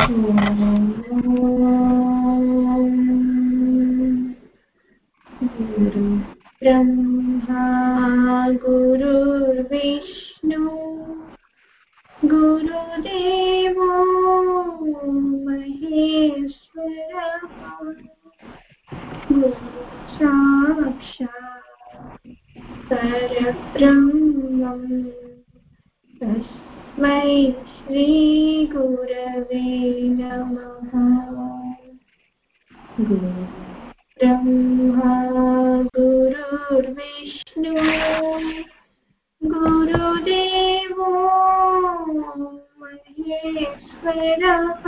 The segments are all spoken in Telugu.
गुरु ब्रह्मा गुरुर्विष्णु गुरुदेवो महेश्वरः गुरु साक्षात् परब्रह्मम् तस्मै श्रीगुरवे नमः गुरु ब्रह्मा गुरुर्विष्णु गुरुदेवो महेश्वरः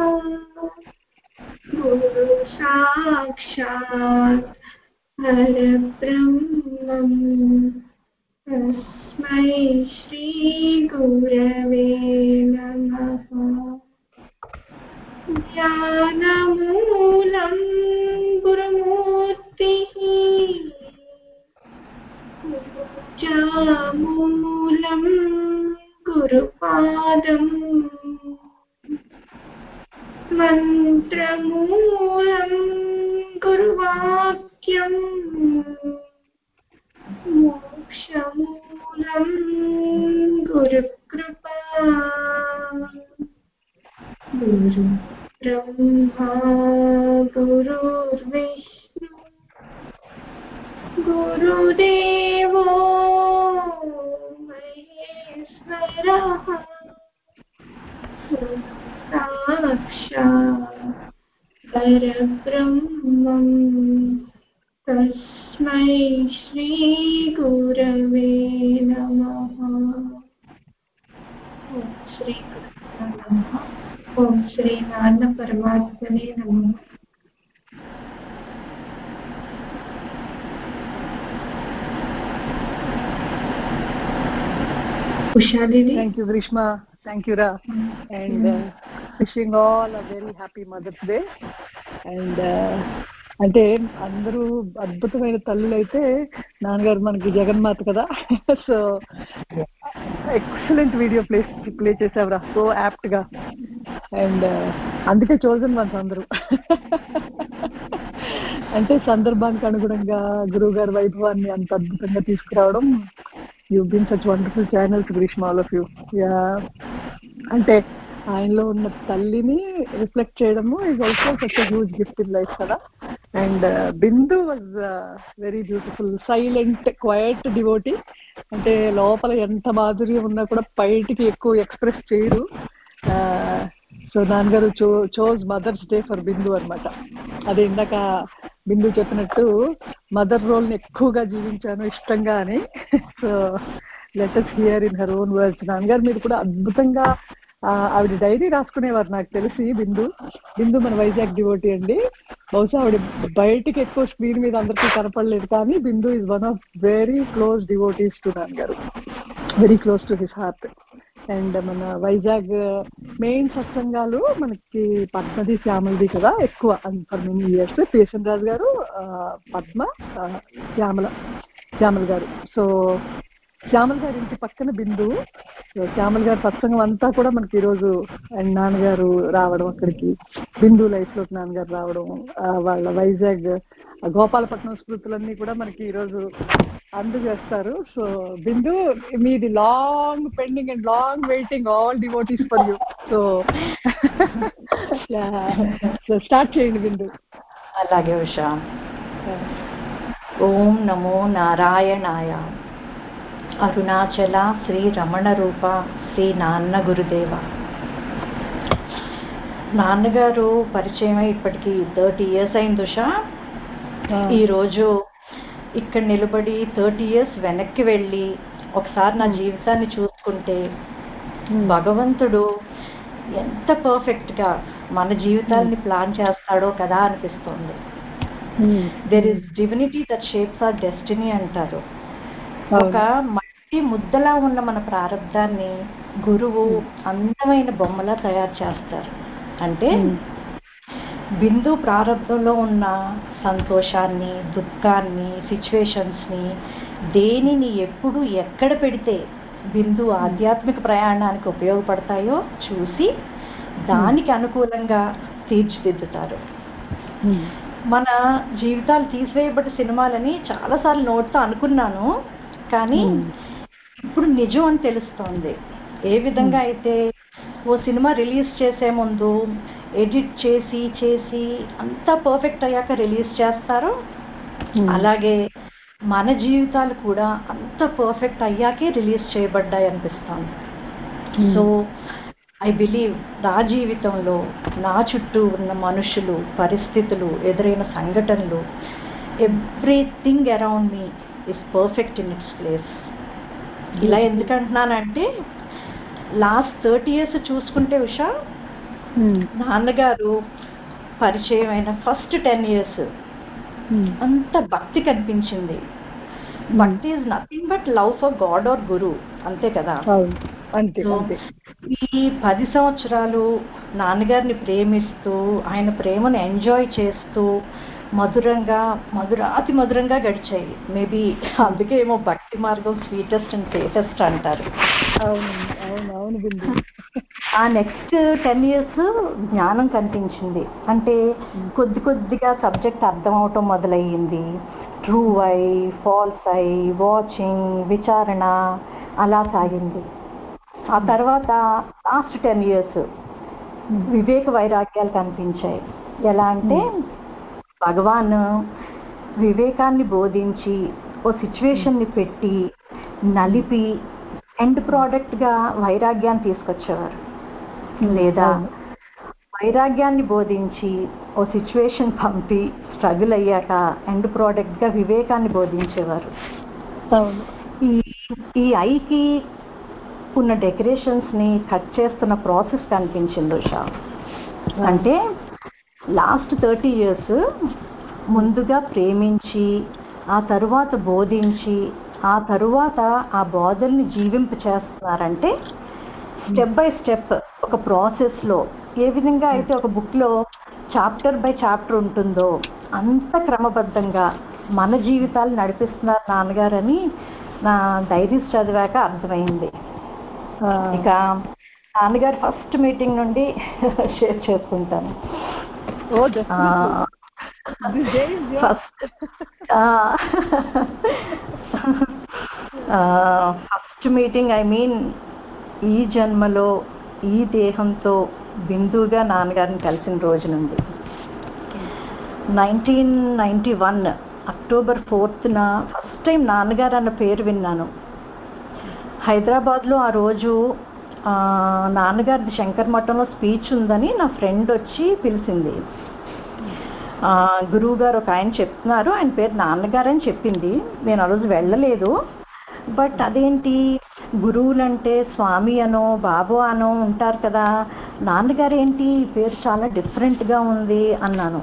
गुरु साक्षात् परब्रह्मम् तस्मै श्रीगुरवे नमः ज्ञानमूलं गुरुमूर्तिः पूजामूलं गुरुपादम् मन्त्रमूलं गुरुवाक्यम् मोक्षमूलं गुरुकृपा गुरु ब्रह्मा गुरुर्विष्णु गुरुदेवो महेश्वरः साक्षात् परब्रह्मम् तस्मै श्रीगुरवे नमः ॐ श्रीकृष्ण नमः ॐ श्रीनारायणपरमात्मने नमः ఉషా దీది Thank you, Grishma. Thank you, Ra. And uh, wishing all a very happy Mother's Day. And uh, అంటే అందరూ అద్భుతమైన తల్లులు అయితే నాన్నగారు మనకి జగన్మాత కదా so excellent video play play చేసావురా సో యాప్ట్ గా అండ్ అందుకే చోజన్ వన్స్ అందరూ అంటే సందర్భానికి అనుగుణంగా గురువు గారి వైభవాన్ని అంత అద్భుతంగా తీసుకురావడం you been such wonderful channels Grishma all of you yeah అంటే ఆయనలో ఉన్న తల్లిని రిఫ్లెక్ట్ చేయడము is also such huge gift in life కదా and Bindu was very beautiful silent quiet devotee అంటే లోపల ఎంత మాధుర్యం ఉన్నా కూడా బయటికి ఎక్కువ ఎక్స్ప్రెస్ చేయరు సో నాన్నగారు చో chose Mother's Day for Bindu అనమాట అదే ఇందాక బిందు చెప్పినట్టు మదర్ రోల్ని ఎక్కువగా జీవించాను ఇష్టంగా అని so letters here in her own words నాన్నగారు మీరు కూడా అద్భుతంగా ఆ, ఆవిడ డైరీ రాసుకునేవారు నాకు తెలిసి బిందు బిందు మన వైజాగ్ డివోటీ అండి బహుశా ఆవిడ బయటికి ఎక్కువ స్క్రీన్ మీద అందరికీ కనపడలేదు కానీ Bindu is one of very close devotees to నాన్నగారు very close to his heart and మన వైజాగ్ మెయిన్ సత్సంగాలు మనకి పద్మది శ్యామలది కదా ఎక్కువ for many years P S N Raju గారు ఆ, పద్మ ఆ, శ్యామల శ్యామల గారు సో శ్యామల్ గారి ఇంటి పక్కన బిందు సో శ్యామల్ గారి సత్సంగం అంతా కూడా మనకి ఈరోజు అండ్ నాన్నగారు రావడం అక్కడికి బిందు లైఫ్ లోకి నాన్నగారు రావడం ఆ, వాళ్ళ వైజాగ్ ఆ గోపాలపట్నం స్మృతులన్నీ కూడా మనకి ఈరోజు అందజేస్తారు సో బిందు మీది long pending and long waiting all devotees for you so so start చేయండి బిందు అలాగే ఉషా ఓం నమో నారాయణాయ అరుణాచల శ్రీ రమణ రూప శ్రీ నాన్న గురుదేవ నాన్నగారు పరిచయం అయి ఇప్పటికి థర్టీ ఇయర్స్ అయింది ఉషా ఈరోజు ఇక్కడ నిలబడి థర్టీ ఇయర్స్ వెనక్కి వెళ్ళి ఒకసారి నా జీవితాన్ని చూసుకుంటే భగవంతుడు ఎంత పర్ఫెక్ట్గా మన జీవితాల్ని ప్లాన్ చేస్తాడో కదా అనిపిస్తుంది there is divinity that shapes our destiny అంటారు ఒక మట్టి ముద్దలా ఉన్న మన ప్రారంధాన్ని గురువు అందమైన బొమ్మలా తయారు చేస్తారు అంటే బిందు ప్రారంభంలో ఉన్న సంతోషాన్ని దుఃఖాన్ని సిచ్యువేషన్స్ని దేనిని ఎప్పుడు ఎక్కడ పెడితే బిందు ఆధ్యాత్మిక ప్రయాణానికి ఉపయోగపడతాయో చూసి దానికి అనుకూలంగా తీర్చిదిద్దుతారు మన జీవితాలు తీసివేయబడ్డ సినిమాలని చాలాసార్లు నోట్తో అనుకున్నాను కానీ ఇప్పుడు నిజం అని తెలుస్తోంది ఏ విధంగా అయితే ఓ సినిమా రిలీజ్ చేసే ముందు ఎడిట్ చేసి చేసి అంతా పర్ఫెక్ట్ అయ్యాక రిలీజ్ చేస్తారో అలాగే మన జీవితాలు కూడా అంత పర్ఫెక్ట్ అయ్యాకే రిలీజ్ చేయబడ్డాయి అనిపిస్తాను సో ఐ బిలీవ్ నా జీవితంలో నా చుట్టూ ఉన్న మనుషులు పరిస్థితులు ఎదురైన సంఘటనలు everything around me is perfect in its place ఇలా ఎందుకంటున్నానంటే లాస్ట్ థర్టీ ఇయర్స్ చూసుకుంటే ఉషా నాన్నగారు పరిచయం అయిన ఫస్ట్ టెన్ ఇయర్స్ అంత భక్తి కనిపించింది భక్తి is nothing but love for God or guru అంతే కదా అవును అంతే So, అంతే ఈ పది సంవత్సరాలు నాన్నగారిని ప్రేమిస్తూ ఆయన ప్రేమను ఎంజాయ్ చేస్తూ మధురంగా మధురాతి మధురంగా గడిచాయి మేబీ అందుకే ఏమో భక్తి మార్గం స్వీటెస్ట్ అండ్ సేఫెస్ట్ అంటారు అవును అవును అవును బిందు ఆ నెక్స్ట్ టెన్ ఇయర్స్ జ్ఞానం కనిపించింది అంటే కొద్ది కొద్దిగా సబ్జెక్ట్ అర్థం అవటం మొదలయ్యింది true I false I watching విచారణ అలా సాగింది ఆ తర్వాత లాస్ట్ టెన్ ఇయర్స్ వివేక వైరాగ్యాలు కనిపించాయి ఎలా అంటే భగవాన్ వివేకాన్ని బోధించి ఓ సిచ్యువేషన్ని పెట్టి నలిపి ఎండ్ ప్రోడక్ట్గా వైరాగ్యాన్ని తీసుకొచ్చేవారు లేదా వైరాగ్యాన్ని బోధించి ఓ సిచ్యువేషన్ పంపి స్ట్రగుల్ అయ్యాక ఎండ్ ప్రోడక్ట్గా వివేకాన్ని బోధించేవారు అవును ఈ ఈ ఐకి ఉన్న డెకరేషన్స్ని కట్ చేస్తున్న ప్రాసెస్ కనిపించింది ఉషా అంటే లాస్ట్ థర్టీ ఇయర్స్ ముందుగా ప్రేమించి ఆ తరువాత బోధించి ఆ తరువాత ఆ బోధల్ని జీవింప చేస్తున్నారంటే స్టెప్ బై స్టెప్ ఒక ప్రాసెస్లో ఏ విధంగా అయితే ఒక బుక్లో చాప్టర్ బై చాప్టర్ ఉంటుందో అంత క్రమబద్ధంగా మన జీవితాలు నడిపిస్తున్నారు నాన్నగారని నా డైరీస్ చదివాక అర్థమైంది ఆ, ఇక నాన్నగారు ఫస్ట్ మీటింగ్ నుండి షేర్ చేసుకుంటాను oh definitely. This day is yours. First first meeting I mean ఈ జన్మలో ఈ దేహంతో బిందువుగా నాన్నగారిని కలిసిన రోజు నుండి నైన్టీన్ నైంటీ వన్ అక్టోబర్ ఫోర్త్న ఫస్ట్ టైం నాన్నగారు అన్న పేరు విన్నాను హైదరాబాద్లో ఆ రోజు ఆ, నాన్నగారిది శంకర్ మఠంలో స్పీచ్ ఉందని నా ఫ్రెండ్ వచ్చి పిలిచింది ఆ, గురువు గారు ఒక ఆయన చెప్తున్నారు ఆయన పేరు నాన్నగారు అని చెప్పింది నేను ఆ రోజు వెళ్ళలేదు బట్ అదేంటి గురువులంటే స్వామి అనో బాబు అనో ఉంటారు కదా నాన్నగారు ఏంటి ఈ పేరు చాలా డిఫరెంట్గా ఉంది అన్నాను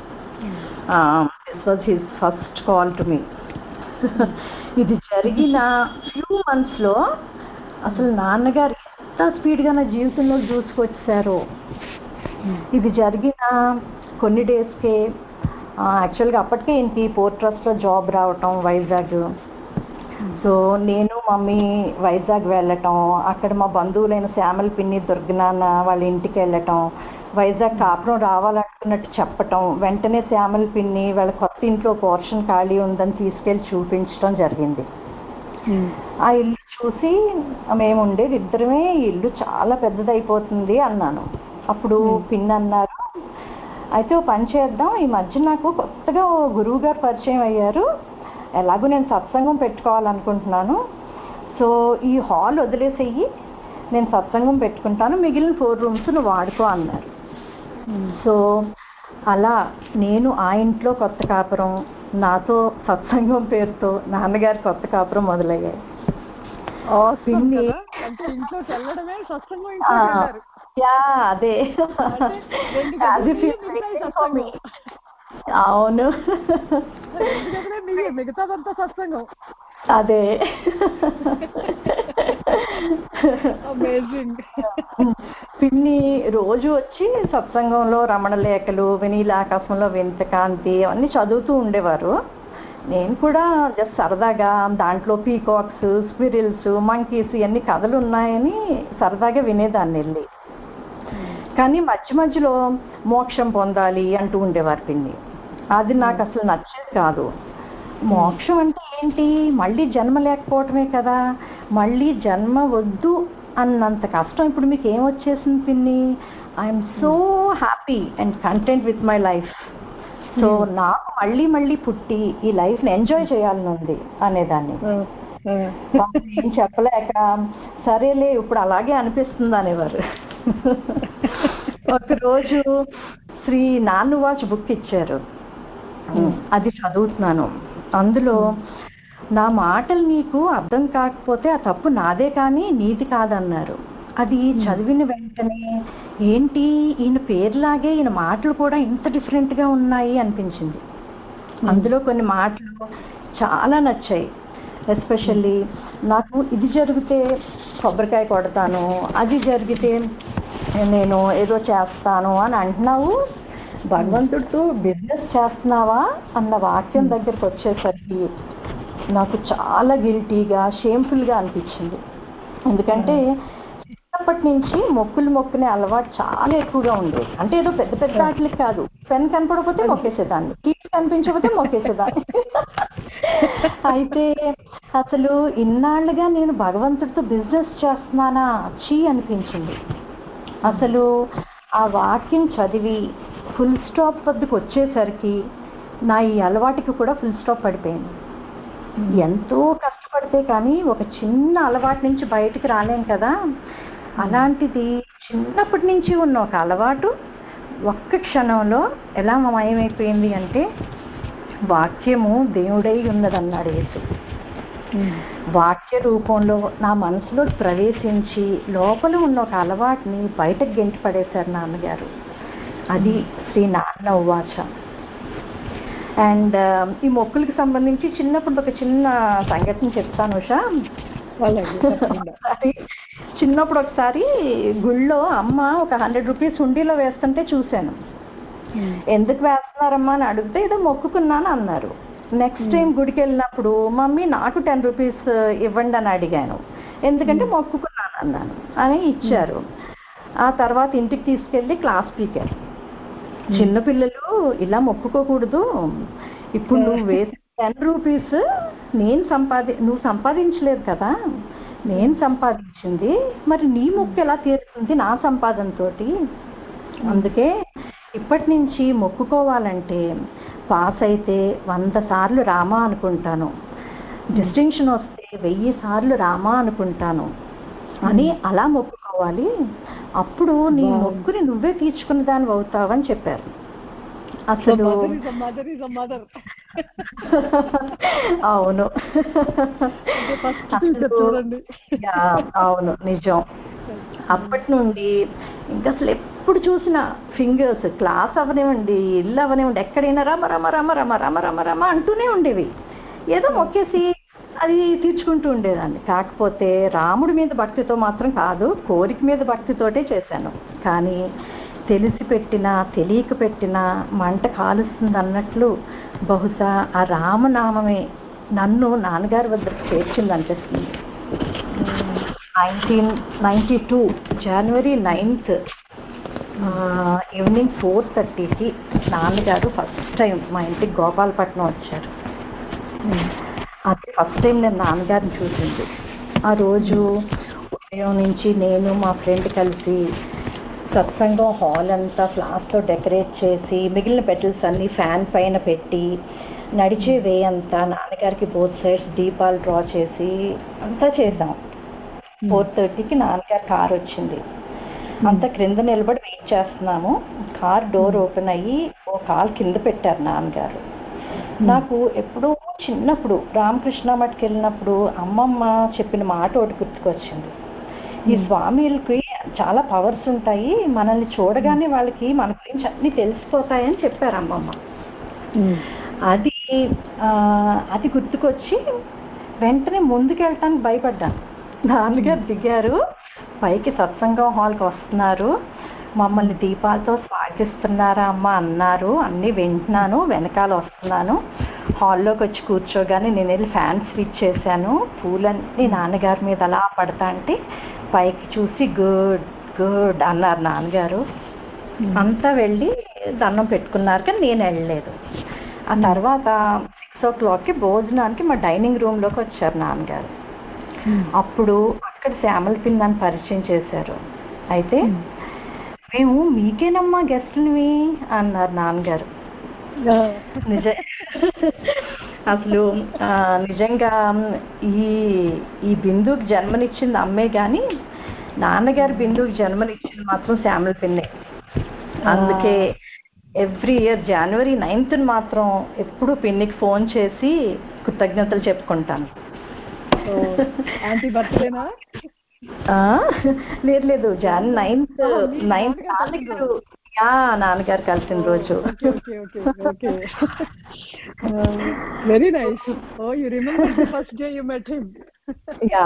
this was his first call to me ఇది జరిగిన ఫ్యూ మంత్స్లో అసలు నాన్నగారు ఎంత స్పీడ్గా నా జీవితంలో దూసుకొచ్చారో ఇది జరిగిన కొన్ని డేస్కే యాక్చువల్గా అప్పటికే ఇంటి పోర్ట్ ట్రస్ట్లో జాబ్ రావటం వైజాగ్ సో నేను మమ్మీ వైజాగ్ వెళ్ళటం అక్కడ మా బంధువులైన శ్యామల పిన్ని దుర్గనాన్న వాళ్ళ ఇంటికి వెళ్ళటం వైజాగ్ కాపురం రావాలనుకున్నట్టు చెప్పటం వెంటనే శ్యామల పిన్ని వాళ్ళ కొత్త ఇంట్లో పోర్షన్ ఖాళీ ఉందని తీసుకెళ్ళి చూపించడం జరిగింది ఆ ఇల్లు చూసి మేము ఉండేది ఇద్దరమే ఈ ఇల్లు చాలా పెద్దదైపోతుంది అన్నాను అప్పుడు పిన్ అన్నారు అయితే ఓ పని చేద్దాం ఈ మధ్య నాకు కొత్తగా ఓ గురువు గారు పరిచయం అయ్యారు ఎలాగో నేను సత్సంగం పెట్టుకోవాలనుకుంటున్నాను సో ఈ హాల్ వదిలేసేయి నేను సత్సంగం పెట్టుకుంటాను మిగిలిన ఫోర్ రూమ్స్ నువ్వు వాడుకో అన్నారు సో అలా నేను ఆ ఇంట్లో కొత్త కాపురం నాతో సత్సంగం పేరుతో నాన్నగారి కొత్త కాపురం మొదలయ్యాయి Awesome పిన్ని. కదా? అంటే ఇంట్లోకి వెళ్ళడమే సత్సంగం ఆ, ఇంట్లోకి వెళ్ళారు యా అదే రెండు As గదులు if మీవే, it's మిగతావి waiting for me. సత్సంగం అవును రెండు గదులే మీవే మిగతాదంతా సత్సంగం అదే అమేజింగ్ పిన్ని రోజు వచ్చి సత్సంగంలో రమణ లేఖలు వినీలాకాశంలో వింతకాంతి అవన్నీ చదువుతూ ఉండేవారు నేను కూడా జస్ట్ సరదాగా దాంట్లో పీకాక్స్ స్పిరిల్స్ మంకీస్ ఇవన్నీ కథలు ఉన్నాయని సరదాగా వినేదాన్ని వెళ్ళి కానీ మధ్య మధ్యలో మోక్షం పొందాలి అంటూ ఉండేవారు పిన్ని అది నాకు అసలు నచ్చేది కాదు మోక్షం అంటే ఏంటి మళ్ళీ జన్మ లేకపోవటమే కదా మళ్ళీ జన్మ వద్దు అన్నంత కష్టం ఇప్పుడు మీకు ఏం వచ్చేసింది పిన్ని I'm so happy and content with my life so నాకు మళ్ళీ మళ్ళీ పుట్టి ఈ లైఫ్ని ఎంజాయ్ చేయాలని ఉంది అనేదాన్ని ఆ, ఆ. పాపం ఏం చెప్పలేక సరేలే ఇప్పుడు అలాగే అనిపిస్తుంది అనేవారు ఒకరోజు శ్రీ నాన్ను వాచ్ బుక్ ఇచ్చారు అది చదువుతున్నాను అందులో నా మాటలు నీకు అర్థం కాకపోతే ఆ తప్పు నాదే కానీ నీది కాదన్నారు అది చదివిన వెంటనే ఏంటి ఈయన పేరులాగే ఈయన మాటలు కూడా ఇంత different గా ఉన్నాయి అనిపించింది అందులో కొన్ని మాటలు చాలా నచ్చాయి ఎస్పెషల్లీ నాకు ఇది జరిగితే కొబ్బరికాయ కొడతాను అది జరిగితే నేను ఏదో చేస్తాను అని అంటున్నావు భగవంతుడితో బిజినెస్ చేస్తున్నావా అన్న వాక్యం దగ్గరికి వచ్చేసరికి నాకు చాలా గిల్టీగా షేమ్ఫుల్గా అనిపించింది ఎందుకంటే చిన్నప్పటి నుంచి మొక్కులు మొక్కునే అలవాటు చాలా ఎక్కువగా ఉండేది అంటే ఏదో పెద్ద పెద్ద వాటికి కాదు పెన్ కనపడకపోతే మొక్కేసేదాన్ని కీట్ కనిపించకపోతే మొక్కేసేదాన్ని అయితే అసలు ఇన్నాళ్ళుగా నేను భగవంతుడితో బిజినెస్ చేస్తున్నానా చీ అనిపించింది అసలు ఆ వాక్యం చదివి ఫుల్ స్టాప్ వద్దకు వచ్చేసరికి నా ఈ అలవాటుకి కూడా ఫుల్ స్టాప్ పడిపోయింది ఎంతో కష్టపడితే కానీ ఒక చిన్న అలవాటు నుంచి బయటికి రాలేం కదా అలాంటిది చిన్నప్పటి నుంచి ఉన్న ఒక అలవాటు ఒక్క క్షణంలో ఎలా మాయమైపోయింది అంటే వాక్యము దేవుడై ఉన్నదన్నాడు యేసు వాక్య రూపంలో నా మనసులో ప్రవేశించి లోపల ఉన్న ఒక అలవాటుని బయటకు గెంటి పడేశారు నాన్నగారు అది శ్రీ నాన్న ఉవాచ అండ్ ఈ మొక్కులకు సంబంధించి చిన్నప్పుడు ఒక చిన్న సంఘటన చెప్తాను ఉషా అలాగే తప్పకుండా. ఒకసారి చిన్నప్పుడు ఒకసారి గుళ్ళో అమ్మ ఒక హండ్రెడ్ రూపీస్ హుండీలో వేస్తుంటే చూశాను ఉమ్. ఎందుకు వేస్తున్నారమ్మా అని అడిగితే ఏదో మొక్కుకున్నాను అన్నారు నెక్స్ట్ టైం గుడికి వెళ్ళినప్పుడు మమ్మీ నాకు టెన్ రూపీస్ ఇవ్వండి అని అడిగాను ఎందుకంటే మొక్కుకున్నాను అన్నాను అని ఇచ్చారు ఆ తర్వాత ఇంటికి తీసుకెళ్ళి క్లాస్ పీకారు చిన్నపిల్లలు ఇలా మొక్కుకోకూడదు ఇప్పుడు నువ్వు వేసి టెన్ రూపీస్ నేను సంపాది నువ్వు సంపాదించలేదు కదా నేను సంపాదించింది మరి నీ మొక్కు ఎలా తీరుతుంది నా సంపాదనతోటి అందుకే ఇప్పటి నుంచి మొక్కుకోవాలంటే పాస్ అయితే వంద సార్లు రామా అనుకుంటాను డిస్టింక్షన్ వస్తే వెయ్యి సార్లు రామా అనుకుంటాను అని అలా మొక్కుకోవాలి అప్పుడు నీ Wow. మొక్కుని నువ్వే తీర్చుకున్న దాని అవుతావని చెప్పారు The అసలు mother is a mother is a mother. అవును అంటే first అసలు- teacher చూడండి యా, అవును నిజం అప్పటి నుండి ఇంకా అసలు ఎప్పుడు చూసినా ఫింగర్స్ క్లాస్ అవనివ్వండి ఇల్లు అవనివ్వండి ఎక్కడైనా రమ రమ రమ రమ రమ రమ రమ అంటూనే ఉండేవి ఏదో మొక్కేసి అది తీర్చుకుంటూ ఉండేదాన్ని కాకపోతే రాముడి మీద భక్తితో మాత్రం కాదు కోరిక మీద భక్తితోటే చేశాను కానీ తెలిసి పెట్టినా తెలియక పెట్టినా మంట కాలుస్తుంది అన్నట్లు బహుశా ఆ రామనామమే నన్ను నాన్నగారి వద్దకు చేర్చింది అనిపిస్తుంది nineteen ninety two January ninth evening four థర్టీకి నాన్నగారు ఫస్ట్ టైం మా ఇంటికి గోపాలపట్నం వచ్చారు అది ఫస్ట్ టైం నేను నాన్నగారిని చూసింది ఆ రోజు ఉదయం నుంచి నేను మా ఫ్రెండ్ కలిసి సత్సంగం హాల్ అంతా ఫ్లాస్తో డెకరేట్ చేసి మిగిలిన పెటల్స్ అన్ని ఫ్యాన్ పైన పెట్టి నడిచే వే అంతా నాన్నగారికి బోత్ సైడ్స్ దీపాలు డ్రా చేసి అంతా చేసాం ఫోర్ థర్టీకి నాన్నగారు కార్ వచ్చింది అంతా క్రింద నిలబడి వెయిట్ చేస్తున్నాము కార్ డోర్ ఓపెన్ అయ్యి ఓ కాల్ కింద పెట్టారు నాన్నగారు నాకు ఎప్పుడో చిన్నప్పుడు రామకృష్ణ మఠకి వెళ్ళినప్పుడు అమ్మమ్మ చెప్పిన మాట ఒకటి గుర్తుకొచ్చింది ఈ స్వామిలకి చాలా పవర్స్ ఉంటాయి మనల్ని చూడగానే వాళ్ళకి మన గురించి అన్ని తెలిసిపోతాయని చెప్పారు అమ్మమ్మ అది ఆ, అది గుర్తుకొచ్చి వెంటనే ముందుకెళ్ళటానికి భయపడ్డాను నాన్నగారు దిగారు పైకి సత్సంగం హాల్కి వస్తున్నారు మమ్మల్ని దీపాలతో స్వాగతిస్తున్నారా అమ్మ అన్నారు అన్నీ వింటున్నాను వెనకాల వస్తున్నాను హాల్లోకి వచ్చి కూర్చోగానే నేను వెళ్ళి ఫ్యాన్ స్విచ్ చేశాను పూలన్నీ నాన్నగారి మీద అలా పడతా అంటే పైకి చూసి గుడ్ గుడ్ అన్నారు నాన్నగారు అంతా వెళ్ళి దండం పెట్టుకున్నారు కానీ నేను వెళ్ళలేదు ఆ తర్వాత సిక్స్ ఓ క్లాక్కి భోజనానికి మా డైనింగ్ రూమ్లోకి వచ్చారు నాన్నగారు అప్పుడు అక్కడ శ్యామల పిందాన్ని పరిచయం చేశారు అయితే మేము మీకేనమ్మా గెస్ట్లవి అన్నారు నాన్నగారు నిజ అసలు ఆ, నిజంగా ఈ ఈ బిందుకి జన్మనిచ్చింది అమ్మే కానీ నాన్నగారు బిందుకి జన్మనిచ్చింది మాత్రం శ్యామల పిన్నే అందుకే ఎవ్రీ ఇయర్ జనవరి నైన్త్ మాత్రం ఎప్పుడు పిన్నికి ఫోన్ చేసి కృతజ్ఞతలు చెప్పుకుంటాను ఆంటీ బర్త్డేనా ఆ, లేదు లేదు జాన్ నైన్త్ ఆహా, మీ నైన్త్ నాన్నగారు నాన్నగారు యా నాన్నగారు కలిసిన రోజు okay okay okay okay very nice oh you remember the first day you met him yeah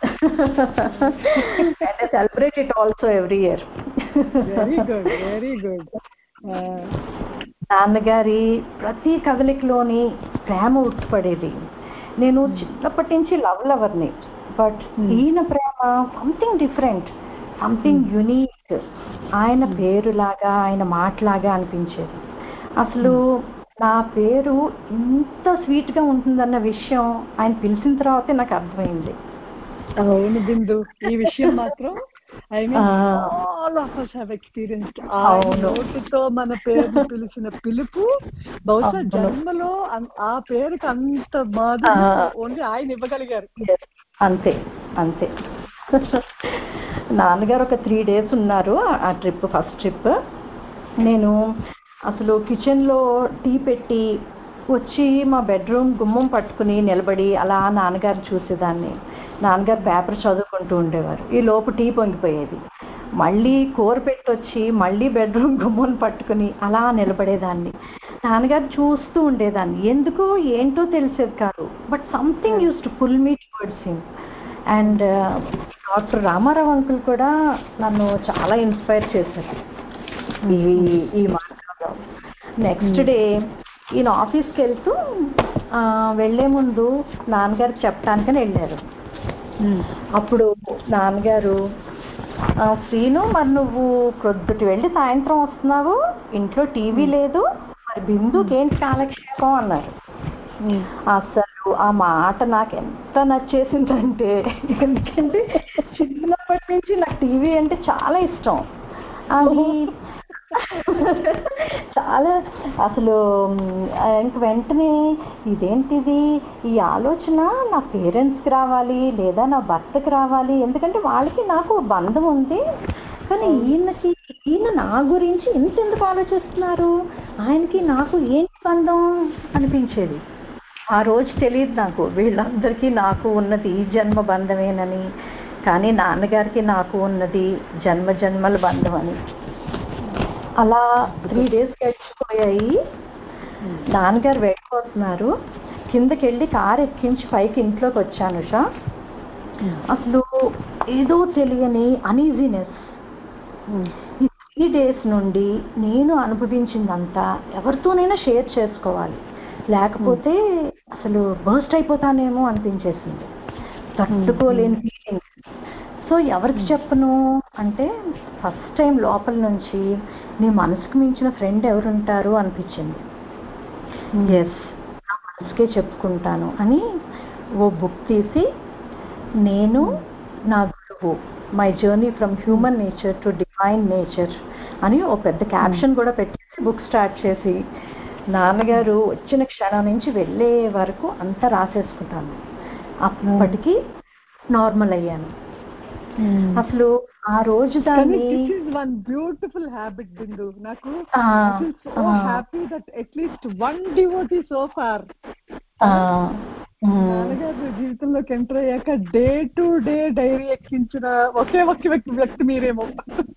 and celebrate it also every year very good very good నాన్నగారి ప్రతి కదలికలోని ప్రేమ ఉట్టిపడేది నేను చిన్నప్పటి నుంచి లవ్ లవర్ని బట్ ఈయన ప్రేమ సంథింగ్ డిఫరెంట్ సంథింగ్ యునీక్ ఆయన పేరులాగా ఆయన మాటలాగా అనిపించేది అసలు నా పేరు ఇంత స్వీట్ గా ఉంటుందన్న విషయం ఆయన పిలిచిన తర్వాతే నాకు అర్థమైంది అవును బిందు ఈ విషయం మాత్రం I mean uh. All of us have experienced ఆ అవును. నోటితో మన పేరు పిలిచిన పిలుపు బహుశా అవును. జన్మలో అన్- ఆ పేరుకి అంత మాధుర్యం ఆ. ఓన్లీ ఆయన ఇవ్వగలిగారు Yes, అంతే అంతే నాన్నగారు ఒక త్రీ డేస్ ఉన్నారు ఆ ట్రిప్ ఫస్ట్ ట్రిప్ నేను అసలు కిచెన్లో టీ పెట్టి వచ్చి మా బెడ్రూమ్ గుమ్మం పట్టుకుని నిలబడి అలా నాన్నగారు చూసేదాన్ని నాన్నగారు పేపర్ చదువుకుంటూ ఉండేవారు ఈ లోపు టీ పొంగిపోయేది మళ్ళీ కూర పెట్టి వచ్చి మళ్ళీ బెడ్రూమ్ గుమ్మం పట్టుకుని అలా నిలబడేదాన్ని నాన్నగారు చూస్తూ ఉండేదాన్ని ఎందుకో ఏంటో తెలిసేది కాదు but something uses to pull me towards him and doctor Ramarao uncle కూడా నన్ను చాలా ఇన్స్పైర్ చేశారు ఈ ఈ మార్గంలో నెక్స్ట్ డే ఈయన ఆఫీస్కి వెళ్తూ ఆ, వెళ్లే ముందు నాన్నగారికి చెప్పడానికని వెళ్ళారు అప్పుడు నాన్నగారు "ఆ, శ్రీను మరి నువ్వు ప్రొద్దుటి వెళ్ళి సాయంత్రం వస్తున్నావు ఇంట్లో టీవీ లేదు మరి బిందుకి ఏంటి కాలక్షేపం అన్నారు అసలు ఆ మాట నాకు ఎంత నచ్చేసిందంటే ఎందుకంటే చిన్నప్పటి నుంచి నాకు టీవీ అంటే చాలా ఇష్టం అది చాలా అసలు ఇంక వెంటనే ఇదేంటిది ఈ ఆలోచన నా పేరెంట్స్కి రావాలి లేదా నా భర్తకి రావాలి ఎందుకంటే వాళ్ళకి నాకు బంధం ఉంది కానీ ఈయనకి ఈయన నా గురించి ఇంత ఎందుకు ఆలోచిస్తున్నారు ఆయనకి నాకు ఏంటి బంధం అనిపించేది ఆ రోజు తెలియదు నాకు వీళ్ళందరికీ నాకు ఉన్నది ఈ జన్మ బంధమేనని కానీ నాన్నగారికి నాకు ఉన్నది జన్మ జన్మల బంధం అని అలా త్రీ డేస్ గడిచిపోయాయి నాన్నగారు వెళ్ళిపోతున్నారు కిందకి వెళ్ళి కారు ఎక్కించి పైకి ఇంట్లోకి వచ్చాను ఉషా అసలు ఏదో తెలియని అనీజీనెస్ ఈ త్రీ డేస్ నుండి నేను అనుభవించిందంతా ఎవరితోనైనా షేర్ చేసుకోవాలి లేకపోతే అసలు బర్స్ట్ అయిపోతానేమో అనిపించేసింది తట్టుకోలేని ఫీలింగ్ సో ఎవరికి చెప్పను అంటే ఫస్ట్ టైం లోపల నుంచి నీ మనసుకు మించిన ఫ్రెండ్ ఎవరుంటారు అనిపించింది ఎస్ నా మనసుకే చెప్పుకుంటాను అని ఓ బుక్ తీసి నేను నా గురువు my journey from human nature to divine nature అని ఓ పెద్ద క్యాప్షన్ కూడా పెట్టేసి బుక్ స్టార్ట్ చేసి నాన్నగారు వచ్చిన క్షణం నుంచి వెళ్ళే వరకు అంతా రాసేసుకుంటాను అప్పటికి నార్మల్ అయ్యాను అసలు ఆ రోజు దాన్ని this is one beautiful habit Bindu నాకు uh, so uh. Happy that at least one devotee so far uh, um, నాన్నగారు జీవితంలోకి ఎంటర్ అయ్యాక డే టు డే డైరీ ఎక్కించిన ఒకే ఒక్క వ్యక్తి వ్యక్తి మీరేమో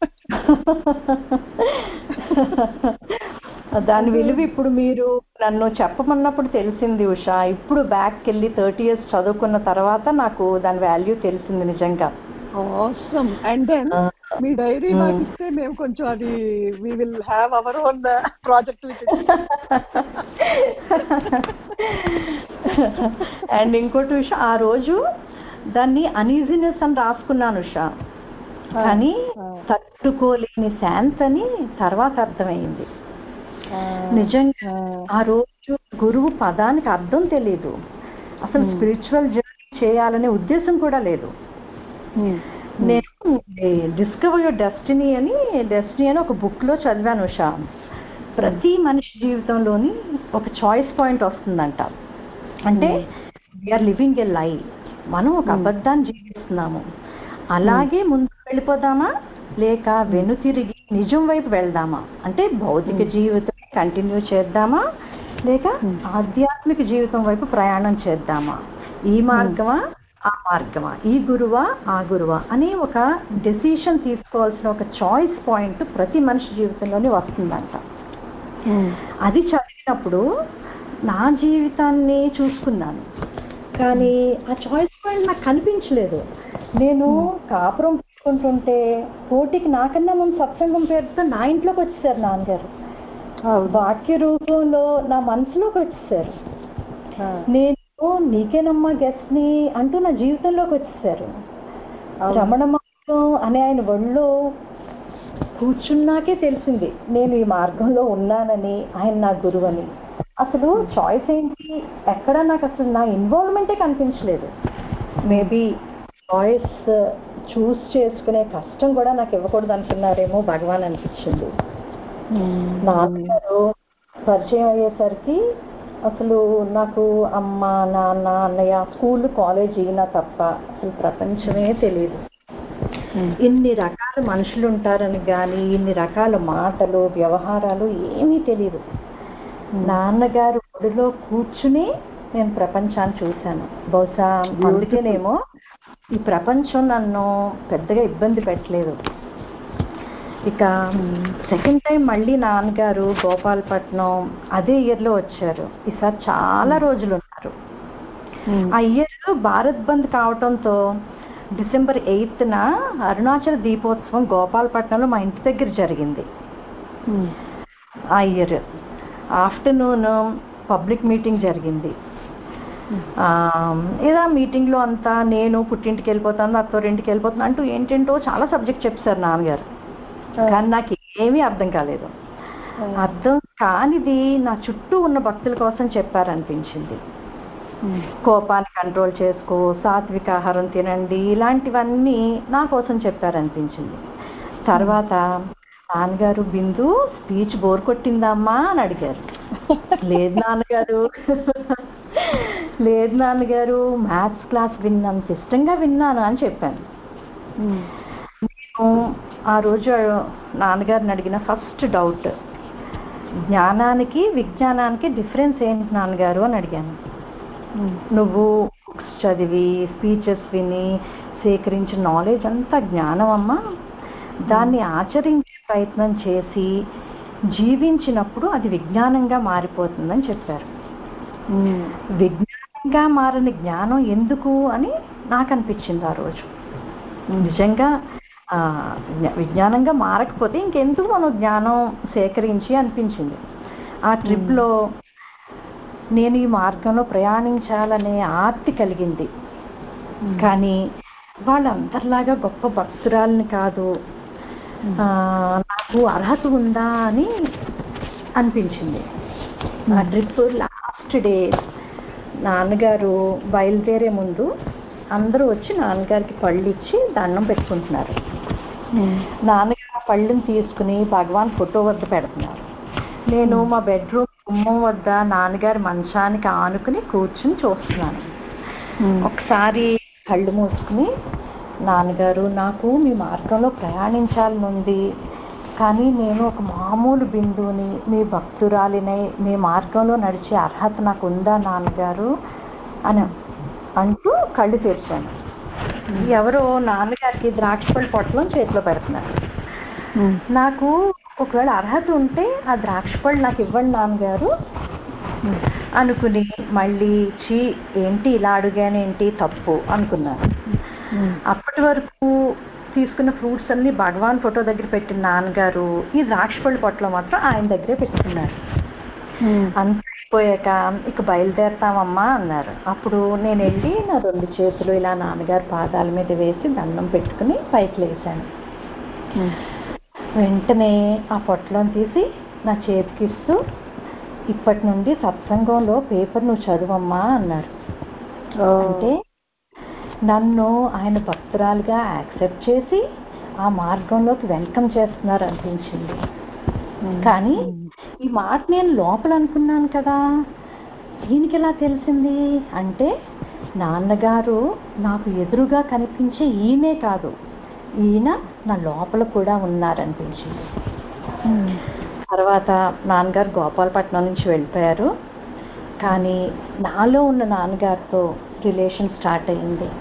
దాని విలువ ఇప్పుడు మీరు నన్ను చెప్పమన్నప్పుడు తెలిసింది ఉషా ఇప్పుడు బ్యాక్ వెళ్ళి థర్టీ ఇయర్స్ చదువుకున్న తర్వాత నాకు దాని వాల్యూ తెలిసింది నిజంగా ఆసమ్ అండ్ దెన్ మీ డైరీ మాకు ఇస్తే మేము కొంచెం అది we will have our own project with and ఇంకోటి ఉషా ఆ రోజు దాన్ని అనీజినెస్ అని రాసుకున్నాను ఉషా ఆ, కానీ ఆ. తట్టుకోలేని శాంతి అని తర్వాత అర్థమైంది ఆ, నిజంగా ఆ, ఆ రోజు గురువు పదానికి అర్థం తెలియదు అసలు Hmm. స్పిరిచువల్ జర్నీ చేయాలనే ఉద్దేశం కూడా లేదు ఉమ్, నేను డిస్కవర్ యువర్ డెస్టినీ అని డెస్టినీ అని ఒక బుక్ లో చదివాను ఉషా ప్రతి మనిషి జీవితంలోని ఒక చాయిస్ పాయింట్ వస్తుందంట అంటే వీఆర్ లివింగ్ ఎ లై మనం ఒక Hmm. అబద్ధాన్ని జీవిస్తున్నాము అలాగే ముందుకు వెళ్ళిపోదామా లేక వెనుతిరిగి నిజం వైపు వెళ్దామా అంటే భౌతిక Hmm. జీవితం కంటిన్యూ చేద్దామా లేక Hmm. ఆధ్యాత్మిక జీవితం వైపు ప్రయాణం చేద్దామా ఈ మార్గమా ఆ మార్గమా ఈ గురువా ఆ గురువా అనే ఒక డెసిషన్ తీసుకోవాల్సిన ఒక చాయిస్ పాయింట్ ప్రతి మనిషి జీవితంలోనే వస్తుందంట ఉమ్, అది చదివినప్పుడు నా జీవితాన్ని చూసుకున్నాను కానీ ఆ చాయిస్ పాయింట్ నాకు కనిపించలేదు నేను కాపురం పెట్టుకుంటుంటే పోటీకి నాకన్నా ముందు సత్సంగం పేరుతో నా ఇంట్లోకి వచ్చేసారు నాన్నగారు అవును. వాక్య రూపంలో నా మనసులోకి వచ్చేసారు ఆ, నేను నీకేనమ్మా గెస్ట్ ని అంటూ నా జీవితంలోకి వచ్చేసారు అవును. రమణ మార్గం అనే ఆయన ఒళ్ళో కూర్చున్నాకే తెలిసింది నేను ఈ మార్గంలో ఉన్నానని ఆయన నా గురువని అసలు చాయిస్ ఏంటి ఎక్కడ నాకు అసలు నా ఇన్వాల్వ్మెంటే కనిపించలేదు మేబీ చాయిస్ చూస్ చేసుకునే కష్టం కూడా నాకు ఇవ్వకూడదు అనుకున్నారేమో భగవాన్ అనిపించింది ఉమ్, నాన్నగారు పరిచయం అయ్యేసరికి అసలు నాకు అమ్మ నాన్న అన్నయ్య స్కూల్ కాలేజ్ ఈయన తప్ప అసలు ప్రపంచమే తెలియదు ఉమ్, ఇన్ని రకాల మనుషులు ఉంటారని కానీ ఇన్ని రకాల మాటలు వ్యవహారాలు ఏమీ తెలియదు నాన్నగారు ఒడిలో కూర్చుని నేను ప్రపంచాన్ని చూశాను బహుశా అందుకేనేమో ఈ ప్రపంచం నన్ను పెద్దగా ఇబ్బంది పెట్టలేదు ఇక సెకండ్ టైం మళ్ళీ నాన్నగారు గోపాలపట్నం అదే ఇయర్లో వచ్చారు ఈసారి చాలా రోజులు ఉన్నారు ఉమ్, ఆ ఇయర్ భారత్ బంద్ కావటంతో డిసెంబర్ ఎయిత్న అరుణాచల్ దీపోత్సవం గోపాలపట్నంలో మా ఇంటి దగ్గర జరిగింది ఉమ్, ఆ ఇయర్ ఆఫ్టర్నూన్ పబ్లిక్ మీటింగ్ జరిగింది ఆ, ఏదో ఆ మీటింగ్లో అంతా నేను పుట్టింటికి వెళ్ళిపోతాను అత్తోరింటికి వెళ్ళిపోతాను అంటూ ఏంటేంటో చాలా సబ్జెక్ట్ చెప్పారు నాన్నగారు కానీ నాకు ఏమీ అర్థం కాలేదు అర్థం కానిది నా చుట్టూ ఉన్న భక్తుల కోసం చెప్పారనిపించింది ఉమ్, కోపాన్ని కంట్రోల్ చేసుకో సాత్విక ఆహారం తినండి ఇలాంటివన్నీ నా కోసం చెప్పారనిపించింది తర్వాత నాన్నగారు బిందు స్పీచ్ బోర్ కొట్టిందమ్మా అని అడిగారు లేదు నాన్నగారు లేదు నాన్నగారు మ్యాథ్స్ క్లాస్ విన్నంత ఇష్టంగా విన్నాను అని చెప్పాను ఉమ్, నేను ఆ రోజు నాన్నగారిని అడిగిన ఫస్ట్ డౌట్ జ్ఞానానికి విజ్ఞానానికి డిఫరెన్స్ ఏంటి నాన్నగారు అని అడిగాను ఉమ్, నువ్వు బుక్స్ చదివి స్పీచెస్ విని సేకరించిన నాలెడ్జ్ అంతా జ్ఞానం అమ్మా దాన్ని ఆచరించే ప్రయత్నం చేసి జీవించినప్పుడు అది విజ్ఞానంగా మారిపోతుందని చెప్పారు ఉమ్, విజ్ఞానంగా మారని జ్ఞానం ఎందుకు అని నాకు అనిపించింది ఆ రోజు నిజంగా ఆ, జ్ఞ- విజ్ఞానంగా మారకపోతే ఇంకెందుకు మనం జ్ఞానం సేకరించి అనిపించింది ఆ ట్రిప్లో నేను ఈ మార్గంలో ప్రయాణించాలనే ఆర్తి కలిగింది కానీ వాళ్ళందరిలాగా గొప్ప భక్తురాలని కాదు ఆ, నాకు అర్హత ఉందా అని అనిపించింది ఆ ట్రిప్ లాస్ట్ డే నాన్నగారు బయలుదేరే ముందు అందరూ వచ్చి నాన్నగారికి పళ్ళు ఇచ్చి దండం పెట్టుకుంటున్నారు ఉమ్, నాన్నగారు ఆ పళ్ళుని తీసుకుని భగవాన్ ఫోటో వద్ద పెడుతున్నారు నేను మా బెడ్రూమ్ గుమ్మం వద్ద నాన్నగారి మంచానికి ఆనుకుని కూర్చుని చూస్తున్నాను ఉమ్, ఒకసారి కళ్ళు మూసుకుని నాన్నగారు నాకు మీ మార్గంలో ప్రయాణించాలని ఉంది కానీ నేను ఒక మామూలు బిందువుని మీ భక్తురాలినై మీ మార్గంలో నడిచే అర్హత నాకు ఉందా నాన్నగారు అని అంటూ కళ్ళు తెరిచాను ఎవరో నాన్నగారికి ద్రాక్షపళ్ళు పొట్టలం చేతిలో పెడుతున్నారు ఉమ్, నాకు ఒకవేళ అర్హత ఉంటే ఆ ద్రాక్షపళ్ళు నాకు ఇవ్వండి నాన్నగారు ఉమ్, అనుకుని మళ్ళీ చీ ఏంటి ఇలా అడిగానేంటి తప్పు అనుకున్నాను ఉమ్, అప్పటి వరకు తీసుకున్న ఫ్రూట్స్ అన్ని భగవాన్ ఫోటో దగ్గర పెట్టిన నాన్నగారు ఈ ద్రాక్షపళ్ళు పొట్టలో మాత్రం ఆయన దగ్గరే పెట్టుకున్నారు ఉమ్, అంత అయిపోయాక ఇక బయలుదేరతామమ్మా అన్నారు అప్పుడు నేను వెళ్ళి నా రెండు చేతులు ఇలా నాన్నగారు పాదాల మీద వేసి దండం పెట్టుకుని పైకి లేచాను వెంటనే ఆ పొట్లం తీసి నా చేతికి ఇస్తూ ఇప్పటి నుండి సత్సంగంలో పేపర్ నువ్వు చదువమ్మా అన్నారు అంటే నన్ను ఆయన భక్తురాలుగా యాక్సెప్ట్ చేసి ఆ మార్గంలోకి వెల్కమ్ చేస్తున్నారు అనిపించింది కానీ ఈ మాట నేను లోపల అనుకున్నాను కదా దీనికి ఎలా తెలిసింది అంటే నాన్నగారు నాకు ఎదురుగా కనిపించే ఈయనే కాదు ఈయన నా లోపల కూడా ఉన్నారనిపించింది తర్వాత నాన్నగారు గోపాలపట్నం నుంచి వెళ్ళిపోయారు కానీ నాలో ఉన్న నాన్నగారితో రిలేషన్ స్టార్ట్ అయ్యింది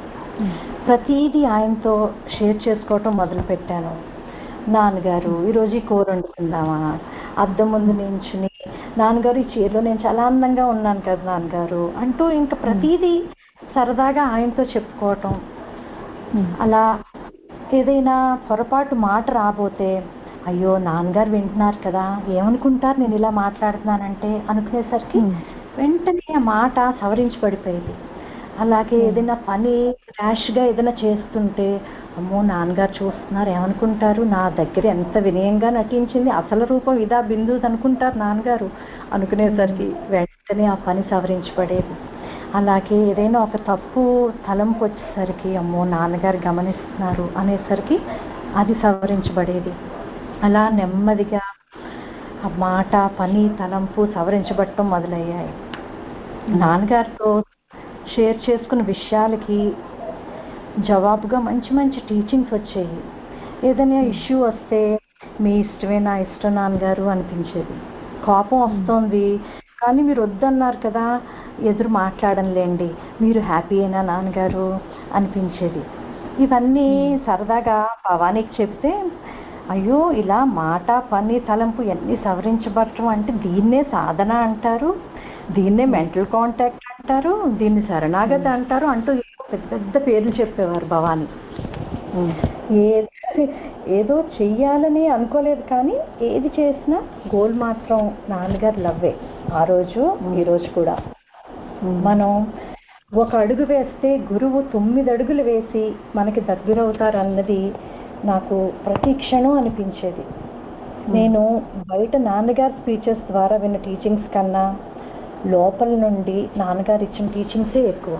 ప్రతిదీ ఆయనతో షేర్ చేసుకోవటం మొదలుపెట్టాను నాన్నగారు ఈరోజు ఈ కూర వండుకుందామా అద్దం ముందు నించుని నాన్నగారు ఈ చీరలో నేను చాలా అందంగా ఉన్నాను కదా నాన్నగారు అంటూ ఇంకా ప్రతిదీ సరదాగా ఆయనతో చెప్పుకోవటం అలా ఏదైనా పొరపాటు మాట రాబోతే అయ్యో నాన్నగారు వింటున్నారు కదా ఏమనుకుంటారు నేను ఇలా మాట్లాడుతున్నానంటే అనుకునేసరికి వెంటనే ఆ మాట సవరించబడిపోయేది అలాగే ఏదైనా పని ర్యాష్గా ఏదైనా చేస్తుంటే అమ్మో నాన్నగారు చూస్తున్నారు ఏమనుకుంటారు నా దగ్గర ఎంత వినయంగా నటించింది అసలు రూపం ఇదా బిందు అనుకుంటారు నాన్నగారు అనుకునేసరికి వెంటనే ఆ పని సవరించబడేది అలాగే ఏదైనా ఒక తప్పు తలంపు వచ్చేసరికి అమ్మో నాన్నగారు గమనిస్తున్నారు అనేసరికి అది సవరించబడేది అలా నెమ్మదిగా ఆ మాట పని తలంపు సవరించబడటం మొదలయ్యాయి నాన్నగారితో షేర్ చేసుకున్న విషయాలకి జవాబుగా మంచి మంచి టీచింగ్స్ వచ్చాయి ఏదైనా ఇష్యూ వస్తే మీ ఇష్టమే నా ఇష్టం నాన్నగారు అనిపించేది కోపం వస్తుంది కానీ మీరు వద్దన్నారు కదా ఎదురు మాట్లాడంలేండి మీరు హ్యాపీ అయినా నాన్నగారు అనిపించేది ఇవన్నీ సరదాగా భవానీకి చెప్తే అయ్యో ఇలా మాట పని తలంపు ఎన్ని సవరించబడటం అంటే దీన్నే సాధన అంటారు దీన్నే మెంటల్ కాంటాక్ట్ అంటారు దీన్ని శరణాగతి అంటారు అంటూ పెద్ద పెద్ద పేర్లు చెప్పేవారు భవానీ ఏ ఏదో చెయ్యాలని అనుకోలేదు కానీ ఏది చేసినా గోల్ మాత్రం నాన్నగారు లవ్వే ఆ రోజు ఈ రోజు కూడా మనం ఒక అడుగు వేస్తే గురువు తొమ్మిది అడుగులు వేసి మనకి దగ్గరవుతారు అన్నది నాకు ప్రతి క్షణం అనిపించేది నేను బయట నాన్నగారి స్పీచెస్ ద్వారా విన్న టీచింగ్స్ కన్నా లోపల నుండి నాన్నగారు ఇచ్చిన టీచింగ్సే ఎక్కువ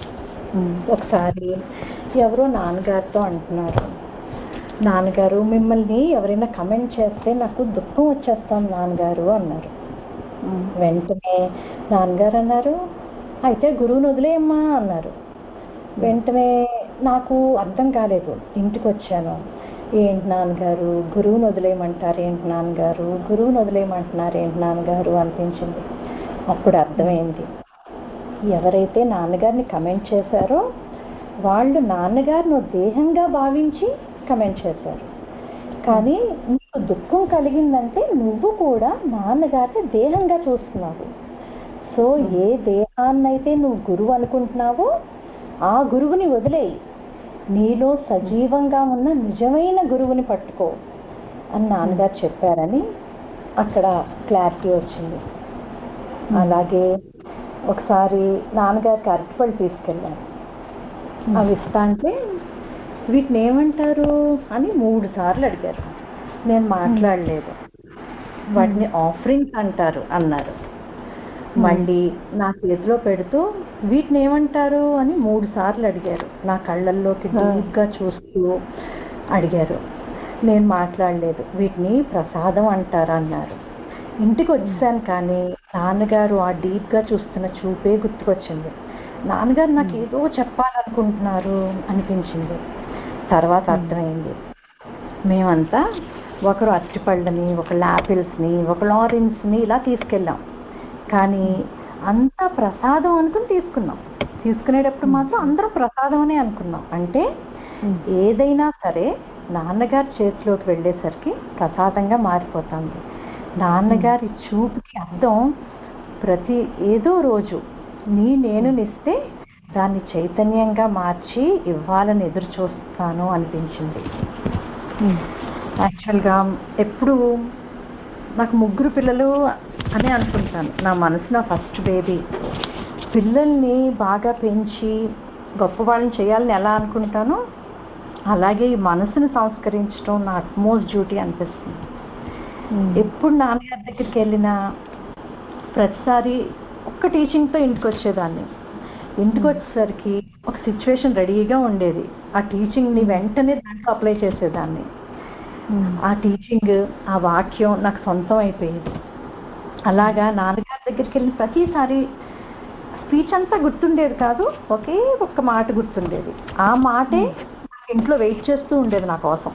ఒకసారి ఎవరో నాన్నగారితో అంటున్నారు నాన్నగారు మిమ్మల్ని ఎవరైనా కమెంట్ చేస్తే నాకు దుఃఖం వచ్చేస్తాం నాన్నగారు అన్నారు వెంటనే నాన్నగారు అన్నారు అయితే గురువుని వదిలేయమ్మా అన్నారు వెంటనే నాకు అర్థం కాలేదు ఇంటికి వచ్చాను ఏంటి నాన్నగారు గురువుని వదిలేయమంటారు ఏంటి నాన్నగారు గురువుని వదిలేయమంటున్నారు ఏంటి నాన్నగారు అనిపించింది అప్పుడు అర్థమైంది ఎవరైతే నాన్నగారిని కమెంట్ చేశారో వాళ్ళు నాన్నగారిని దేహంగా భావించి కమెంట్ చేశారు కానీ నీకు దుఃఖం కలిగిందంటే నువ్వు కూడా నాన్నగారిని దేహంగా చూస్తున్నావు సో ఏ దేహాన్నైతే నువ్వు గురువు అనుకుంటున్నావో ఆ గురువుని వదిలేయి నీలో సజీవంగా ఉన్న నిజమైన గురువుని పట్టుకో అని నాన్నగారు చెప్పారని అక్కడ క్లారిటీ వచ్చింది అలాగే ఒకసారి నాన్నగారికి అరటిపళ్ళు తీసుకెళ్ళాను అవి ఇస్తా అంటే వీటిని ఏమంటారు అని మూడు సార్లు అడిగారు నేను మాట్లాడలేదు వాటిని ఆఫరింగ్స్ అంటారు అన్నారు మళ్ళీ నా చేతిలో పెడుతూ వీటిని ఏమంటారు అని మూడు సార్లు అడిగారు నా కళ్ళల్లోకి డీప్గా చూస్తూ అడిగారు నేను మాట్లాడలేదు వీటిని ప్రసాదం అంటారు అన్నారు ఇంటికి వచ్చాను కానీ నాన్నగారు ఆ డీప్గా చూస్తున్న చూపే గుర్తుకొచ్చింది నాన్నగారు నాకు ఏదో చెప్పాలనుకుంటున్నారు అనిపించింది తర్వాత అర్థమైంది మేమంతా ఒకరు అరటిపళ్ళని ఒకళ్ళు యాపిల్స్ని ఒకళ్ళు ఆరెంజ్ని ఇలా తీసుకెళ్ళాం కానీ అంతా ప్రసాదం అనుకుని తీసుకున్నాం తీసుకునేటప్పుడు మాత్రం అందరూ ప్రసాదం అనే అనుకున్నాం అంటే ఏదైనా సరే నాన్నగారి చేతిలోకి వెళ్ళేసరికి ప్రసాదంగా మారిపోతుంది నాన్నగారి చూపుకి అర్థం ప్రతి ఏదో రోజు నీ నేను నిస్తే దాన్ని చైతన్యంగా మార్చి ఇవ్వాలని ఎదురు చూస్తాను అనిపించింది యాక్చువల్గా ఎప్పుడు నాకు ముగ్గురు పిల్లలు అని అనుకుంటాను నా మనసున ఫస్ట్ బేబీ పిల్లల్ని బాగా పెంచి గొప్ప వాళ్ళని చేయాలని ఎలా అనుకుంటానో అలాగే ఈ మనసుని సంస్కరించడం నా అట్మోస్ట్ డ్యూటీ అనిపిస్తుంది ఎప్పుడు నాన్నగారి దగ్గరికి వెళ్ళినా ప్రతిసారి ఒక్క టీచింగ్తో ఇంటికి వచ్చేదాన్ని ఇంటికి వచ్చేసరికి ఒక సిచ్యువేషన్ రెడీగా ఉండేది ఆ టీచింగ్ని వెంటనే దాంట్లో అప్లై చేసేదాన్ని ఆ టీచింగ్ ఆ వాక్యం నాకు సొంతం అయిపోయేది అలాగా నాన్నగారి దగ్గరికి వెళ్ళిన ప్రతిసారి స్పీచ్ అంతా గుర్తుండేది కాదు ఒకే ఒక్క మాట గుర్తుండేది ఆ మాటే ఇంట్లో వెయిట్ చేస్తూ ఉండేది నా కోసం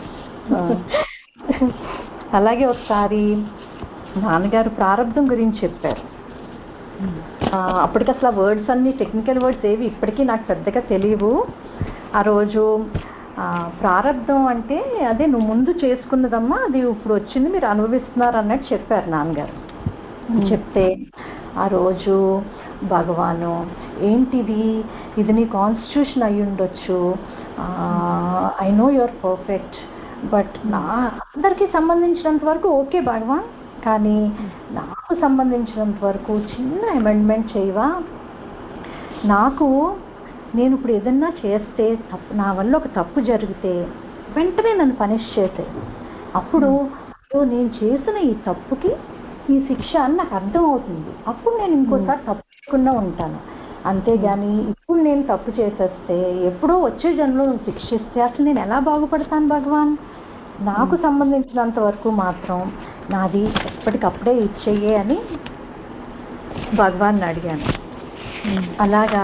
అలాగే ఒకసారి నాన్నగారు ప్రారంభం గురించి చెప్పారు ఆ, అప్పటికి అసలు ఆ వర్డ్స్ అన్ని టెక్నికల్ వర్డ్స్ ఏవి ఇప్పటికీ నాకు పెద్దగా తెలియవు ఆ రోజు ఆ, ప్రారంధం అంటే అదే నువ్వు ముందు చేసుకున్నదమ్మా అది ఇప్పుడు వచ్చింది మీరు అనుభవిస్తున్నారు అన్నట్టు చెప్పారు నాన్నగారు చెప్తే ఆ రోజు భగవాను ఏంటిది ఇది నీ కాన్స్టిట్యూషన్ అయి ఉండొచ్చు I know you're perfect but నా అందరికీ సంబంధించినంత వరకు ఓకే భగవాన్ కానీ నాకు సంబంధించినంత వరకు చిన్న అమెండ్మెంట్ చేయవా నాకు నేను ఇప్పుడు ఏదన్నా చేస్తే తప్పు నా వల్ల ఒక తప్పు జరిగితే వెంటనే నన్ను పనిష్ చేసే అప్పుడు "ఓ, నేను చేసిన ఈ తప్పుకి ఈ శిక్ష అని నాకు అర్థం అవుతుంది అప్పుడు నేను ఇంకోసారి తప్పు చేయకుండా ఉంటాను అంతేగాని ఇప్పుడు నేను తప్పు చేసేస్తే ఎప్పుడో వచ్చే జన్మలో నువ్వు శిక్షిస్తే అసలు నేను ఎలా బాగుపడతాను భగవాన్ నాకు సంబంధించినంత వరకు మాత్రం నాది ఎప్పటికప్పుడే ఇచ్చేయే అని భగవాన్ అడిగాను అలాగా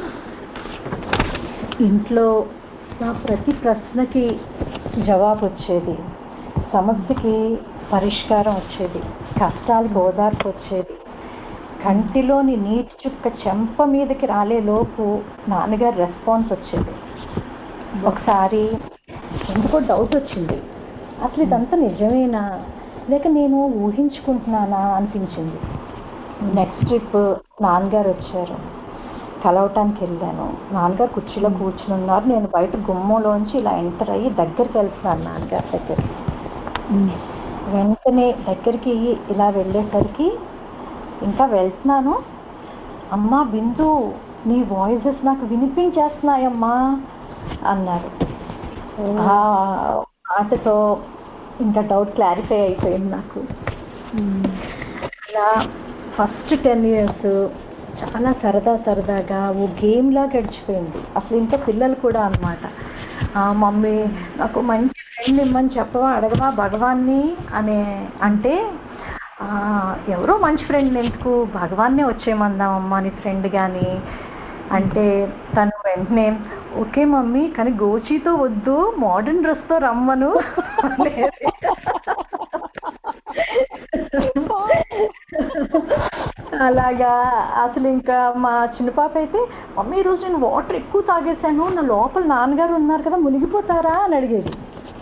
ఇంట్లో నా ప్రతి ప్రశ్నకి జవాబు వచ్చేది సమస్యకి పరిష్కారం వచ్చేది కష్టాలకు ఓదార్పు వచ్చేది కంటిలోని నీటి చుక్క చెంప మీదకి రాలే లోపు నాన్నగారి రెస్పాన్స్ వచ్చేది ఒకసారి ఎందుకో డౌట్ వచ్చింది అసలు ఇదంతా నిజమేనా లేక నేను ఊహించుకుంటున్నానా అనిపించింది నెక్స్ట్ ట్రిప్ నాన్నగారు వచ్చారు కలవటానికి వెళ్ళాను నాన్నగారు కుర్చీలో కూర్చుని ఉన్నారు నేను బయట గుమ్మంలోంచి ఇలా ఎంటర్ అయ్యి దగ్గరికి వెళ్తున్నాను నాన్నగారి దగ్గరికి వెంటనే దగ్గరికి ఇలా వెళ్ళేసరికి ఇంకా వెళ్తున్నాను అమ్మా బిందు నీ వాయిసెస్ నాకు వినిపించేస్తున్నాయమ్మా అన్నారు ఆ మాటతో ఇంకా డౌట్ క్లారిఫై అయిపోయింది నాకు అలా ఫస్ట్ టెన్ ఇయర్స్ చాలా సరదా సరదాగా ఓ గేమ్లా గడిచిపోయింది అసలు ఇంకా పిల్లలు కూడా అనమాట మమ్మీ నాకు మంచి ఫ్రెండ్ ఇమ్మని చెప్పవా అడగవా భగవాన్ని అనే అంటే "ఆ, ఎవరో మంచి ఫ్రెండ్ ఎందుకు భగవాన్నే వచ్చేయమందామమ్మా నీ ఫ్రెండ్ కానీ అంటే తను వెంటనే ఓకే మమ్మీ కానీ గోచీతో వద్దు మోడర్న్ డ్రెస్తో రమ్మను అనేది. అలాగా అసలు ఇంకా మా చిన్న పాప అయితే మమ్మీ ఈరోజు నేను వాటర్ ఎక్కువ తాగేశాను నా లోపల నాన్నగారు ఉన్నారు కదా మునిగిపోతారా అని అడిగేది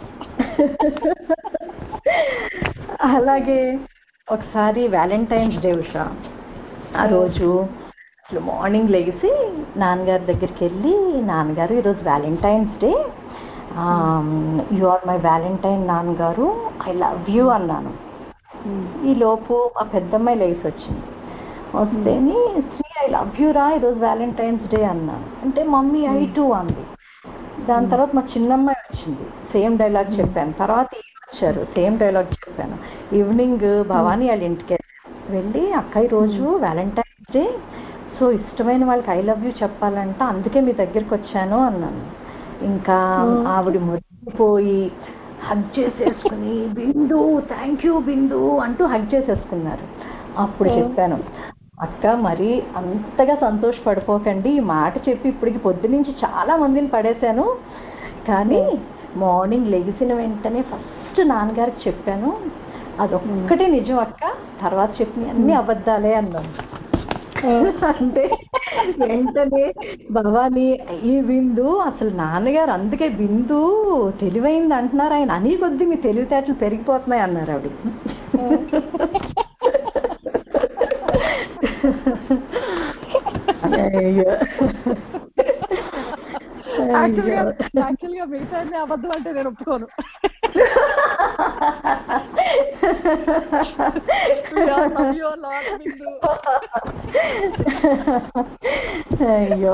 అలాగే ఒకసారి వ్యాలంటైన్స్ డే ఉషా ఆ రోజు అసలు మార్నింగ్ లెగిసి నాన్నగారి దగ్గరికి వెళ్ళి నాన్నగారు ఈరోజు Valentine's Day you are my valentine నాన్నగారు ఐ లవ్ యూ అన్నాను ఈ లోపు ఆ పెద్దమ్మాయి లేచి వచ్చింది వస్తేని శ్రీ ఐ లవ్ యూ రా ఈరోజు వ్యాలంటైన్స్ డే అన్నాను అంటే మమ్మీ ఐ టూ అంది దాని తర్వాత మా చిన్నమ్మాయి వచ్చింది సేమ్ డైలాగ్ చెప్పాను తర్వాత ఈయన వచ్చారు సేమ్ డైలాగ్ చెప్పాను ఈవినింగ్ భవానీ వాళ్ళ ఇంటికి వెళ్ళాను. వెళ్ళి అక్క రోజు వ్యాలంటైన్స్ డే సో ఇష్టమైన వాళ్ళకి ఐ లవ్ యూ చెప్పాలంట అందుకే మీ దగ్గరికి వచ్చాను అన్నాను ఇంకా ఆవిడ మురిగిపోయి హగ్ చేసేసుకుని బిందు థ్యాంక్ యూ బిందు అంటూ హగ్ చేసేసుకున్నారు అప్పుడు చెప్పాను అక్క మరి అంతగా సంతోషపడిపోకండి ఈ మాట చెప్పి ఇప్పటికి పొద్దు నుంచి చాలా మందిని పడేశాను కానీ మార్నింగ్ లెగిసిన వెంటనే ఫస్ట్ నాన్నగారికి చెప్పాను అదొక్కటే నిజం అక్క తర్వాత చెప్పిన అన్ని అబద్ధాలే అన్నాను అంటే వెంటనే భవానీ ఈ బిందు అసలు నాన్నగారు అందుకే బిందు తెలివైంది అంటున్నారు ఆయన అని కొద్దీ మీ తెలివితేటలు పెరిగిపోతున్నాయి అన్నారు ఆవిడ అయ్యో. యాక్చువల్గా అయ్యో. యాక్చువల్గా మిగతా అన్ని అబద్ధం అంటే నేను ఒప్పుకోను Yeah, love you a lot, Bindu. అయ్యో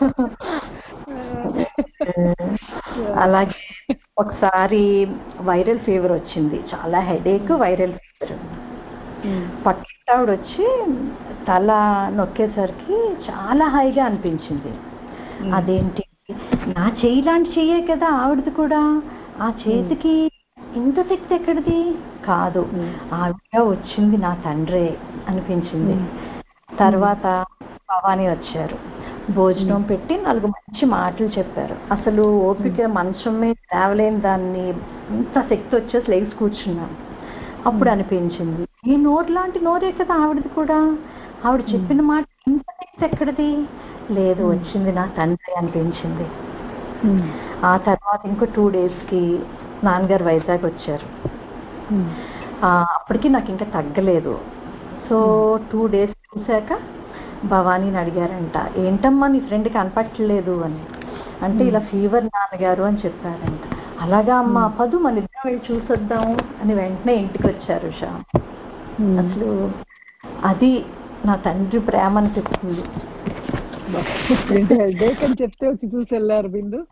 అలాగే ఒకసారి వైరల్ ఫీవర్ వచ్చింది చాలా హెడేక్ వైరల్ ఫీవర్ పక్కింటి ఆవిడ వచ్చి తల నొక్కేసరికి చాలా హాయిగా అనిపించింది అదేంటి నా చెయ్యి లాంటి చెయ్యే కదా ఆవిడది కూడా ఆ చేతికి ఇంత శక్తి ఎక్కడిది కాదు ఆవిడ వచ్చింది నా తండ్రే అనిపించింది తర్వాత భవానీ వచ్చారు భోజనం పెట్టి నాలుగు మంచి మాటలు చెప్పారు అసలు ఓపిక మంచం మీద లేవలేని దాన్ని ఇంత శక్తి వచ్చేసి లేచి కూర్చున్నాను అప్పుడు అనిపించింది ఈ నోరు లాంటి నోరే కదా ఆవిడది కూడా ఆవిడ చెప్పిన మాట ఇంత శక్తి ఎక్కడిది లేదు వచ్చింది నా తండ్రి అనిపించింది ఆ తర్వాత ఇంకో టూ డేస్కి నాన్నగారు వైజాగ్ వచ్చారు ఆ, అప్పటికి నాకు ఇంకా తగ్గలేదు సో టూ డేస్ చూశాక భవానీని అడిగారంట ఏంటమ్మా నీ ఫ్రెండ్ కనపట్టలేదు అని అంటే ఇలా ఫీవర్ నాన్నగారు అని చెప్పారంట అలాగా అమ్మా పదు మన ఇద్దరం వెళ్ళి చూసొద్దాం అని వెంటనే ఇంటికి వచ్చారు షా అసలు అది నా తండ్రి ప్రేమ అనిపిస్తుంది ఏంటి హెడేక్ అని చెప్తే వచ్చి చూసి వెళ్ళారు బిందు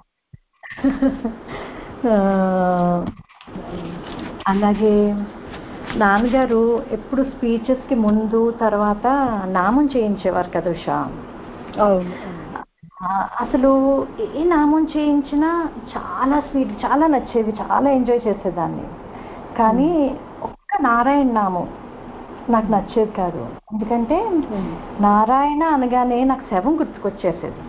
ఆ, అలాగే నాన్నగారు ఎప్పుడు స్పీచెస్ కి ముందు తర్వాత నామం చేయించేవారు కదా ఉషా అవును ఆ, అసలు ఏ నామం చేయించినా చాలా స్వీట్ చాలా నచ్చేది చాలా ఎంజాయ్ చేసేదాన్ని కానీ ఒక్క నారాయణ నామం నాకు నచ్చేది కాదు ఎందుకంటే నారాయణ అనగానే నాకు శవం గుర్తుకొచ్చేసేది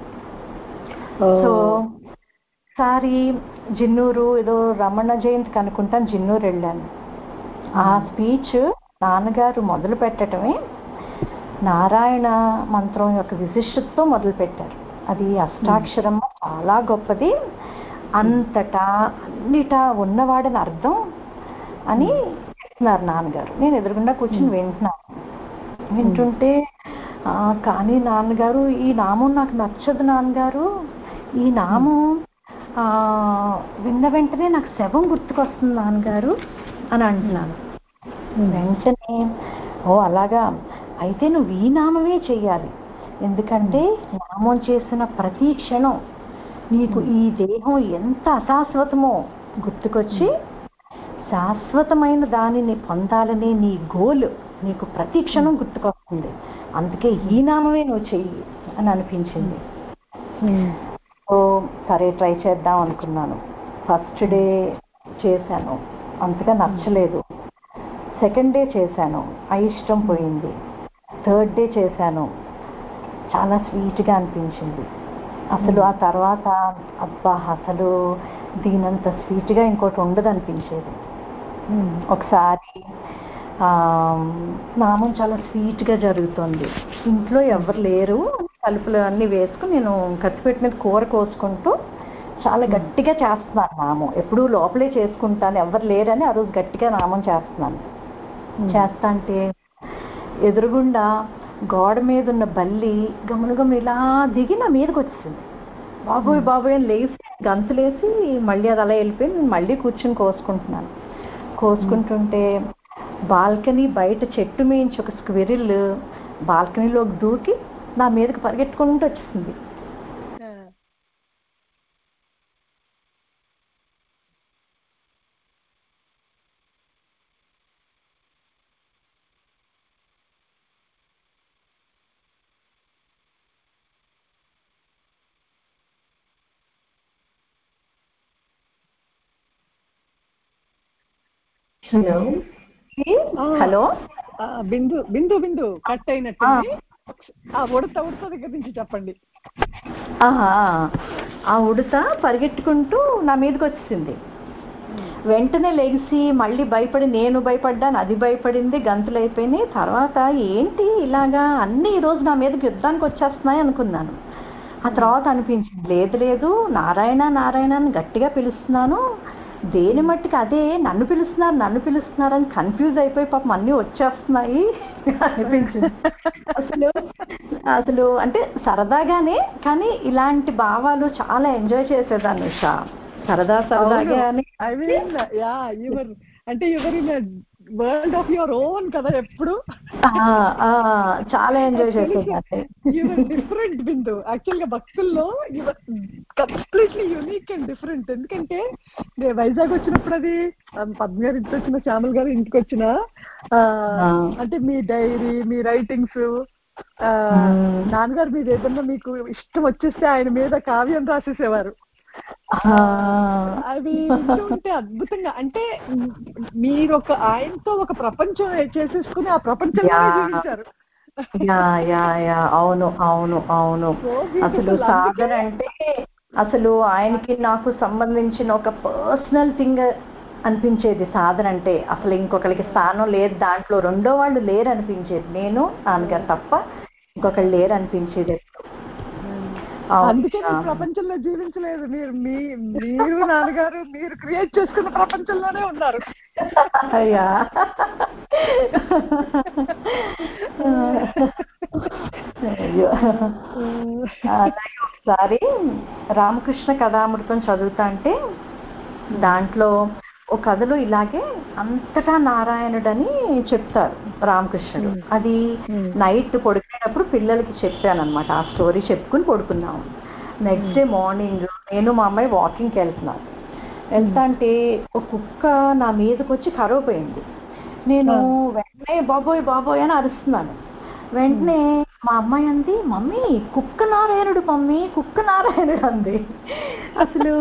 సో ఒకసారి జిన్నూరు ఏదో రమణ జయంతికి అనుకుంటాను జిన్నూరు వెళ్ళాను ఆ స్పీచ్ నాన్నగారు మొదలు పెట్టడమే నారాయణ మంత్రం యొక్క విశిష్టతతో మొదలు పెట్టారు అది అష్టాక్షరం చాలా గొప్పది అంతటా అన్నిటా ఉన్నవాడని అర్థం అని చెప్తున్నారు నాన్నగారు నేను ఎదురుగుండా కూర్చుని వింటున్నాను వింటుంటే "ఆ, కానీ నాన్నగారు ఈ నామం నాకు నచ్చదు నాన్నగారు ఈ నామం ఆ, విన్న వెంటనే నాకు శవం గుర్తుకొస్తుంది నాన్నగారు అని అంటున్నాను వెంటనే ఓ అలాగా అయితే నువ్వు ఈ నామమే చెయ్యాలి ఎందుకంటే నామం చేసిన ప్రతి క్షణం నీకు ఈ దేహం ఎంత అశాశ్వతమో గుర్తుకొచ్చి శాశ్వతమైన దానిని పొందాలనే నీ గోల్ నీకు ప్రతి క్షణం గుర్తుకొస్తుంది అందుకే ఈ నామమే నువ్వు చెయ్యి అని అనిపించింది సో సరే ట్రై చేద్దాం అనుకున్నాను ఫస్ట్ డే చేశాను అంతగా నచ్చలేదు సెకండ్ డే చేశాను అయిష్టం పోయింది థర్డ్ డే చేశాను చాలా స్వీట్గా అనిపించింది అసలు ఆ తర్వాత అబ్బా అసలు దీనంత స్వీట్గా ఇంకోటి ఉండదు అనిపించేది ఒకసారి ఆ, నామం చాలా స్వీట్గా జరుగుతుంది ఇంట్లో ఎవరు లేరు తలుపులు అన్నీ వేసుకుని నేను కత్తిపెట్టి మీద కూర కోసుకుంటూ చాలా గట్టిగా చేస్తున్నాను నామం ఎప్పుడూ లోపలే చేసుకుంటాను ఎవరు లేరని ఆ రోజు గట్టిగా నామం చేస్తున్నాను చేస్తా అంటే ఎదురుగుండా గోడ మీద ఉన్న బల్లి గమనగమ ఇలా దిగి నా మీదకి వచ్చింది బాబోయ్ బాబోయ్ అని లేచి గంతులేసి మళ్ళీ అది అలా వెళ్ళిపోయి నేను మళ్ళీ కూర్చుని కోసుకుంటున్నాను కోసుకుంటుంటే బాల్కనీ బయట చెట్టు మేయించి ఒక స్క్విరిల్ బాల్కనీలోకి దూకి నా మీదకి పరిగెట్టుకుంటూ వచ్చింది హలో హలో ఆ, బిందు బిందు బిందు కట్ అయినట్టుంది ఆ ఉడత ఉడత దగ్గర నుంచి చెప్పండి ఆహా ఆ ఉడత పరిగెట్టుకుంటూ నా మీదకి వచ్చింది వెంటనే లెగిసి మళ్ళీ భయపడి నేను భయపడ్డాను అది భయపడింది గంతులు అయిపోయినాయి తర్వాత ఏంటి ఇలాగా అన్నీ ఈరోజు నా మీదకి యుద్ధానికి వచ్చేస్తున్నాయి అనుకున్నాను ఆ తర్వాత అనిపించింది లేదు లేదు నారాయణ నారాయణ అని గట్టిగా పిలుస్తున్నాను దేని మట్టుకు అదే నన్ను పిలుస్తున్నారు నన్ను పిలుస్తున్నారు అని కన్ఫ్యూజ్ అయిపోయి పాపం అన్నీ వచ్చేస్తున్నాయి అనిపించింది అసలు అసలు అంటే సరదాగానే కానీ ఇలాంటి భావాలు చాలా ఎంజాయ్ చేసేదాన్ని ఉషా సరదా సరదాగా అని ఐ మీన్ యా యువర్ అంటే you're in world of your own కదా ఎప్పుడు ఆ, ఆ, చాలా ఎంజాయ్ చేసేదాన్ని డిఫరెంట్ బిందు యాక్చువల్ గా భక్తుల్లో కంప్లీట్లీ యూనిక్ అండ్ డిఫరెంట్ ఎందుకంటే నేను వైజాగ్ వచ్చినప్పుడు అది ఆ, పద్మ గారి ఇంటికి వచ్చిన శ్యామల్ గారి ఇంటికి వచ్చిన ఆ, ఆ. అంటే మీ డైరీ మీ రైటింగ్స్ మ్మ్. నాన్నగారు మీద ఏదన్నా మీకు ఇష్టం వచ్చేస్తే ఆయన మీద కావ్యం రాసేసేవారు ఆ, అవి వింటూ ఉంటే అద్భుతంగా అంటే మ్, మీరు ఒక ఆయనతో ఒక ప్రపంచం చేసేసుకుని ఆ ప్రపంచంలోనే యా. జీవించారు యా యా యా అవును అవును అవును So beautiful. అసలు అందుకే- సాధన అంటే అసలు ఆయనకి నాకు సంబంధించిన ఒక పర్సనల్ థింగ్ అనిపించేది సాధన అంటే అసలు ఇంకొకరికి స్థానం లేదు దాంట్లో రెండో వాళ్ళు లేరు అనిపించేది నేను నాన్నగారు తప్ప ఇంకొకరు లేరు అనిపించేది ఎప్పుడు. అవును. అందుకే మీరు ప్రపంచంలో జీవించలేదు మీరు మీ మీరు నాన్నగారు మీరు క్రియేట్ చేసుకున్న ప్రపంచంలోనే ఉన్నారు అయ్యా అయ్యో అలాగే ఒకసారి రామకృష్ణ కథామృతం చదువుతా అంటే దాంట్లో ఒక కథలో ఇలాగే అంతటా నారాయణుడని చెప్తారు రామకృష్ణుడు Hmm. అది Hmm. నైట్ పడుకునేటప్పుడు పిల్లలకి చెప్పాను అనమాట ఆ స్టోరీ చెప్పుకుని పడుకున్నాము నెక్స్ట్ డే మార్నింగ్ నేను మా అమ్మాయి వాకింగ్కి వెళ్తున్నాను వెళ్తా అంటే ఒక కుక్క నా మీదకి వచ్చి కరవపోయింది నేను వెంటనే బాబోయ్ బాబోయ్ అని అరుస్తున్నాను వెంటనే మా అమ్మాయి అంది మమ్మీ కుక్క నారాయణుడు మమ్మీ కుక్క నారాయణుడు అంది అసలు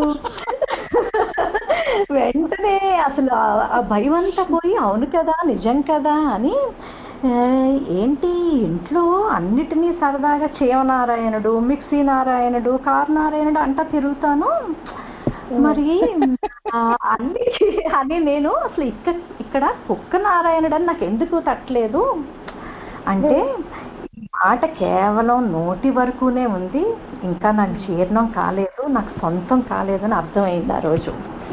వెంటనే అసలు ఆ- ఆ భయం అంతా పోయి అవును కదా నిజం కదా అని "ఏ, ఏంటి ఇంట్లో అన్నిటినీ సరదాగా నారాయణుడు మిక్సీ నారాయణుడు కార్ నారాయణుడు అంటా తిరుగుతాను మరి ఆ, అన్ని అని నేను అసలు ఇక్కడ ఇక్కడ కుక్క నారాయణుడు అని నాకు ఎందుకు తట్టలేదు అంటే ఈ మాట కేవలం నోటి వరకునే ఉంది ఇంకా నాకు జీర్ణం కాలేదు నాకు సొంతం కాలేదని అర్థమైంది ఆ రోజు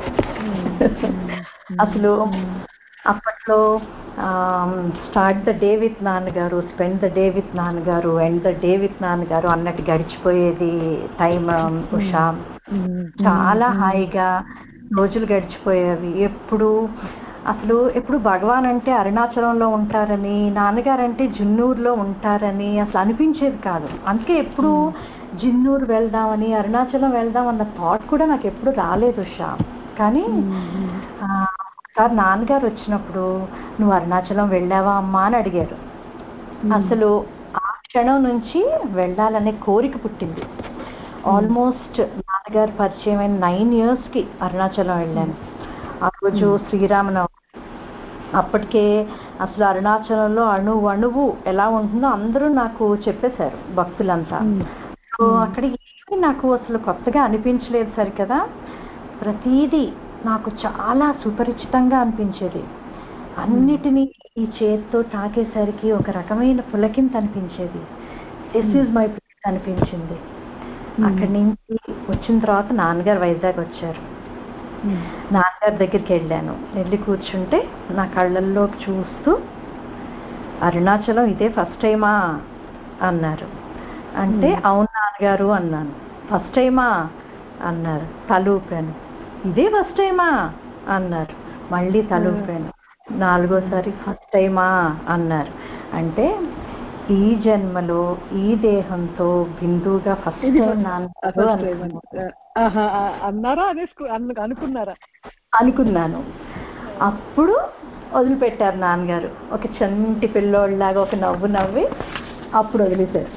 అసలు అప్పట్లో స్టార్ట్ ద డే విత్ నాన్నగారు స్పెండ్ ద డే విత్ నాన్నగారు ఎండ్ ద డే విత్ నాన్నగారు అన్నట్టు గడిచిపోయేది టైం ఉషా చాలా హాయిగా రోజులు గడిచిపోయేవి ఎప్పుడు అసలు ఎప్పుడు భగవాన్ అంటే అరుణాచలంలో ఉంటారని నాన్నగారు అంటే జిన్నూరులో ఉంటారని అసలు అనిపించేది కాదు అందుకే ఎప్పుడు జిన్నూరు వెళ్దామని అరుణాచలం వెళ్దాం అన్న థాట్ కూడా నాకు ఎప్పుడు రాలేదు ఉషా కానీ ఆ, ఒకసారి నాన్నగారు వచ్చినప్పుడు నువ్వు అరుణాచలం వెళ్ళావా అమ్మా అని అడిగారు అసలు ఆ క్షణం నుంచి వెళ్ళాలనే కోరిక పుట్టింది ఆల్మోస్ట్ నాన్నగారు పరిచయం అయిన నైన్ ఇయర్స్కి అరుణాచలం వెళ్ళాను ఆ రోజు శ్రీరామనవమి అప్పటికే అసలు అరుణాచలంలో అణువు అణువు ఎలా ఉంటుందో అందరూ నాకు చెప్పేశారు భక్తులంతా సో అక్కడికి ఏమీ నాకు అసలు కొత్తగా అనిపించలేదు సరికదా ప్రతీదీ నాకు చాలా సుపరిచితంగా అనిపించేది అన్నిటినీ ఈ చేతితో తాకేసరికి ఒక రకమైన పులకింత అనిపించేది దిస్ ఈజ్ మై ప్లేస్ అనిపించింది అక్కడి నుంచి వచ్చిన తర్వాత నాన్నగారు వైజాగ్ వచ్చారు నాన్నగారి దగ్గరికి వెళ్ళాను వెళ్ళి కూర్చుంటే నా కళ్ళల్లోకి చూస్తూ అరుణాచలం ఇదే ఫస్ట్ టైమా అన్నారు అంటే అవును నాన్నగారు అన్నాను ఫస్ట్ టైమా అన్నారు తలూపాను ఇదే ఫస్ట్ టైమా అన్నారు మళ్ళీ తలూపాను నాలుగోసారి ఫస్ట్ టైమా అన్నారు అంటే ఈ జన్మలో ఈ దేహంతో బిందువుగా ఫస్ట్ ఇది టైం first- నాన్నగారు ఫస్ట్ టైం అనుకున్నాను. ఆహా, ఆ, అన్నారా అనేసుకు అను- అనుకున్నారా అనుకున్నాను అప్పుడు వదిలిపెట్టారు నాన్నగారు ఒక చంటి పిల్లోళ్ళలాగా ఒక నవ్వు నవ్వి అప్పుడు వదిలేశారు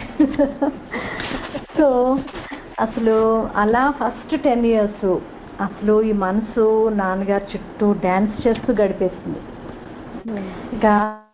సో అసలు అలా ఫస్ట్ టెన్ ఇయర్స్ అసలు ఈ మనసు నాన్నగారు చుట్టూ డ్యాన్స్ చేస్తూ గడిపేసింది ఇక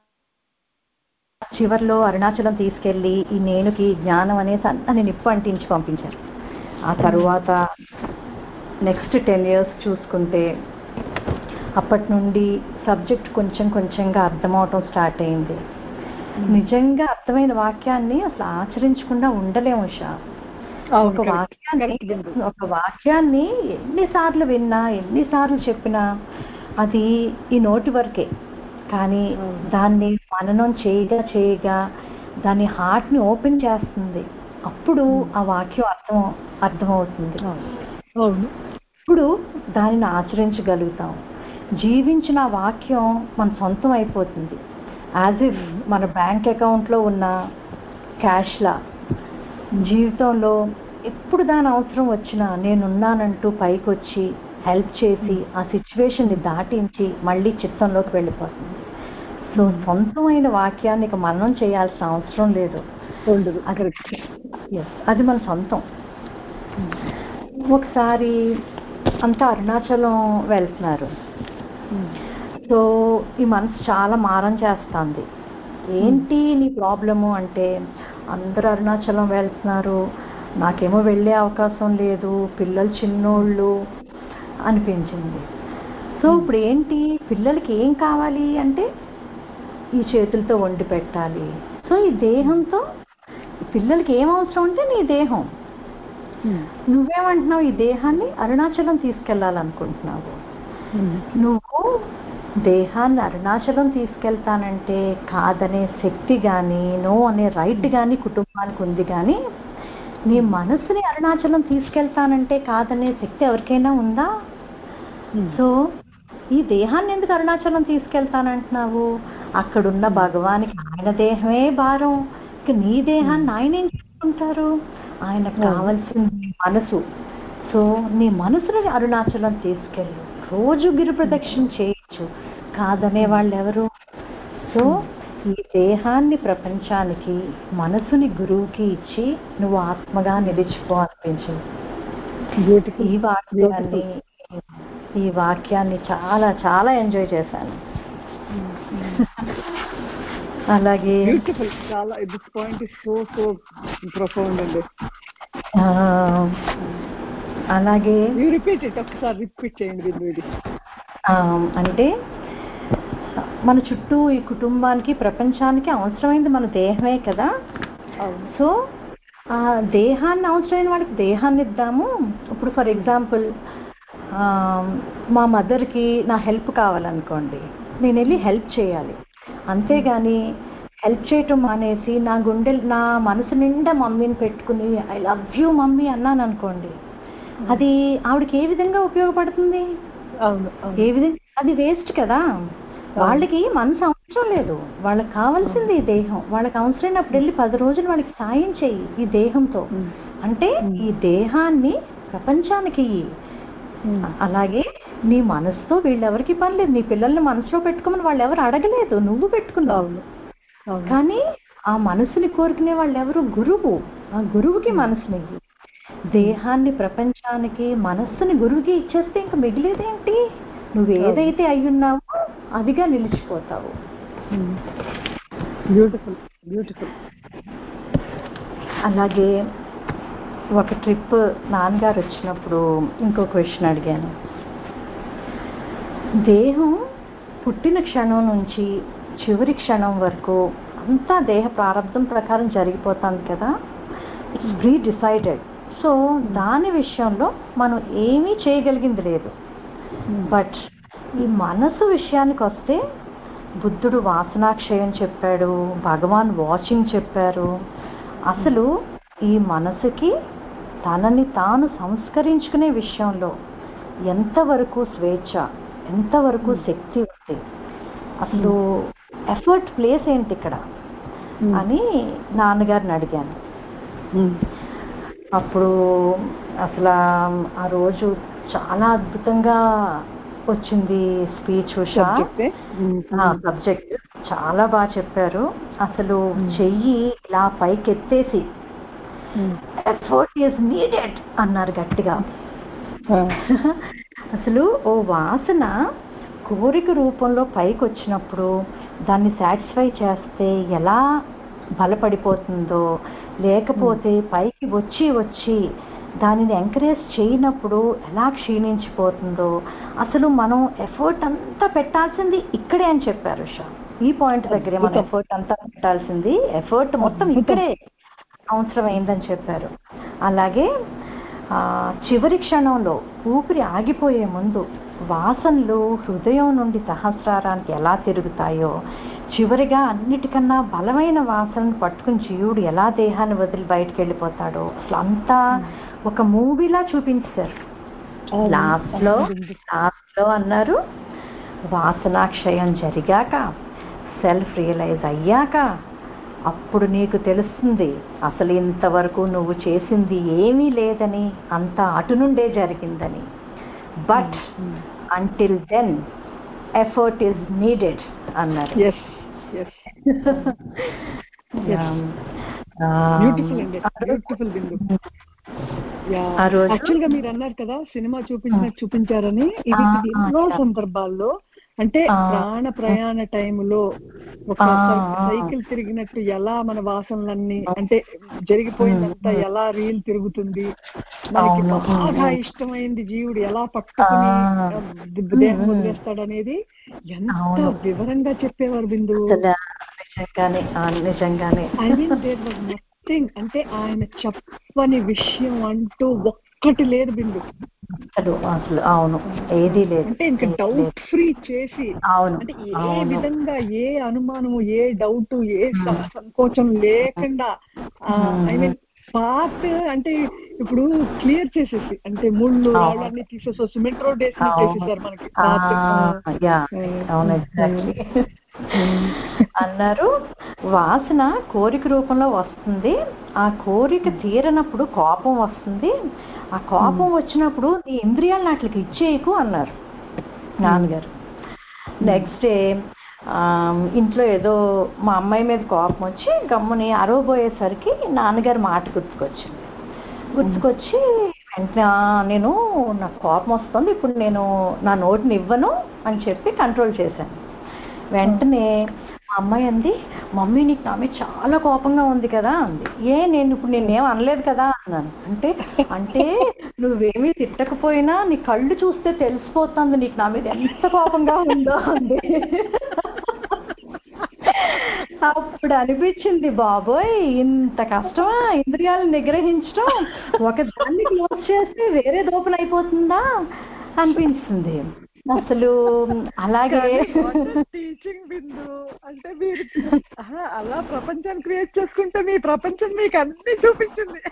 చివర్లో అరుణాచలం తీసుకెళ్ళి ఈ నేనుకి జ్ఞానం అనే సన్నని నిప్పు అంటించి పంపించారు ఆ తరువాత నెక్స్ట్ టెన్ ఇయర్స్ చూసుకుంటే అప్పటి నుండి సబ్జెక్ట్ కొంచెం కొంచెంగా అర్థమవటం స్టార్ట్ అయింది నిజంగా అర్థమైన వాక్యాన్ని అసలు ఆచరించకుండా ఉండలేము ఉషా అవును, ఒక correct. వాక్యాన్ని Correct, బిందు. ఒక వాక్యాన్ని ఎన్నిసార్లు విన్నా ఎన్నిసార్లు చెప్పినా అది ఈ నోటి వరకే కానీ అవును. దాన్ని మననం చేయగా చేయగా దాని హార్ట్ని ఓపెన్ చేస్తుంది అప్పుడు ఆ వాక్యం అర్థం అర్థమవుతుంది అవును. అవును ఇప్పుడు దానిని ఆచరించగలుగుతాం జీవించిన ఆ వాక్యం మన సొంతం అయిపోతుంది యాజ్ ఇఫ్ మన బ్యాంక్ అకౌంట్లో ఉన్న క్యాష్లా జీవితంలో ఎప్పుడు దాని అవసరం వచ్చినా నేనున్నానంటూ పైకి వచ్చి హెల్ప్ చేసి ఆ సిచ్యువేషన్ని దాటించి మళ్ళీ చిత్తంలోకి వెళ్ళిపోతుంది సో సొంతమైన వాక్యాన్ని ఇక మనం చేయాల్సిన అవసరం లేదు ఉండదు అది yes, అది మన సొంతం ఒకసారి అంతా అరుణాచలం వెళ్తున్నారు సో ఈ మనసు చాలా మారం చేస్తుంది ఏంటి నీ ప్రాబ్లము అంటే అందరూ అరుణాచలం వెళ్తున్నారు నాకేమో వెళ్ళే అవకాశం లేదు పిల్లలు చిన్నోళ్ళు అనిపించింది సో ఇప్పుడు ఏంటి పిల్లలకి ఏం కావాలి అంటే ఈ చేతులతో వండి పెట్టాలి సో ఈ దేహంతో పిల్లలకి ఏం అవసరం అంటే నీ దేహం నువ్వేమంటున్నావు ఈ దేహాన్ని అరుణాచలం తీసుకెళ్ళాలనుకుంటున్నావు నువ్వు దేహాన్ని అరుణాచలం తీసుకెళ్తానంటే కాదనే శక్తి కానీ నో అనే రైట్ కానీ కుటుంబానికి ఉంది కానీ నీ మనసుని అరుణాచలం తీసుకెళ్తానంటే కాదనే శక్తి ఎవరికైనా ఉందా సో ఈ దేహాన్ని ఎందుకు అరుణాచలం తీసుకెళ్తానంటున్నావు అక్కడున్న భగవానికి ఆయన దేహమే భారం ఇక నీ దేహాన్ని ఆయన ఏం చేసుకుంటారు ఆయనకు కావలసింది నీ మనసు సో నీ మనసుని అరుణాచలం తీసుకెళ్ళు రోజు గిరి ప్రదక్షిణ చేయొచ్చు కాదనే వాళ్ళు ఎవరు సో ఈ దేహాన్ని ప్రపంచానికి మనసుని గురువుకి ఇచ్చి నువ్వు ఆత్మగా నిలిచిపో అనిపించింది బ్యూటిఫుల్ ఈ వాక్యాన్ని ఈ వాక్యాన్ని చాలా చాలా ఎంజాయ్ చేశాను అలాగే బ్యూటిఫుల్ చాలా this point is so so profound అండి ఆ, అలాగే యూ రిపీట్ ఇట్ ఒకసారి రిపీట్ చేయండి బిందు ఇది ఆ, అంటే మన చుట్టూ ఈ కుటుంబానికి ప్రపంచానికి అవసరమైంది మన దేహమే కదా అవును సో ఆ దేహాన్ని అవసరమైన వాడికి దేహాన్ని ఇద్దాము ఇప్పుడు ఫర్ ఎగ్జాంపుల్ మా మదర్కి నా హెల్ప్ కావాలనుకోండి నేను వెళ్ళి హెల్ప్ చేయాలి అంతేగాని హెల్ప్ చేయటం మానేసి నా గుండె నా మనసు నిండా మమ్మీని పెట్టుకుని ఐ లవ్ యూ మమ్మీ అన్నాను అనుకోండి అది ఆవిడకి ఏ విధంగా ఉపయోగపడుతుంది అవును ఏ విధంగా అది వేస్ట్ కదా వాళ్ళకి మనసు అవసరం లేదు వాళ్ళకి కావాల్సింది ఈ దేహం వాళ్ళకి అవసరమైనప్పుడు వెళ్ళి పది రోజులు వాళ్ళకి సాయం చెయ్యి ఈ దేహంతో అంటే ఈ దేహాన్ని ప్రపంచానికి ఇయ్యి అలాగే నీ మనసుతో వీళ్ళెవరికి పని లేదు నీ పిల్లల్ని మనసులో పెట్టుకోమని వాళ్ళు ఎవరు అడగలేదు నువ్వు పెట్టుకున్నావు అవును అవును కానీ ఆ మనసుని కోరుకునే వాళ్ళు ఎవరు గురువు ఆ గురువుకి మనసుని ఇవ్వు. దేహాన్ని ప్రపంచానికి మనస్సుని గురువుకి ఇచ్చేస్తే ఇంక మిగిలేదేంటి నువ్వు ఏదైతే అయ్యున్నావో అదిగా నిలిచిపోతావు బ్యూటిఫుల్ బ్యూటిఫుల్ అలాగే ఒక ట్రిప్ నాన్నగారు వచ్చినప్పుడు ఇంకో క్వశ్చన్ అడిగాను దేహం పుట్టిన క్షణం నుంచి చివరి క్షణం వరకు అంతా దేహ ప్రారంభం ప్రకారం జరిగిపోతుంది కదా ఇట్స్ ప్రీ డిసైడెడ్ సో దాని విషయంలో మనం ఏమీ చేయగలిగింది లేదు బట్ ఈ మనసు విషయానికి వస్తే బుద్ధుడు వాసనాక్షయం చెప్పాడు భగవాన్ వాచింగ్ చెప్పారు అసలు ఈ మనసుకి తనని తాను సంస్కరించుకునే విషయంలో ఎంతవరకు స్వేచ్ఛ ఎంతవరకు శక్తి ఉంది అసలు ఎఫర్ట్ ప్లేస్ ఏంటి ఇక్కడ అని నాన్నగారిని అడిగాను అప్పుడు అసలు ఆ రోజు చాలా అద్భుతంగా వచ్చింది స్పీచ్ ఉషా సబ్జెక్ట్ చాలా బాగా చెప్పారు అసలు చెయ్యి ఇలా పైకెత్తేసి ఎఫర్ట్ ఈజ్ నీడెడ్ అన్నారు గట్టిగా అసలు ఓ వాసన కోరిక రూపంలో పైకి వచ్చినప్పుడు దాన్ని సాటిస్ఫై చేస్తే ఎలా బలపడిపోతుందో లేకపోతే పైకి వచ్చి వచ్చి దానిని ఎంకరేజ్ చేయనప్పుడు ఎలా క్షీణించిపోతుందో అసలు మనం ఎఫర్ట్ అంతా పెట్టాల్సింది ఇక్కడే అని చెప్పారు ఉషా ఈ పాయింట్ దగ్గరే మనం ఎఫర్ట్ అంతా పెట్టాల్సింది ఎఫర్ట్ మొత్తం ఇక్కడే అవసరమైందని చెప్పారు అలాగే ఆ, చివరి క్షణంలో ఊపిరి ఆగిపోయే ముందు వాసనలు హృదయం నుండి సహస్రారానికి ఎలా తిరుగుతాయో చివరిగా అన్నిటికన్నా బలమైన వాసనను పట్టుకుని జీవుడు ఎలా దేహాన్ని వదిలి బయటకు వెళ్ళిపోతాడో అసలు అంతా ఒక మూవీలా చూపించారు లాస్ట్ లో లాస్ట్ లో అన్నారు వాసనాక్షయం జరిగాక సెల్ఫ్ రియలైజ్ అయ్యాక అప్పుడు నీకు తెలుస్తుంది అసలు ఇంతవరకు నువ్వు చేసింది ఏమీ లేదని అంతా అటు నుండే జరిగిందని but until then effort is needed అన్నారు ఎస్ ఎస్ బ్యూటిఫుల్ అండి బ్యూటిఫుల్ బిందు ఆ రోజు యాక్చువల్ గా మీరు అన్నారు కదా సినిమా చూపించినట్టు చూపించారని ఇది ఆ, ఇది ఎన్నో ఆ. సందర్భాల్లో అంటే ఆ. ప్రాణ ప్రయాణ టైంలో ఒక ఆ, సై- ఆ. సైకిల్ తిరిగినట్టు ఎలా మన వాసనలన్నీ అంటే జరిగిపోయిందంతా ఉమ్. ఎలా రీల్ తిరుగుతుంది మనకి అవును. బాగా ఉమ్. ఇష్టమైంది జీవుడు ఎలా పట్టుకుని ఆ. ఆ, ది- దేహం ఉమ్. వదిలేస్తాడనేది ఎంత అవును. వివరంగా చెప్పేవారు బిందు అసలు నిజంగానే ఆ, నిజంగానే I mean there was nothing అంటే ఆయన చెప్పని విషయం అంటూ ఒక్కటి లేదు బిందు అసలు అసలు అవును ఏదీ లేదు అంటే ఇంకా ఏదీ డౌట్ లేదు. ఫ్రీ చేసి అవును అంటే ఏ అవును విధంగా ఏ అనుమానము ఏ డౌట్ ఏ సం- Hmm. సంకోచం లేకుండా Hmm. ఐ మీన్ పార్ట్ అంటే ఇప్పుడు క్లియర్ చేసేసి అంటే ముళ్ళు అవును. రాళ్ళు అన్ని తీసేసి సిమెంట్ రోడ్ వేసి అవును. చేసేసారు మనకి ఆ, పార్ట్ యా అవును ఎగ్జాక్ట్లీ అన్నారు వాసన కోరిక రూపంలో వస్తుంది ఆ కోరిక తీరనప్పుడు కోపం వస్తుంది ఆ కోపం వచ్చినప్పుడు నీ ఇంద్రియాలు నాట్లకి ఇచ్చేయకు అన్నారు నాన్నగారు నెక్స్ట్ డే ఇంట్లో ఏదో మా అమ్మాయి మీద కోపం వచ్చి గమ్ముని అరవబోయేసరికి నాన్నగారు మాట గుర్తుకొచ్చింది గుర్తుకొచ్చి వెంటనే "ఆ, నేను నాకు కోపం వస్తుంది ఇప్పుడు నేను నా నోటిని ఇవ్వను అని చెప్పి కంట్రోల్ చేశాను వెంటనే మా అమ్మాయి అంది మమ్మీ నీకు నా మీద చాలా కోపంగా ఉంది కదా అంది ఏ నేను ఇప్పుడు నేనేం అనలేదు కదా అన్నాను అంటే అంటే నువ్వేమీ తిట్టకపోయినా నీ కళ్ళు చూస్తే తెలిసిపోతుంది నీకు నా మీద ఎంత కోపంగా ఉందో అంది అప్పుడు అనిపించింది బాబోయ్ ఇంత కష్టమా ఇంద్రియాలను నిగ్రహించడం ఒక దాన్ని క్లోజ్ చేస్తే వేరే దోపలు అయిపోతుందా అనిపించింది అసలు అలాగే టీచింగ్ బిందు అంటే మీరు ఆహా, అలా ప్రపంచాన్ని క్రియేట్ చేసుకుంటే మీ ప్రపంచం మీకు అన్ని చూపించింది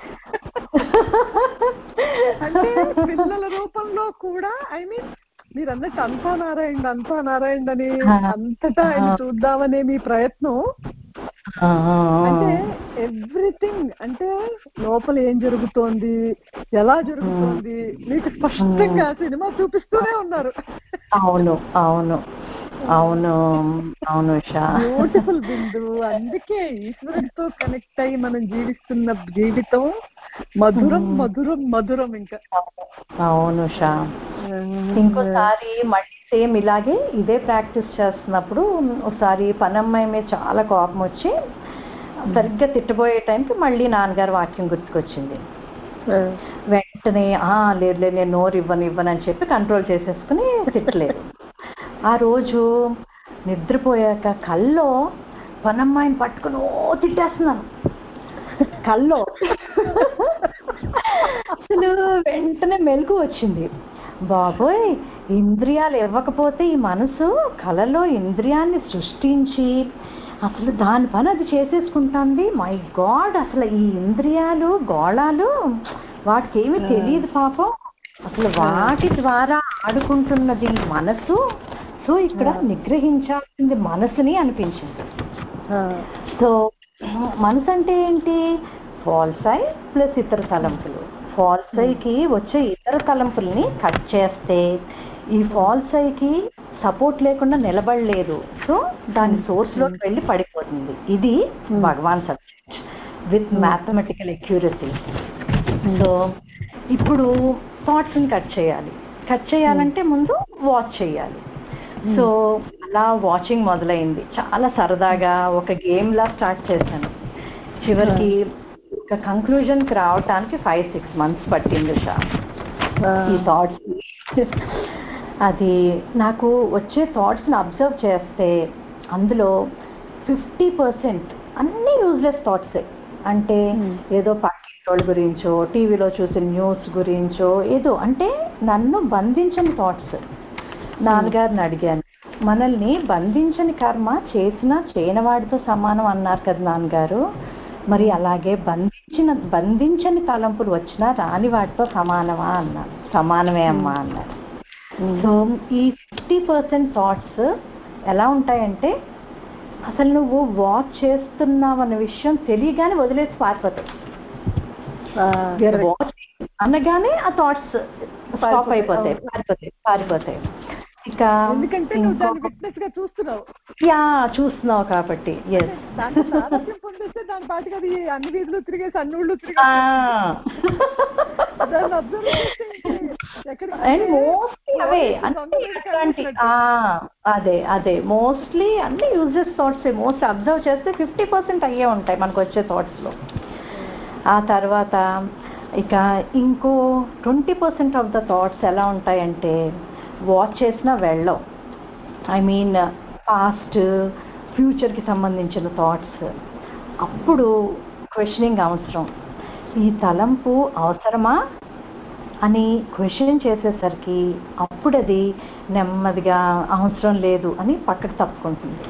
అంటే పిల్లల రూపంలో కూడా ఐ మీన్ మీరు అన్నట్టు అంతా నారాయణ అంతా నారాయణ అని అంతటా ఆయన చూద్దామనే మీ ప్రయత్నం ఆ, అంటే ఎవ్రీథింగ్ అంటే లోపల ఏం జరుగుతోంది ఎలా జరుగుతోంది మీకు స్పష్టంగా సినిమా చూపిస్తూనే ఉన్నారు అవును అవును అవును అవును ఉషా బ్యూటిఫుల్ బిందు అందుకే ఈశ్వరుడితో కనెక్ట్ అయ్యి మనం జీవిస్తున్న జీవితం మధురం మధురం మధురం ఇంకా అవును ఉషా ఇంకోసారి మళ్ళీ సేమ్ ఇలాగే ఇదే ప్రాక్టీస్ చేస్తున్నప్పుడు ఒకసారి పనమ్మాయి మీద చాలా కోపం వచ్చి సరిగ్గా తిట్టబోయే టైంకి మళ్ళీ నాన్నగారు వాక్యం గుర్తుకొచ్చింది వెంటనే "ఆ, లేదు లేదు నేను నోరు ఇవ్వను ఇవ్వను అని చెప్పి కంట్రోల్ చేసేసుకుని తిట్టలేదు ఆ రోజు నిద్రపోయాక కల్లో పనమ్మాయిని పట్టుకుని ఓ తిట్టేస్తున్నాను కల్లో అసలు వెంటనే మెలకు వచ్చింది బాబోయ్ ఇంద్రియాలు ఇవ్వకపోతే ఈ మనసు కలలో ఇంద్రియాన్ని సృష్టించి అసలు దాని పని అది చేసేసుకుంటుంది మై గాడ్ అసలు ఈ ఇంద్రియాలు గోళాలు వాటికి ఏమీ తెలియదు పాపం అసలు వాటి ద్వారా ఆడుకుంటున్నది ఈ మనసు సో ఇక్కడ నిగ్రహించాల్సింది మనసుని అనిపించింది సో మనసు అంటే ఏంటి ఫాల్స్ ఐ ప్లస్ ఇతర తలంపులు ఫాల్స్ ఐకి వచ్చే ఇతర తలంపుల్ని కట్ చేస్తే ఈ ఫాల్స్ ఐకి సపోర్ట్ లేకుండా నిలబడలేదు సో దాని సోర్స్ లోకి వెళ్ళి పడిపోతుంది ఇది Bhagavan subject with mathematical accuracy so ఇప్పుడు థాట్స్ ని కట్ చేయాలి కట్ చేయాలంటే ముందు వాచ్ చేయాలి సో అలా వాచింగ్ మొదలైంది చాలా సరదాగా ఒక గేమ్ లా స్టార్ట్ చేశాను చివరికి ఒక కంక్లూజన్ కి రావటానికి ఫైవ్ సిక్స్ మంత్స్ పట్టింది ఉషా ఈ థాట్స్ అది నాకు వచ్చే థాట్స్ని అబ్జర్వ్ చేస్తే అందులో ఫిఫ్టీ పర్సెంట్ అన్నీ యూజ్లెస్ థాట్సే అంటే ఏదో పక్కింటోళ్ళ గురించో టీవీలో చూసిన న్యూస్ గురించో ఏదో అంటే నన్ను బంధించని థాట్స్ నాన్నగారిని అడిగాను మనల్ని బంధించని కర్మ చేసిన చేయనవాడితో సమానం అన్నారు కదా నాన్నగారు మరి అలాగే బంధించిన బంధించని తలంపులు వచ్చినా రాని వాటితో సమానమా అన్నారు సమానమే అమ్మా అన్నారు సో ఈ ఫిఫ్టీ పర్సెంట్ థాట్స్ ఎలా ఉంటాయంటే అసలు నువ్వు వాచ్ చేస్తున్నావు అన్న విషయం తెలియగానే వదిలేసి పారిపోతాయి You're watching అనగానే ఆ థాట్స్ స్టాప్ పారిపోతాయి, అయిపోతాయి అవును. పారిపోతాయి పారిపోతాయి ఇక ఎందుకంటే నువ్వు ఇంకో- దాన్ని విట్నెస్ గా చూస్తున్నావు యా చూస్తున్నావు కాబట్టి ఎస్ దాంట్లో సారథ్యం పొందిస్తే దాని పాటికి అది అన్ని వీధులు తిరిగేసి అన్ని ఊళ్ళు తిరిగి దాన్ని అబ్జర్వ్ చేస్తే ఎక్కడికి అండ్ మోస్ట్లీ అవే సొంత అన్ని వీధికి ఇట్లాంటి వెళ్ళినట్టు. ఆ, అదే అదే మోస్ట్లీ అన్ని యూజెస్ థాట్స్ మోస్ట్ అబ్జర్వ్ చేస్తే ఫిఫ్టీ పర్సెంట్ అయ్యే ఉంటాయి మనకు వచ్చే థాట్స్ లో ఆ తర్వాత ఇక ఇంకో twenty percent of the thoughts ఎలా ఉంటాయంటే వాచ్ చేసినా వెళ్ళవు ఐ మీన్ పాస్ట్ ఫ్యూచర్కి సంబంధించిన థాట్స్ అప్పుడు క్వశ్చనింగ్ అవసరం ఈ తలంపు అవసరమా అని క్వశ్చన్ చేసేసరికి అప్పుడు అది నెమ్మదిగా అవసరం లేదు అని పక్కకు తప్పుకుంటుంది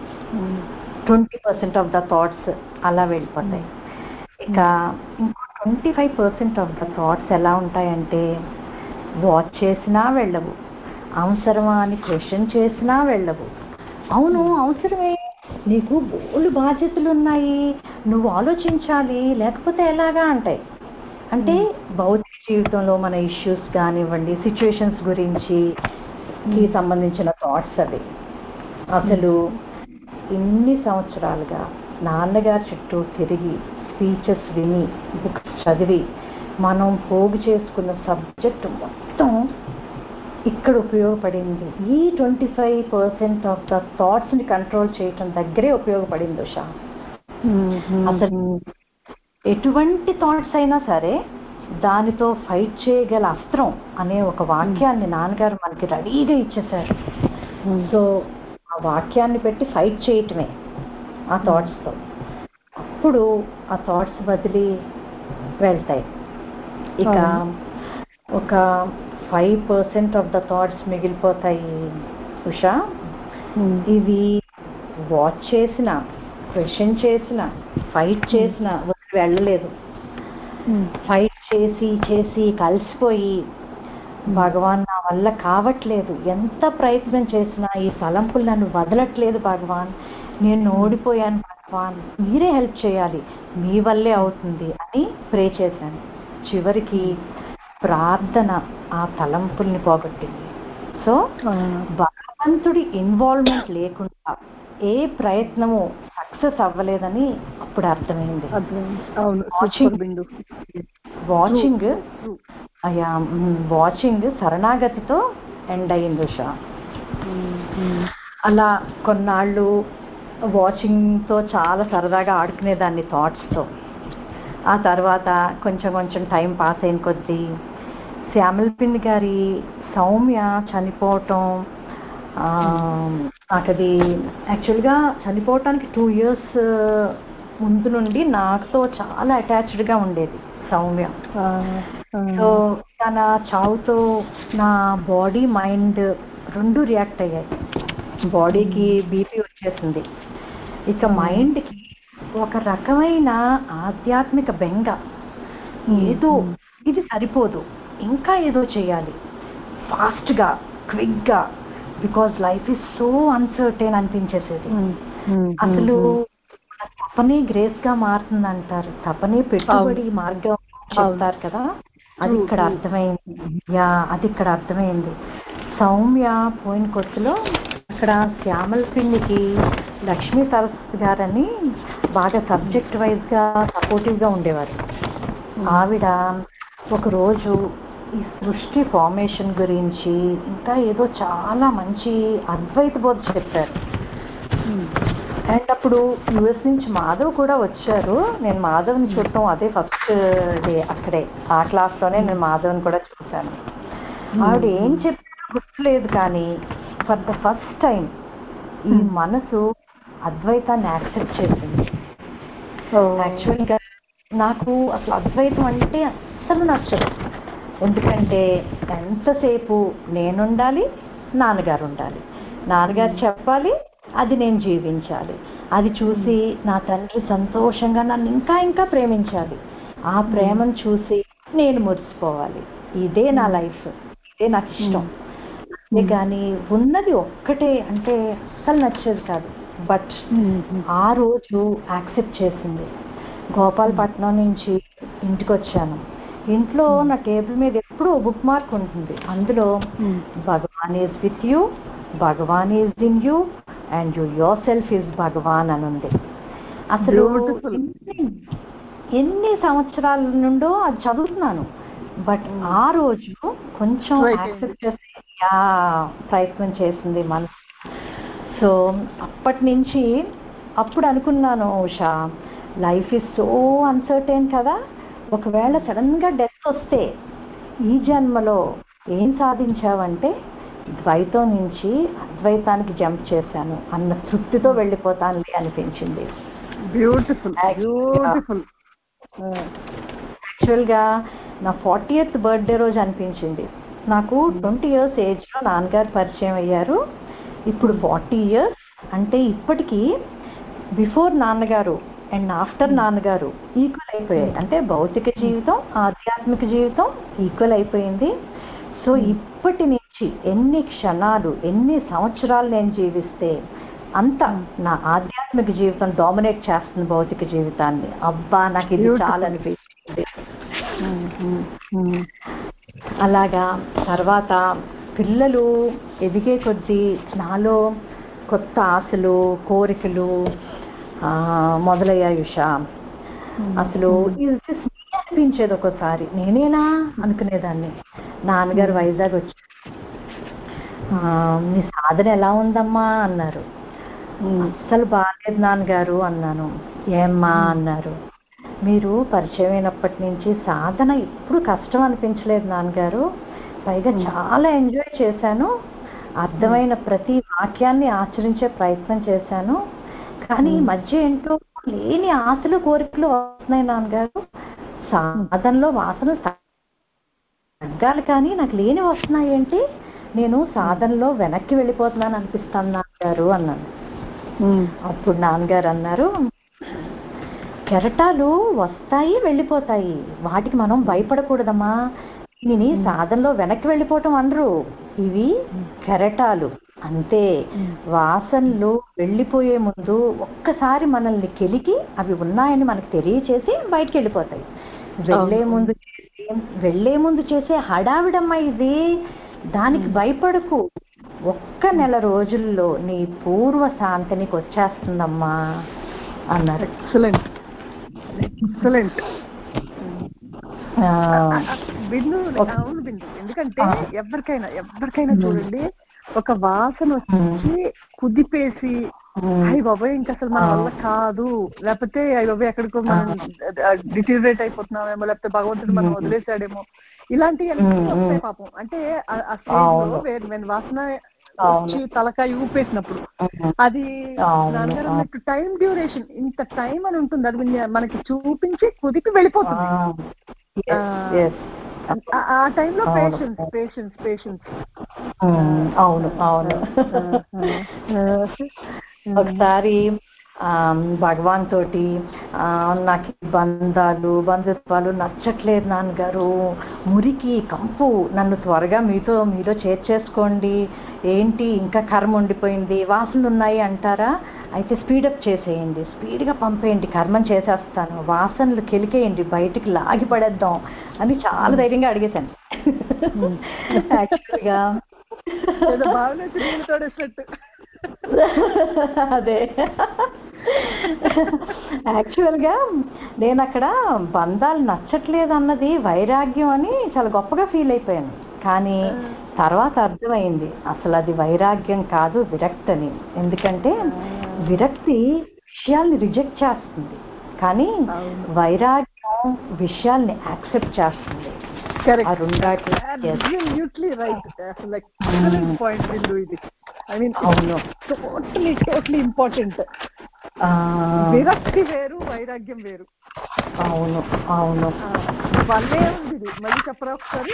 twenty percent of the thoughts అలా వెళ్ళిపోతాయి ఇక ఇంకో twenty five percent of the thoughts ఎలా ఉంటాయంటే వాచ్ చేసినా వెళ్ళవు అవసరమా అని క్వశ్చన్ చేసినా వెళ్ళవు అవును అవసరమే నీకు బోలు బాధ్యతలు ఉన్నాయి నువ్వు ఆలోచించాలి లేకపోతే ఎలాగా అంటాయి అంటే భౌతిక జీవితంలో మన ఇష్యూస్ కానివ్వండి సిచ్యువేషన్స్ గురించి కి సంబంధించిన థాట్స్ అవి అసలు ఇన్ని సంవత్సరాలుగా నాన్నగారి చుట్టూ తిరిగి స్పీచెస్ విని బుక్స్ చదివి మనం పోగు చేసుకున్న సబ్జెక్ట్ మొత్తం ఇక్కడ ఉపయోగపడింది ఈ twenty five percent of the థాట్స్ని కంట్రోల్ చేయటం దగ్గరే ఉపయోగపడింది ఉషా అసలు ఎటువంటి థాట్స్ అయినా సరే దానితో ఫైట్ చేయగల అస్త్రం అనే ఒక వాక్యాన్ని నాన్నగారు మనకి రెడీగా ఇచ్చేశారు సో ఆ వాక్యాన్ని పెట్టి ఫైట్ చేయటమే ఆ థాట్స్తో అప్పుడు ఆ థాట్స్ వదిలి వెళ్తాయి ఇక ఒక five percent of the thoughts మిగిలిపోతాయి ఉషా ఇవి వాచ్ చేసిన క్వశ్చన్ చేసిన ఫైట్ చేసిన వదిలి వెళ్ళలేదు ఫైట్ చేసి చేసి కలిసిపోయి భగవాన్ నా వల్ల కావట్లేదు ఎంత ప్రయత్నం చేసినా ఈ తలంపులు నన్ను వదలట్లేదు భగవాన్ నేను ఓడిపోయాను భగవాన్ మీరే హెల్ప్ చేయాలి మీ వల్లే అవుతుంది అని ప్రే చేశాను చివరికి ప్రార్థన ఆ తలంపుల్ని పోగొట్టింది సో భగవంతుడి ఇన్వాల్వ్మెంట్ లేకుండా ఏ ప్రయత్నము సక్సెస్ అవ్వలేదని అప్పుడు అర్థమైంది అవును Watching. సూపర్ బిందు వాచింగ్ అయ్యా వాచింగ్ శరణాగతితో ఎండ్ అయ్యింది ఉషా అలా కొన్నాళ్ళు వాచింగ్తో చాలా సరదాగా ఆడుకునేదాన్ని థాట్స్తో ఆ తర్వాత కొంచెం కొంచెం టైం పాస్ అయిన కొద్దీ శ్యామల పిండి గారి సౌమ్య చనిపోవటం ఆ, నాకు అది యాక్చువల్గా చనిపోవటానికి టూ ఇయర్స్ ముందు నుండి నాతో చాలా అటాచ్డ్గా ఉండేది సౌమ్య సో తన చావుతో నా బాడీ మైండ్ రెండు రియాక్ట్ అయ్యాయి బాడీకి బీపీ వచ్చేసింది ఇక మైండ్కి ఒక రకమైన ఆధ్యాత్మిక బెంగ ఏదో ఇది సరిపోదు ఇంకా ఏదో చేయాలి ఫాస్ట్గా క్విక్గా because life is so uncertain అనిపించేసేది అసలు మన తపనే గ్రేస్ గా మారుతుంది అంటారు తపనే పెట్టుబడి మార్గం చెప్తారు కదా అది ఇక్కడ అర్థమైంది యా అది ఇక్కడ అర్థమైంది సౌమ్య పోయిన కొత్తలో ఇక్కడ శ్యామల పిండికి లక్ష్మీ సరస్వతి గారని బాగా సబ్జెక్ట్ వైజ్ గా సపోర్టివ్ గా ఉండేవారు ఆవిడ ఒకరోజు ఈ సృష్టి ఫార్మేషన్ గురించి ఇంకా ఏదో చాలా మంచి అద్వైత బోధ చెప్పారు అండ్ అప్పుడు యుఎస్ నుంచి మాధవ్ కూడా వచ్చారు నేను మాధవ్ని చూడటం అదే ఫస్ట్ డే అక్కడే ఆ క్లాస్తోనే నేను మాధవ్ని కూడా చూశాను ఆవిడ ఏం చెప్పారో గుర్తులేదు కానీ ఫర్ ద ఫస్ట్ టైం ఈ మనసు అద్వైతాన్ని యాక్సెప్ట్ చేసింది యాక్చువల్గా నాకు అసలు అద్వైతం అంటే అస్సలు నచ్చదు ఎందుకంటే ఎంతసేపు నేనుండాలి నాన్నగారు ఉండాలి నాన్నగారు చెప్పాలి అది నేను జీవించాలి అది చూసి నా తండ్రి సంతోషంగా నన్ను ఇంకా ఇంకా ప్రేమించాలి ఆ ప్రేమను చూసి నేను మురిసిపోవాలి ఇదే నా లైఫ్ ఇదే నాకు ఇష్టం అంతే కానీ ఉన్నది ఒక్కటే అంటే అస్సలు నచ్చేది కాదు బట్ ఆ రోజు యాక్సెప్ట్ చేసింది గోపాలపట్నం నుంచి ఇంటికి వచ్చాను ఇంట్లో నా టేబుల్ మీద ఎప్పుడూ బుక్ మార్క్ ఉంటుంది అందులో Bhagavan is with you Bhagavan is in you and you yourself is Bhagavan అని ఉంది అసలు Beautiful. ఎన్ని- ఎన్ని సంవత్సరాల నుండో అది చదువుతున్నాను బట్ ఆ రోజు కొంచెం Right. యాక్సెప్ట్ చేసి యా, ప్రయత్నం చేసింది మనసు సో అప్పటి నుంచి అప్పుడు అనుకున్నాను Usha life is so uncertain కదా ఒకవేళ సడన్ గా డెత్ వస్తే ఈ జన్మలో ఏం సాధించావంటే ద్వైతం నుంచి అద్వైతానికి జంప్ చేశాను అన్న తృప్తితో వెళ్ళిపోతానులే అనిపించింది బ్యూటిఫుల్ Actually, బ్యూటిఫుల్ యాక్చువల్గా నా ఫార్టీ ఎయిత్ బర్త్డే రోజు అనిపించింది నాకు ట్వంటీ ఇయర్స్ ఏజ్లో నాన్నగారు పరిచయం అయ్యారు ఇప్పుడు ఫార్టీ ఇయర్స్ అంటే ఇప్పటికీ బిఫోర్ నాన్నగారు అండ్ ఆఫ్టర్ నాన్నగారు ఈక్వల్ అయిపోయాయి అంటే భౌతిక జీవితం ఆధ్యాత్మిక జీవితం ఈక్వల్ అయిపోయింది సో ఇప్పటి నుంచి ఎన్ని క్షణాలు ఎన్ని సంవత్సరాలు నేను జీవిస్తే అంత నా ఆధ్యాత్మిక జీవితం డామినేట్ చేస్తుంది భౌతిక జీవితాన్ని అబ్బా నాకు ఇది Beautiful. చాలా అనిపించింది అలాగా తర్వాత పిల్లలు ఎదిగే కొద్దీ నాలో కొత్త ఆశలు కోరికలు ఆ, మొదలయ్యాయి ఉషా అసలు ఇది just me అనిపించేది ఒకసారి నేనేనా అనుకునేదాన్ని నాన్నగారు వైజాగ్ వచ్చి "ఆ, నీ సాధన ఎలా ఉందమ్మా అన్నారు అస్సలు బాగాలేదు నాన్నగారు అన్నాను ఏమ్మా అన్నారు మీరు పరిచయం అయినప్పటి నుంచి సాధన ఎప్పుడు కష్టం అనిపించలేదు నాన్నగారు పైగా చాలా ఎంజాయ్ చేశాను అర్థమైన ప్రతి వాక్యాన్ని ఆచరించే ప్రయత్నం చేశాను కానీ ఈ మధ్య ఏంటో లేని ఆశలు కోరికలు వస్తున్నాయి నాన్నగారు సాధనలో వాసన తగ్గాలి కానీ నాకు లేని వస్తున్నాయి ఏంటి నేను సాధనలో వెనక్కి వెళ్ళిపోతున్నాను అనిపిస్తాను నాన్నగారు అన్నాను అప్పుడు నాన్నగారు అన్నారు కెరటాలు వస్తాయి వెళ్ళిపోతాయి వాటికి మనం భయపడకూడదమ్మా దీనిని సాధనలో వెనక్కి వెళ్ళిపోవటం అనరు ఇవి కెరటాలు అంతే వాసనలు వెళ్ళిపోయే ముందు ఒక్కసారి మనల్ని కెలికి అవి ఉన్నాయని మనకు తెలియచేసి బయటికి వెళ్ళిపోతాయి వెళ్ళే ముందు చేసి వెళ్ళే ముందు చేసే హడావిడమ్మా ఇది దానికి భయపడకు ఒక్క నెల రోజుల్లో నీ పూర్వ శాంతి నీకు వచ్చేస్తుందమ్మా అన్నారు ఎక్సలెంట్ ఎక్సలెంట్ ఆ, బిందు ఒక- అవును బిందు ఎందుకంటే ఆ. ఎవరికైనా ఎవరికైనా ఉమ్. చూడండి ఒక వాసన వచ్చి కుదిపేసి ఉమ్, అయ్యి బాబాయ్ ఇంకా అసలు మన ఆ. వల్ల కాదు లేకపోతే అయ్యి బాబాయ్ ఎక్కడికో మనం డిటీరియేట్ అయిపోతున్నామేమో లేకపోతే భగవంతుడు మనం ఉమ్. వదిలేసాడేమో ఇలాంటివి ఉమ్, అన్నీ ఉమ్. వస్తాయి పాపం అంటే ఆ- ఆ స్టేజ్ లో అవును. వేరు వేరు వాసన అవును. వచ్చి తలకాయ ఊపేసినప్పుడు ఉమ్, అది అవును, నాన్నగారు అవును. అన్నట్టు టైం డ్యూరేషన్ ఇంత టైం అని ఉంటుంది అది మన- మనకి చూపించి కుదిపి వెళ్ళిపోతుంది ఆ, yes, ఆ, yes. ఆ- ఆ టైంలో అవును. పేషెన్స్ పేషెన్స్ పేషెన్స్ ఉమ్, అవును అవును ఒకసారి ఆ, భగవాన్ తోటి ఆ, నాకు ఈ బంధాలు బంధుత్వాలు నచ్చట్లేదు నాన్నగారు మురికి కంపు నన్ను త్వరగా మీతో మీతో చేర్చేసుకోండి ఏంటి ఇంకా కర్మ ఉండిపోయింది వాసనలు ఉన్నాయి అంటారా అయితే స్పీడప్ చేసేయండి స్పీడ్గా పంపేయండి కర్మం చేసేస్తాను వాసనలు కెలికేయండి బయటికి లాగి పడేద్దాం అని చాలా ధైర్యంగా అడిగేశాను యాక్చువల్గా ఏదో బావిలో నీళ్ళు తోడేసినట్టు అదే యాక్చువల్గా నేను అక్కడ బంధాలు నచ్చట్లేదు అన్నది వైరాగ్యం అని చాలా గొప్పగా ఫీల్ అయిపోయాను కానీ తర్వాత అర్థమైంది అసలు అది వైరాగ్యం కాదు విరక్తి అని ఎందుకంటే విరక్తి విషయాల్ని రిజెక్ట్ చేస్తుంది కానీ అవును. వైరాగ్యం విషయాల్ని యాక్సెప్ట్ చేస్తుంది ఆ కరెక్ట్ రెండాటి అబ్సల్యూట్లీ రైట్ అసలు ఎక్సలెంట్ పాయింట్ బిందు ఇది ఐ మీన్ అవును టోటలీ టోటలీ ఇంపార్టెంట్ ఆ, విరక్తి వేరు వైరాగ్యం వేరు అవును అవును ఆ, వల్లే ఉంది ఇది మళ్ళీ చెప్పరా ఒకసారి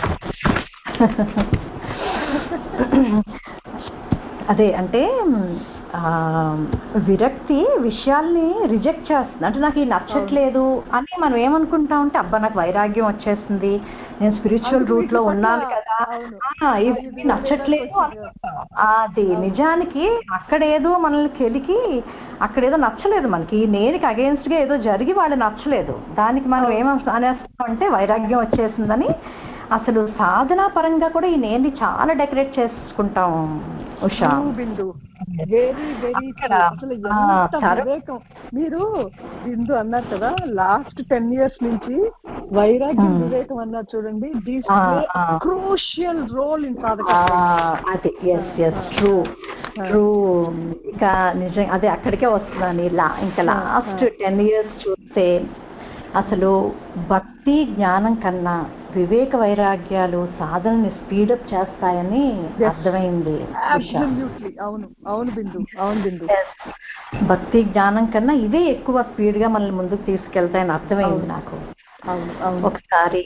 అదే అంటే ఆ, విరక్తి విషయాల్ని రిజెక్ట్ చేస్తుంది అంటే నాకు ఇది నచ్చట్లేదు అని మనం ఏమనుకుంటాం అంటే అబ్బా నాకు వైరాగ్యం వచ్చేస్తుంది నేను స్పిరిచువల్ అందుకు రూట్ లో వీటి పట్ల- ఉన్నాను కదా అవును ఆ, ఇవన్నీ నచ్చట్లేదు అనుకుంటాం అది నిజానికి అక్కడేదో మనల్ని కెలికి అక్కడేదో నచ్చలేదు మనకి ఈ నేనికి అగేన్స్ట్ గా ఏదో జరిగి వాళ్ళు నచ్చలేదు దానికి మనం ఏం అనేస్తాం అంటే వైరాగ్యం వచ్చేసిందని అసలు సాధనా పరంగా కూడా ఈ నేన్ని చాలా డెకరేట్ చేసుకుంటాం Usha True, Bindu very very అక్కడ, అసలు ఆ, ఎంత చాలా- వివేకం మీరు బిందు అన్నారు కదా లాస్ట్ టెన్ ఇయర్స్ నుంచి వైరాగ్యం Hmm. వివేకం అన్నారు చూడండి దీస్ ఆ, ప్లే ఆ. క్రూషియల్ రోల్ ఇన్ సాధక ఆ, అది ఎస్ ఎస్ ట్రూ ట్రూ ఇక నిజం అదే అక్కడికే వస్తున్నాను ఇలా ఇంకా ఆ, లాస్ట్ ఆ. టెన్ ఇయర్స్ చూస్తే అసలు భక్తి జ్ఞానం కన్నా వివేక వైరాగ్యాలు సాధనని స్పీడప్ చేస్తాయని Yes. అర్థమైంది ఉషా. అబ్సల్యూట్లీ అవును అవును బిందు అవును బిందు Yes. భక్తి జ్ఞానం కన్నా ఇవే ఎక్కువ స్పీడ్ గా మనల్ని ముందుకు తీసుకెళ్తాయని అర్థమైంది అవును. నాకు అవును అవును ఒకసారి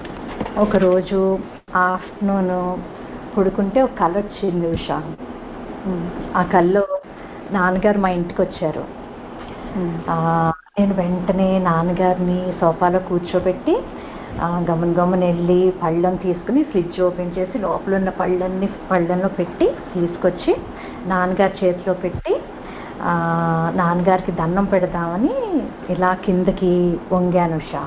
ఒకరోజు ఆఫ్టర్నూన్ పడుకుంటే ఒక కళ వచ్చింది ఉషా Hmm. ఆ కల్లో నాన్నగారు మా ఇంటికి వచ్చారు Hmm. ఆ, నేను వెంటనే నాన్నగారిని సోఫాలో కూర్చోబెట్టి ఆ, గమన్ గమన్ వెళ్ళి పళ్ళని తీసుకుని ఫ్రిడ్జ్ ఓపెన్ చేసి లోపల ఉన్న పళ్ళన్ని పళ్ళల్లో పెట్టి తీసుకొచ్చి నాన్నగారి చేతిలో పెట్టి ఆ, నాన్నగారికి దండం పెడదామని ఇలా కిందకి వంగాను ఉషా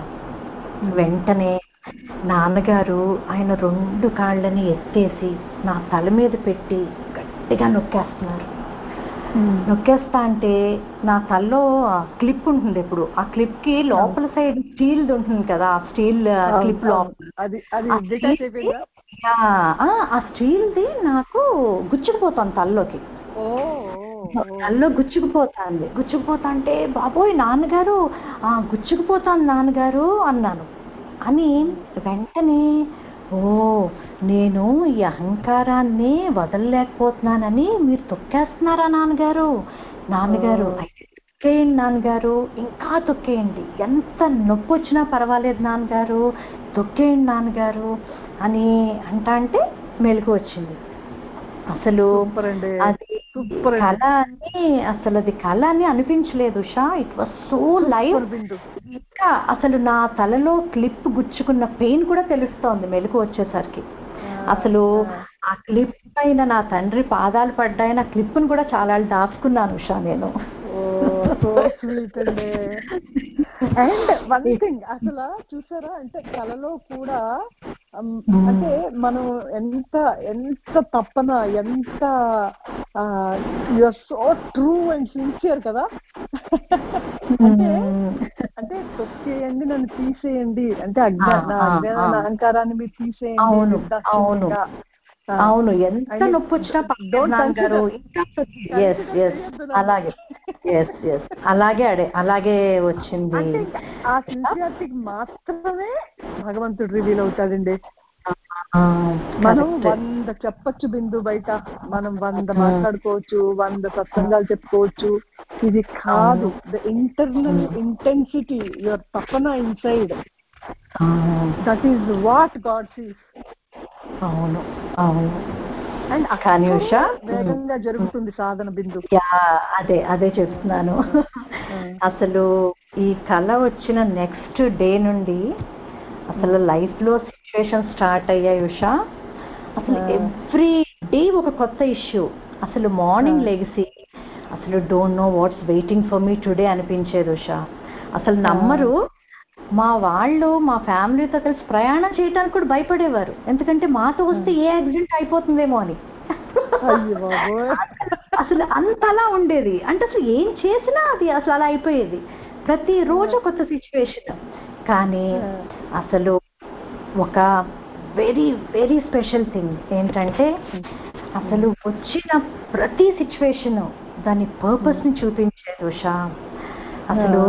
వెంటనే నాన్నగారు ఆయన రెండు కాళ్ళని ఎత్తేసి నా తల మీద పెట్టి గట్టిగా నొక్కేస్తున్నారు Hmm. నొక్కేస్తా అంటే నా తల్లో క్లిప్ ఉంటుంది ఇప్పుడు ఆ క్లిప్ కి లోపల సైడ్ స్టీల్ ఉంటుంది కదా ఆ స్టీల్ అవును, క్లిప్ అవును. లోపల అది అది ఆ డిటాచ్ steel ది- అయిపోయిందా యా, ఆ, ఆ స్టీల్ది నాకు గుచ్చుకుపోతాను తల్లోకి ఓ ఓ, ఓ. తల్లో గుచ్చుకుపోతాంది గుచ్చుకుపోతా అంటే బాబోయ్ నాన్నగారు ఆ గుచ్చుకుపోతాను నాన్నగారు అన్నాను అని వెంటనే ఓ నేను ఈ అహంకారాన్ని వదలలేకపోతున్నానని మీరు తొక్కేస్తున్నారా నాన్నగారు నాన్నగారు ఓ. అయితే తొక్కేయండి నాన్నగారు ఇంకా తొక్కేయండి ఎంత నొప్పి వచ్చినా పర్వాలేదు నాన్నగారు తొక్కేయండి నాన్నగారు అని అంటా అంటే మెలకు వచ్చింది అసలు సూపర్ అండి అది సూపర్ అండి కళ అని అసలు అది కళ అని అనిపించలేదు షా it was so live super Bindu ఇంకా అసలు నా తలలో క్లిప్ గుచ్చుకున్న పెయిన్ కూడా తెలుస్తోంది మెలకు వచ్చేసరికి అసలు ఆ క్లిప్ పైన నా తండ్రి పాదాలు పడ్డాయి నా క్లిప్ను కూడా చాలా దాచుకున్నాను ఉషా నేను ఓ సో స్వీట్ అండి అండ్ వన్ థింగ్ అసలు చూసారా అంటే కళలో కూడా um, Mm. అంటే మనం ఎంత ఎంత తప్పన ఎంత your so true and sincere కదా అంటే అంటే తొక్కేయండి నన్ను తీసేయండి అంటే అజ్ఞా ఆ, నా ఆ, అజ్ఞాన ఆ. అహంకారాన్ని మీరు తీసేయండి అవును, నిర్దాక్షిణ్యంగా. ఆ. అవును ఎంత And it- నొప్పి వచ్చినా don't నాన్నగారు consider- ఎస్ consider ఎస్ చేయొద్దు నన్ను. అలాగే ఎస్ ఎస్ అలాగే అడే అలాగే వచ్చింది అంటే ఇంకా ఆ సిన్సియారిటీకి మాత్రమే భగవంతుడు రివీల్ అవుతాడండి ఆ, మనం correct. వంద చెప్పొచ్చు బిందు బయట మనం వంద Hmm. మాట్లాడుకోవచ్చు వంద సత్సంగాలు చెప్పుకోవచ్చు ఇది కాదు ద ఇంటర్నల్ ఇంటెన్సిటీ యువర్ తపన ఇన్సైడ్ ఆ, that is what God sees అవును అవును అండ్ కానీ ఉషా, వేగంగా జరుగుతుంది సాధన బిందు యా అదే అదే చెప్తున్నాను అసలు ఈ కళ వచ్చిన నెక్స్ట్ డే నుండి అసలు లైఫ్ లో సిచ్యువేషన్ స్టార్ట్ అయ్యాయి ఉషా అసలు Ah. ఎవ్రీ డే ఒక కొత్త ఇష్యూ అసలు మార్నింగ్ Ah. లెగిసి అసలు don't know what's waiting for me today అనిపించేది ఉషా అసలు నమ్మరు మా వాళ్ళు మా ఫ్యామిలీతో కలిసి ప్రయాణం చేయడానికి కూడా భయపడేవారు ఎందుకంటే మాతో వస్తే ఏ యాక్సిడెంట్ అయిపోతుందేమో అని అయ్యో బాబోయ్ అసలు అంతలా ఉండేది అంటే అసలు ఏం చేసినా అది అసలు అలా అయిపోయేది ప్రతిరోజు కొత్త సిచ్యువేషన్ కానీ అసలు ఒక వెరీ వెరీ స్పెషల్ థింగ్ ఏంటంటే అసలు వచ్చిన ప్రతి సిచ్యువేషన్ దాని పర్పస్ ని చూపించేది ఉషా అసలు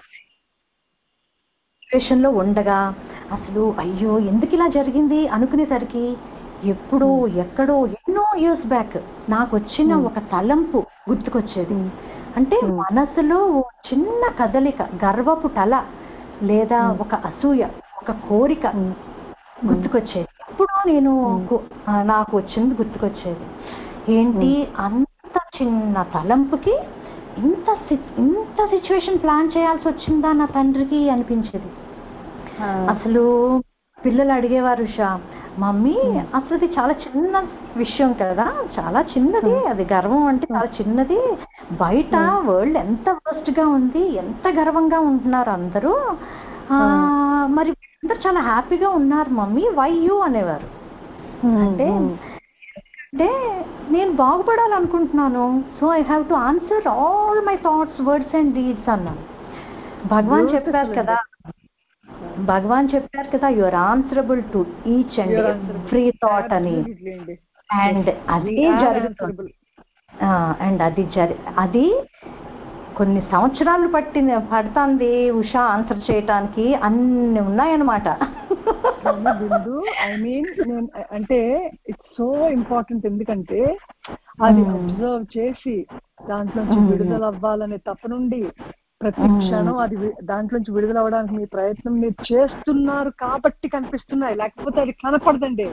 సిచ్యువేషన్ లో ఉండగా అసలు అయ్యో ఎందుకు ఇలా జరిగింది అనుకునేసరికి ఎప్పుడో ఎక్కడో ఎన్నో ఇయర్స్ బ్యాక్ నాకు వచ్చిన Hmm. ఒక తలంపు గుర్తుకొచ్చేది Hmm. అంటే Hmm. మనసులో ఓ చిన్న కదలిక గర్వపు తల లేదా Hmm. ఒక అసూయ ఒక కోరిక గుర్తుకొచ్చేది ఎప్పుడో నేను కు- ఆ, నాకు వచ్చింది గుర్తుకొచ్చేది ఏంటి అంత చిన్న తలంపుకి ఇంత సి- ఇంత సిచ్యువేషన్ ప్లాన్ చేయాల్సి వచ్చిందా నా తండ్రికి అనిపించేది అసలు పిల్లలు అడిగేవారు ఉషా మమ్మీ అసలు ఇది చాలా చిన్న విషయం కదా చాలా చిన్నది అది గర్వం అంటే చాలా చిన్నది బయట వరల్డ్ ఎంత వర్స్ట్ గా ఉంది ఎంత గర్వంగా ఉంటున్నారు అందరూ ఆ, మరి అందరూ చాలా హ్యాపీగా ఉన్నారు మమ్మీ వై యూ అనేవారు అంటే అంటే నేను బాగుపడాలనుకుంటున్నాను so I have to answer all my thoughts words and deeds అన్నాను భగవాన్ చెప్పారు కదా భగవాన్ చెప్పారు కదా your answerable to each and You're every thought అని Absolutely అండి. అండ్ అదే We are జరుగుతుంది answerable. అండ్ అది జరి అది కొన్ని సంవత్సరాలు పట్టింది పడుతుంది ఉషా ఆన్సర్ చేయటానికి అన్ని ఉన్నాయన్నమాట కానీ బిందు ఐ మీన్ నేను అంటే ఇట్స్ సో ఇంపార్టెంట్ ఎందుకంటే అది Hmm. అబ్జర్వ్ చేసి దాంట్లోంచి Hmm. విడుదల అవ్వాలనే తపనుండి ప్రతి Hmm. క్షణం అది వి- దాంట్లోంచి విడుదల అవ్వడానికి మీ ప్రయత్నం మీరు చేస్తున్నారు కాబట్టి కనిపిస్తున్నాయి లేకపోతే అది కనపడదండి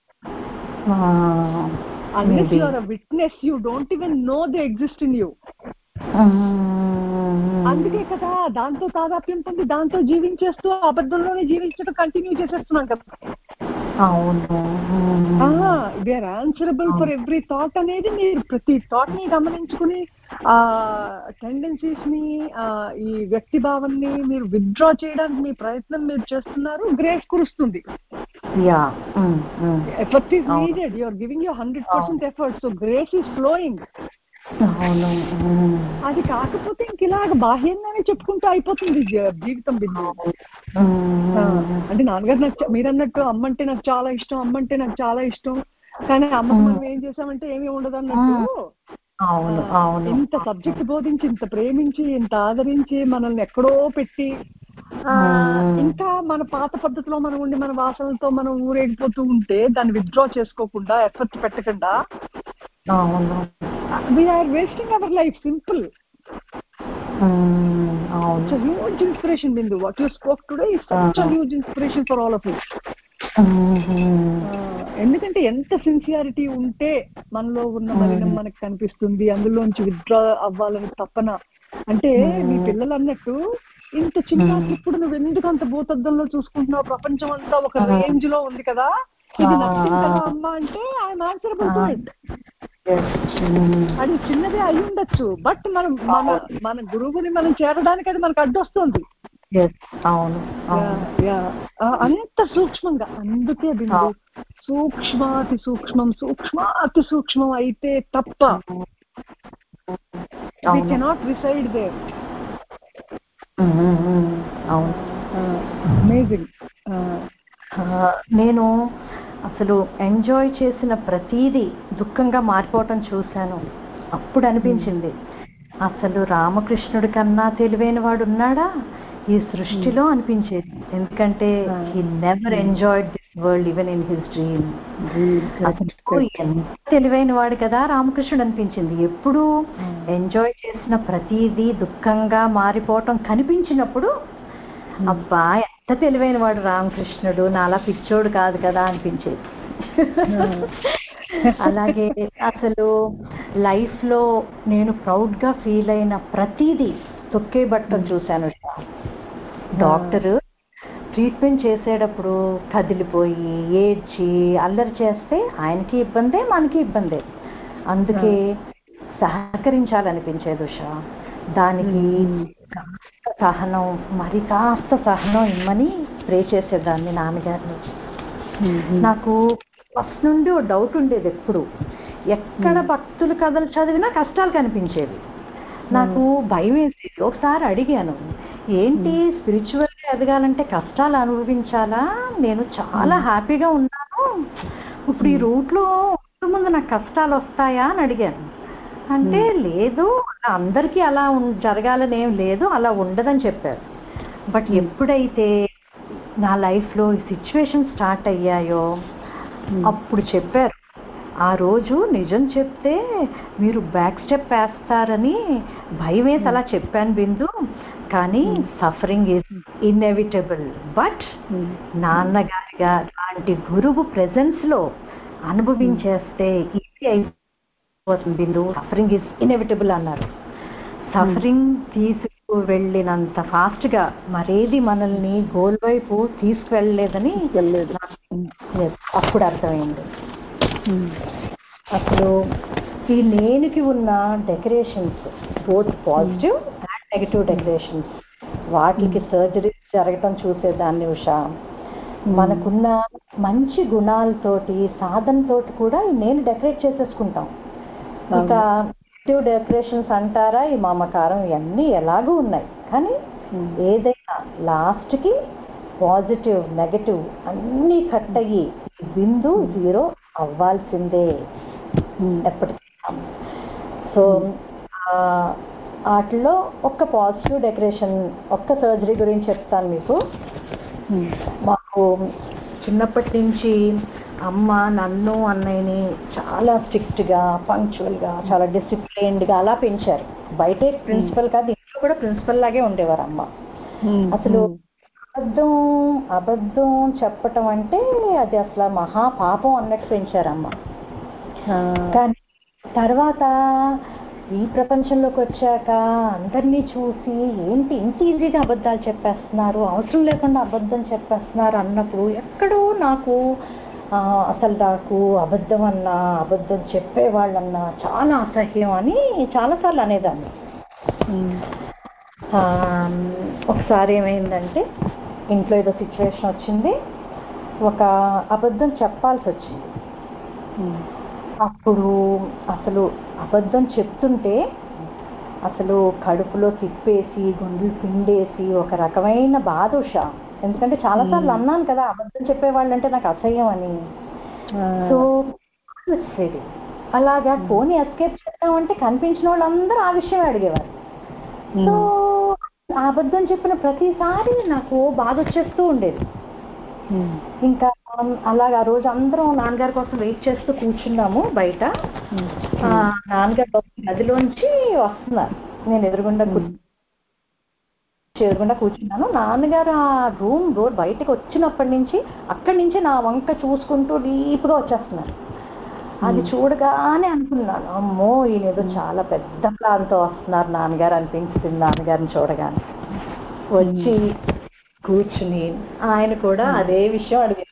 unless Maybe. You are witness you don't even know they exist in you అందుకే కదా దాంతో తాదాప్యం పొంది దాంతో జీవించేస్తూ అబద్ధంలోనే జీవించడం కంటిన్యూ చేసేస్తున్నాం కదా అవును they are answerable for every thought అనేది మీరు ప్రతి థాట్ ని గమనించుకుని ఆ టెండెన్సీస్ ని ఆ, ఈ వ్యక్తి భావాన్ని మీరు విత్డ్రా చేయడానికి మీ ప్రయత్నం మీరు చేస్తున్నారు గ్రేస్ కురుస్తుంది యా ఎఫర్ట్ ఈస్ అవును. Needed you are giving you hundred percent effort so grace is flowing అవును ఉమ్. అది కాకపోతే ఇంక ఇలాగ బాహ్యంగానే చెప్పుకుంటూ అయిపోతుంది జీ- జీవితం బిందు ఆ, ఉమ్. అంటే నాన్నగారు నాకు చ- మీరు అన్నట్టు అమ్మంటే నాకు చాలా ఇష్టం అమ్మంటే నాకు చాలా ఇష్టం కానీ అమ్మకు మనం ఏం చేసామంటే ఏమీ ఉండదు అన్నట్టు అవును ఆ, అవును ఇంత సబ్జెక్ట్ బోధించి ఇంత ప్రేమించి ఇంత ఆదరించి మనల్ని ఎక్కడో పెట్టి ఆ, మ్మ్. ఇంకా మన పాత పద్ధతిలో మనం ఉండి మన వాసనలతో మనం ఊరేగిపోతూ ఉంటే దాన్ని విత్డ్రా చేసుకోకుండా ఎఫర్ట్ పెట్టకుండా అవును we are wasting our life simple um. అవును it's huge inspiration Bindu what you spoke today is such huge inspiration for all of you um. ఆ, ఎందుకంటే ఎంత సిన్సియారిటీ ఉంటే మనలో ఉన్న మలినం మనకు కనిపిస్తుంది అందులోంచి విత్డ్రా అవ్వాలని తపన అంటే మీ పిల్లలు అన్నట్టు ఇంత చిన్న ఇప్పుడు నువ్వు ఎందుకు అంత భూతద్దంలో చూసుకుంటున్నావు ప్రపంచం అంతా ఒక రేంజ్ లో ఉంది కదా ఇది నథింగ్ కదా అమ్మా అంటే I'm answerable to it Yes. Um. అది చిన్నదే అయి ఉండొచ్చు బట్ మనం మన మన గురువుని మనం చేరడానికి అది మనకు అడ్డొస్తుంది Yes. అవును అవును యా, యా. ఆ, అంత సూక్ష్మంగా అందుకే బిందు సూక్ష్మాతి సూక్ష్మం సూక్ష్మాతి సూక్ష్మం అయితే తప్ప వి అవును cannot reside there um. Um. అవును అమేజింగ్ ఆ, నేను అసలు ఎంజాయ్ చేసిన ప్రతీది దుఃఖంగా మారిపోవటం చూశాను అప్పుడు అనిపించింది అసలు రామకృష్ణుడి కన్నా తెలివైన వాడు ఉన్నాడా ఈ సృష్టిలో అనిపించేది ఎందుకంటే he never enjoyed this world even in his dream అసలు ఎంత తెలివైన వాడు కదా రామకృష్ణుడు అనిపించింది ఎప్పుడు ఎంజాయ్ చేసిన ప్రతిదీ దుఃఖంగా మారిపోవటం కనిపించినప్పుడు అబ్బా ఎంత తెలివైన వాడు రామకృష్ణుడు నాలా పిచ్చోడు కాదు కదా అనిపించేది అలాగే అసలు లైఫ్ లో నేను ప్రౌడ్ గా ఫీల్ అయిన ప్రతిదీ తొక్కే బట్టం చూశాను డాక్టర్ ట్రీట్మెంట్ చేసేటప్పుడు కదిలిపోయి ఏడ్చి అల్లరి చేస్తే ఆయనకి ఇబ్బందే మనకి ఇబ్బందే అందుకే సహకరించాలనిపించేది ఉషా దానికి కాస్త సహనం మరి కాస్త సహనం ఇమ్మని ప్రే చేసేదాన్ని నాన్నగారిని నాకు ఫస్ట్ నుండి ఓ డౌట్ ఉండేది ఎప్పుడు ఎక్కడ భక్తుల కథలు చదివినా కష్టాలు కనిపించేవి నాకు భయం వేసేది ఒకసారి అడిగాను ఏంటి స్పిరిచువల్ ఎదగాలంటే కష్టాలు అనుభవించాలా నేను చాలా హ్యాపీగా ఉన్నాను ఇప్పుడు ఈ రూట్ లో ముందు నాకు కష్టాలు వస్తాయా అని అడిగాను అంటే లేదు అలా అందరికీ అలా ఉం- జరగాలని ఏం లేదు అలా ఉండదని చెప్పారు బట్ ఎప్పుడైతే నా లైఫ్లో ఈ సిచ్యువేషన్ స్టార్ట్ అయ్యాయో అప్పుడు చెప్పారు ఆ రోజు నిజం చెప్తే మీరు బ్యాక్ స్టెప్ వేస్తారని భయం వేసి అలా చెప్పాను బిందు కానీ సఫరింగ్ ఈజ్ ఇన్ఎవిటబుల్ బట్ నాన్నగారిగా లాంటి గురువు presence లో అనుభవించేస్తే ఇది అయిపోతుంది బిందు సఫరింగ్ ఈజ్ ఇన్ఎవిటబుల్ అన్నారు సఫరింగ్ తీసుకు వెళ్ళినంత ఫాస్ట్ గా మరేది మనల్ని గోల్ వైపు తీసుకువెళ్ళలేదని వెళ్ళలేదు. నాకు Yes, అప్పుడు అర్థమైంది అసలు ఈ నేనుకి ఉన్న decorations both positive and negative decorations వాటికి సర్జరీ జరగటం చూసేదాన్ని ఉషా మనకున్న మంచి గుణాలతోటి సాధనతోటి కూడా ఈ నేను డెకరేట్ చేసేసుకుంటాం ఇక నెగిటివ్ డెకరేషన్స్ అంటారా ఈ మమకారం ఇవన్నీ ఎలాగూ ఉన్నాయి కానీ ఏదైనా లాస్ట్కి పాజిటివ్ నెగటివ్ అన్నీ కట్ అయ్యి బిందు జీరో అవ్వాల్సిందే ఎప్పటికీ సో వాటిలో ఒక్క పాజిటివ్ డెకరేషన్ ఒక్క సర్జరీ గురించి చెప్తాను మీకు మాకు చిన్నప్పటి నుంచి అమ్మ నన్ను అన్నయ్యని చాలా స్ట్రిక్ట్గా పంక్చువల్గా చాలా డిసిప్లైన్డ్గా అలా పెంచారు బయటే ప్రిన్సిపల్ కాదు ఇంట్లో కూడా ప్రిన్సిపల్ లాగే ఉండేవారు అమ్మ అసలు అబద్ధం అబద్ధం చెప్పటం అంటే అది అసలు మహా పాపం అన్నట్టు పెంచారమ్మ కానీ తర్వాత ఈ ప్రపంచంలోకి వచ్చాక అందరినీ చూసి ఏంటి ఇంత ఈజీగా అబద్ధాలు చెప్పేస్తున్నారు అవసరం లేకుండా అబద్ధం చెప్పేస్తున్నారు అన్నప్పుడు ఎక్కడో నాకు ఆ, అసలు నాకు అబద్ధం అన్నా అబద్ధం చెప్పేవాళ్ళన్నా చాలా అసహ్యం అని చాలాసార్లు అనేదాన్ని ఆ, ఒకసారి ఏమైందంటే ఇంట్లో ఏదో సిచ్యువేషన్ వచ్చింది ఒక అబద్ధం చెప్పాల్సి వచ్చింది అప్పుడు అసలు అబద్ధం చెప్తుంటే అసలు కడుపులో తిప్పేసి గుండెలు పిండేసి ఒక రకమైన బాధ ఉష ఎందుకంటే చాలాసార్లు అన్నాను కదా అబద్ధం చెప్పేవాళ్ళంటే నాకు అసహ్యం అని సో వచ్చేది అలాగా ఫోన్ ఎస్కేప్ చేద్దామంటే కనిపించిన వాళ్ళందరూ ఆ విషయం అడిగేవారు సో ఆ అబద్ధం చెప్పిన ప్రతిసారి నాకు బాధ వచ్చేస్తూ ఉండేది ఇంకా అలాగా ఆ రోజు అందరం నాన్నగారి కోసం వెయిట్ చేస్తూ కూర్చున్నాము బయట ఆ, నాన్నగారు ఒక గదిలోంచి వస్తున్నారు నేను ఎదురుగుండా కూర్చు ఎదురుగుండా కూర్చున్నాను నాన్నగారు ఆ రూమ్ డోర్ బయటకు వచ్చినప్పటి నుంచి అక్కడి నుంచి నా వంక చూసుకుంటూ డీప్గా వచ్చేస్తున్నారు అది చూడగానే అనుకున్నాను అమ్మో ఈయన ఏదో చాలా పెద్ద ప్లాన్తో వస్తున్నారు నాన్నగారు అనిపించింది నాన్నగారిని చూడగానే వచ్చి కూర్చుని ఆయన కూడా అదే విషయం అడిగారు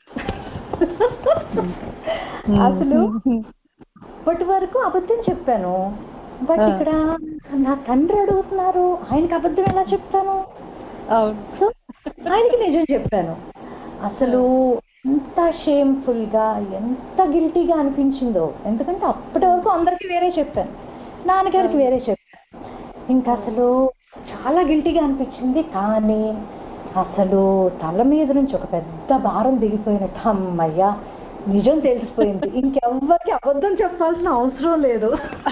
అసలు ఇప్పటి వరకు అబద్ధం చెప్పాను బట్ ఆ. ఇక్కడ నా తండ్రి అడుగుతున్నారు ఆయనకి అబద్ధం ఎలా చెప్తాను అవును సో ఆయనకి నిజం చెప్పాను అసలు ఎంత షేమ్ఫుల్ గా ఎంత గిల్టీగా అనిపించిందో ఎందుకంటే అప్పటి వరకు అందరికీ వేరే చెప్పాను నాన్నగారికి వేరే చెప్పాను ఇంకా అసలు చాలా గిల్టీగా అనిపించింది కానీ అసలు తల మీద నుంచి ఒక పెద్ద భారం దిగిపోయినట్టు అమ్మయ్యా నిజం తెలిసిపోయింది ఇంకెవ్వరికి అబద్ధం చెప్పాల్సిన అవసరం లేదు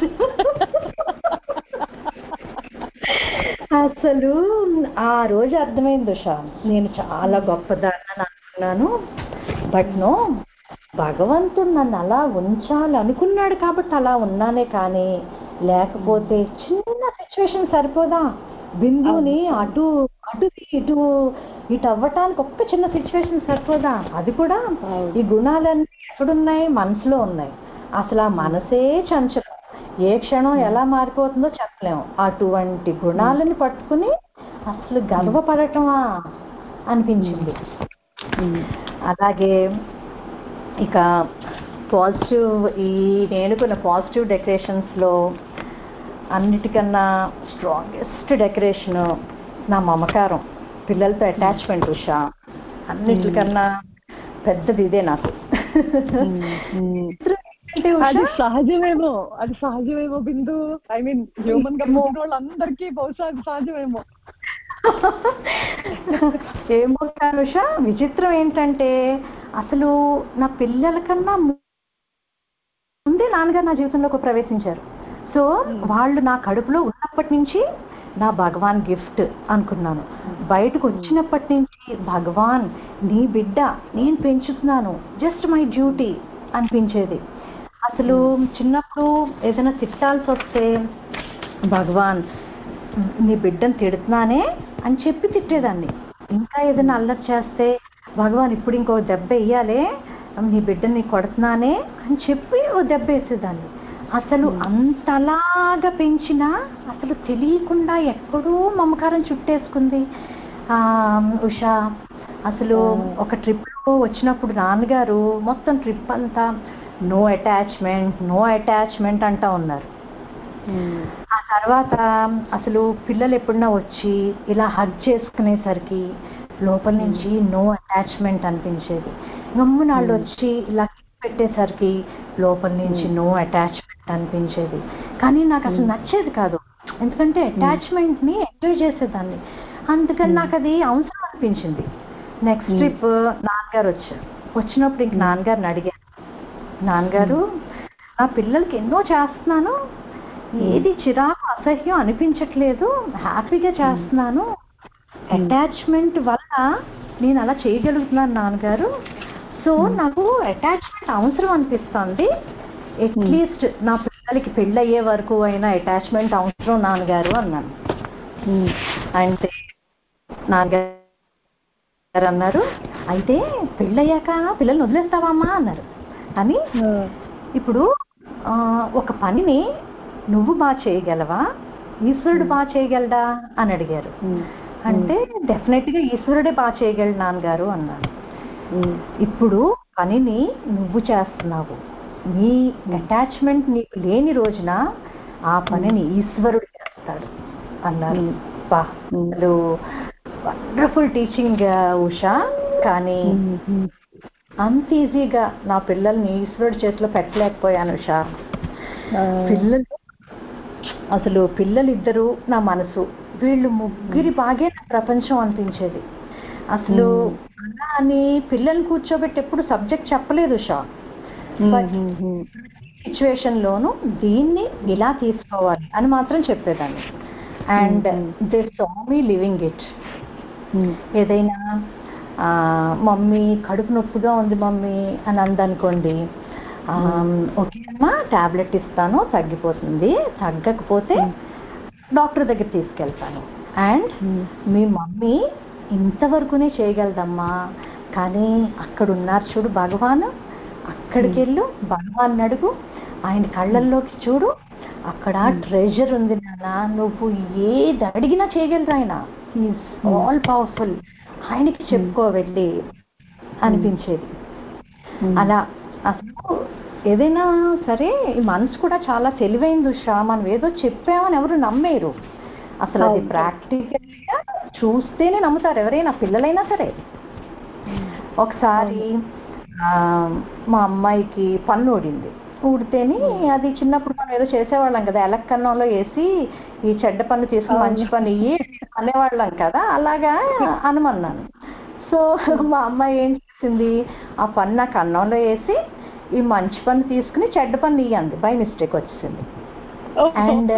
అసలు ఆ రోజు అర్థమైంది ఉషా నేను చాలా గొప్పదాన్ని అనుకున్నాను బట్ నో భగవంతుడు నన్ను అలా ఉంచాలి అనుకున్నాడు కాబట్టి అలా ఉన్నానే కానీ లేకపోతే చిన్న సిచ్యువేషన్ సరిపోదా బిందుని అటు అటు ఇటు ఇటు అవ్వటానికి ఒక్క చిన్న సిచ్యువేషన్ సరిపోదా అది కూడా ఈ గుణాలన్నీ ఎక్కడున్నాయి మనసులో ఉన్నాయి అసలు ఆ మనసే చంచలం ఏ క్షణం ఎలా మారిపోతుందో చెప్పలేము అటువంటి గుణాలను పట్టుకుని అసలు గర్వపడటమా అనిపించింది అలాగే ఇక పాజిటివ్ ఈ నేనుకున్న పాజిటివ్ డెకరేషన్స్లో అన్నిటికన్నా స్ట్రాంగెస్ట్ డెకరేషన్ నా మమకారం పిల్లలతో అటాచ్మెంట్ ఉషా అన్నిటికన్నా పెద్దది ఇదే నాకు అంటే ఉషా, అది సహజమేమో అది సహజమేమో బిందు ఐ మీన్ హ్యూమన్ గా పుట్టిన వాళ్ళందరికీ బహుశా అది సహజమేమో ఏమో ఉష విచిత్రం ఏంటంటే అసలు నా పిల్లల కన్నా ము- ముందే నాన్నగారు నా జీవితంలోకి ప్రవేశించారు సో వాళ్ళు నా కడుపులో ఉన్నప్పటి నుంచి నా భగవాన్ గిఫ్ట్ అనుకున్నాను బయటకు వచ్చినప్పటి నుంచి భగవాన్ నీ బిడ్డ నేను పెంచుతున్నాను జస్ట్ మై డ్యూటీ అనిపించేది అసలు చిన్నప్పుడు ఏదైనా తిట్టాల్సి వస్తే భగవాన్ నీ బిడ్డను తిడుతున్నానే అని చెప్పి తిట్టేదాన్ని ఇంకా ఏదైనా అల్లరి చేస్తే భగవాన్ ఇప్పుడు ఇంకో దెబ్బ వేయాలే నీ బిడ్డని కొడుతున్నానే అని చెప్పి ఓ దెబ్బ వేసేదాన్ని అసలు అంతలాగా పెంచినా అసలు తెలియకుండా ఎక్కడో మమకారం చుట్టేసుకుంది ఆ, ఉషా అసలు ఒక ట్రిప్ వచ్చినప్పుడు నాన్నగారు మొత్తం ట్రిప్ అంతా నో అటాచ్మెంట్ నో అటాచ్మెంట్ అంటా ఉన్నారు ఆ తర్వాత అసలు పిల్లలు ఎప్పుడన్నా వచ్చి ఇలా హగ్ చేసుకునేసరికి లోపల నుంచి నో అటాచ్మెంట్ అనిపించేది గమ్మున వాళ్ళు వచ్చి ఇలా kiss పెట్టేసరికి లోపల నుంచి నో అటాచ్మెంట్ అనిపించేది కానీ నాకు అసలు నచ్చేది కాదు ఎందుకంటే అటాచ్మెంట్ ని ఎంజాయ్ చేసేదాన్ని అందుకని నాకు అది అవసరం అనిపించింది నెక్స్ట్ ట్రిప్ నాన్నగారు వచ్చారు వచ్చినప్పుడు ఇంక నాన్నగారిని అడిగాను నాన్నగారు నా పిల్లలకి ఎన్నో చేస్తున్నాను ఏది చిరాకు అసహ్యం అనిపించట్లేదు హ్యాపీగా చేస్తున్నాను అటాచ్మెంట్ వల్ల నేను అలా చేయగలుగుతున్నాను నాన్నగారు సో నాకు అటాచ్మెంట్ అవసరం అనిపిస్తుంది అట్లీస్ట్ నా పిల్లలకి పెళ్ళి అయ్యే వరకు అయినా అటాచ్మెంట్ అవసరం నాన్నగారు అన్నాను అంటే నాన్నగారు అన్నారు అయితే పెళ్ళయ్యాక పిల్లల్ని వదిలేస్తావమ్మా అన్నారు అని ఇప్పుడు ఆ, ఒక పనిని నువ్వు బాగా చేయగలవా ఈశ్వరుడు బాగా చేయగలడా అని అడిగారు అంటే డెఫినెట్ గా ఈశ్వరుడే బాగా చేయగలడు నాన్నగారు అన్నాను ఇప్పుడు పనిని నువ్వు చేస్తున్నావు నీ అటాచ్మెంట్ నీకు లేని రోజున ఆ పనిని ఈశ్వరుడు చేస్తాడు అన్నారు బా అసలు వండర్ఫుల్ టీచింగ్ ఉషా కానీ అంత ఈజీగా నా పిల్లల్ని ఈశ్వరుడి చేతిలో పెట్టలేకపోయాను ఉషా పిల్లలు అసలు పిల్లలిద్దరూ నా మనసు వీళ్ళు ముగ్గురి బాగే నా ప్రపంచం అనిపించేది అసలు అలా అని పిల్లల్ని కూర్చోబెట్టి ఎప్పుడు సబ్జెక్ట్ చెప్పలేదు షా సిచ్యువేషన్ లోను దీన్ని ఇలా తీసుకోవాలి అని మాత్రం చెప్పేదాన్ని and they saw me living it ఏదైనా ఆ, మమ్మీ కడుపు నొప్పిగా ఉంది మమ్మీ అని అందనుకోండి ఆ, ఓకే అమ్మా టాబ్లెట్ ఇస్తాను తగ్గిపోతుంది తగ్గకపోతే డాక్టర్ దగ్గర తీసుకెళ్తాను అండ్ మీ మమ్మీ ఇంతవరకునే చేయగలదమ్మా కానీ అక్కడ ఉన్నారు చూడు భగవాన్ అక్కడికి వెళ్ళు భగవాన్ అడుగు ఆయన కళ్ళల్లోకి చూడు అక్కడ ట్రెజర్ ఉంది నాన్న నువ్వు ఏది అడిగినా చేయగలరు ఆయన ఈజ్ ఆల్ పవర్ఫుల్ ఆయనకి చెప్పుకో వెళ్ళి అనిపించేది అలా అసలు ఏదైనా సరే ఈ మనసు కూడా చాలా తెలివైంది ఉషా మనం ఏదో చెప్పామని ఎవరు నమ్మేరు అసలు అది అవును. ప్రాక్టికల్ గా చూస్తేనే నమ్ముతారు ఎవరైనా పిల్లలైనా సరే ఒకసారి ఆ, మా అమ్మాయికి పన్ను ఊడింది ఊడితేని అది చిన్నప్పుడు మనం ఏదో చేసేవాళ్ళం కదా ఎలక్కన్నంలో వేసి ఈ చెడ్డ పన్ను తీసుకుని మంచి పన్ను ఇయ్యి అనేవాళ్ళం కదా అలాగా అనమన్నాను సో మా అమ్మాయి ఏం చేసింది ఆ పన్ను నాకు అన్నంలో వేసి ఈ మంచి పన్ను తీసుకుని చెడ్డ పన్ను ఇయ్యంది బై మిస్టేక్ వచ్చేసింది అండ్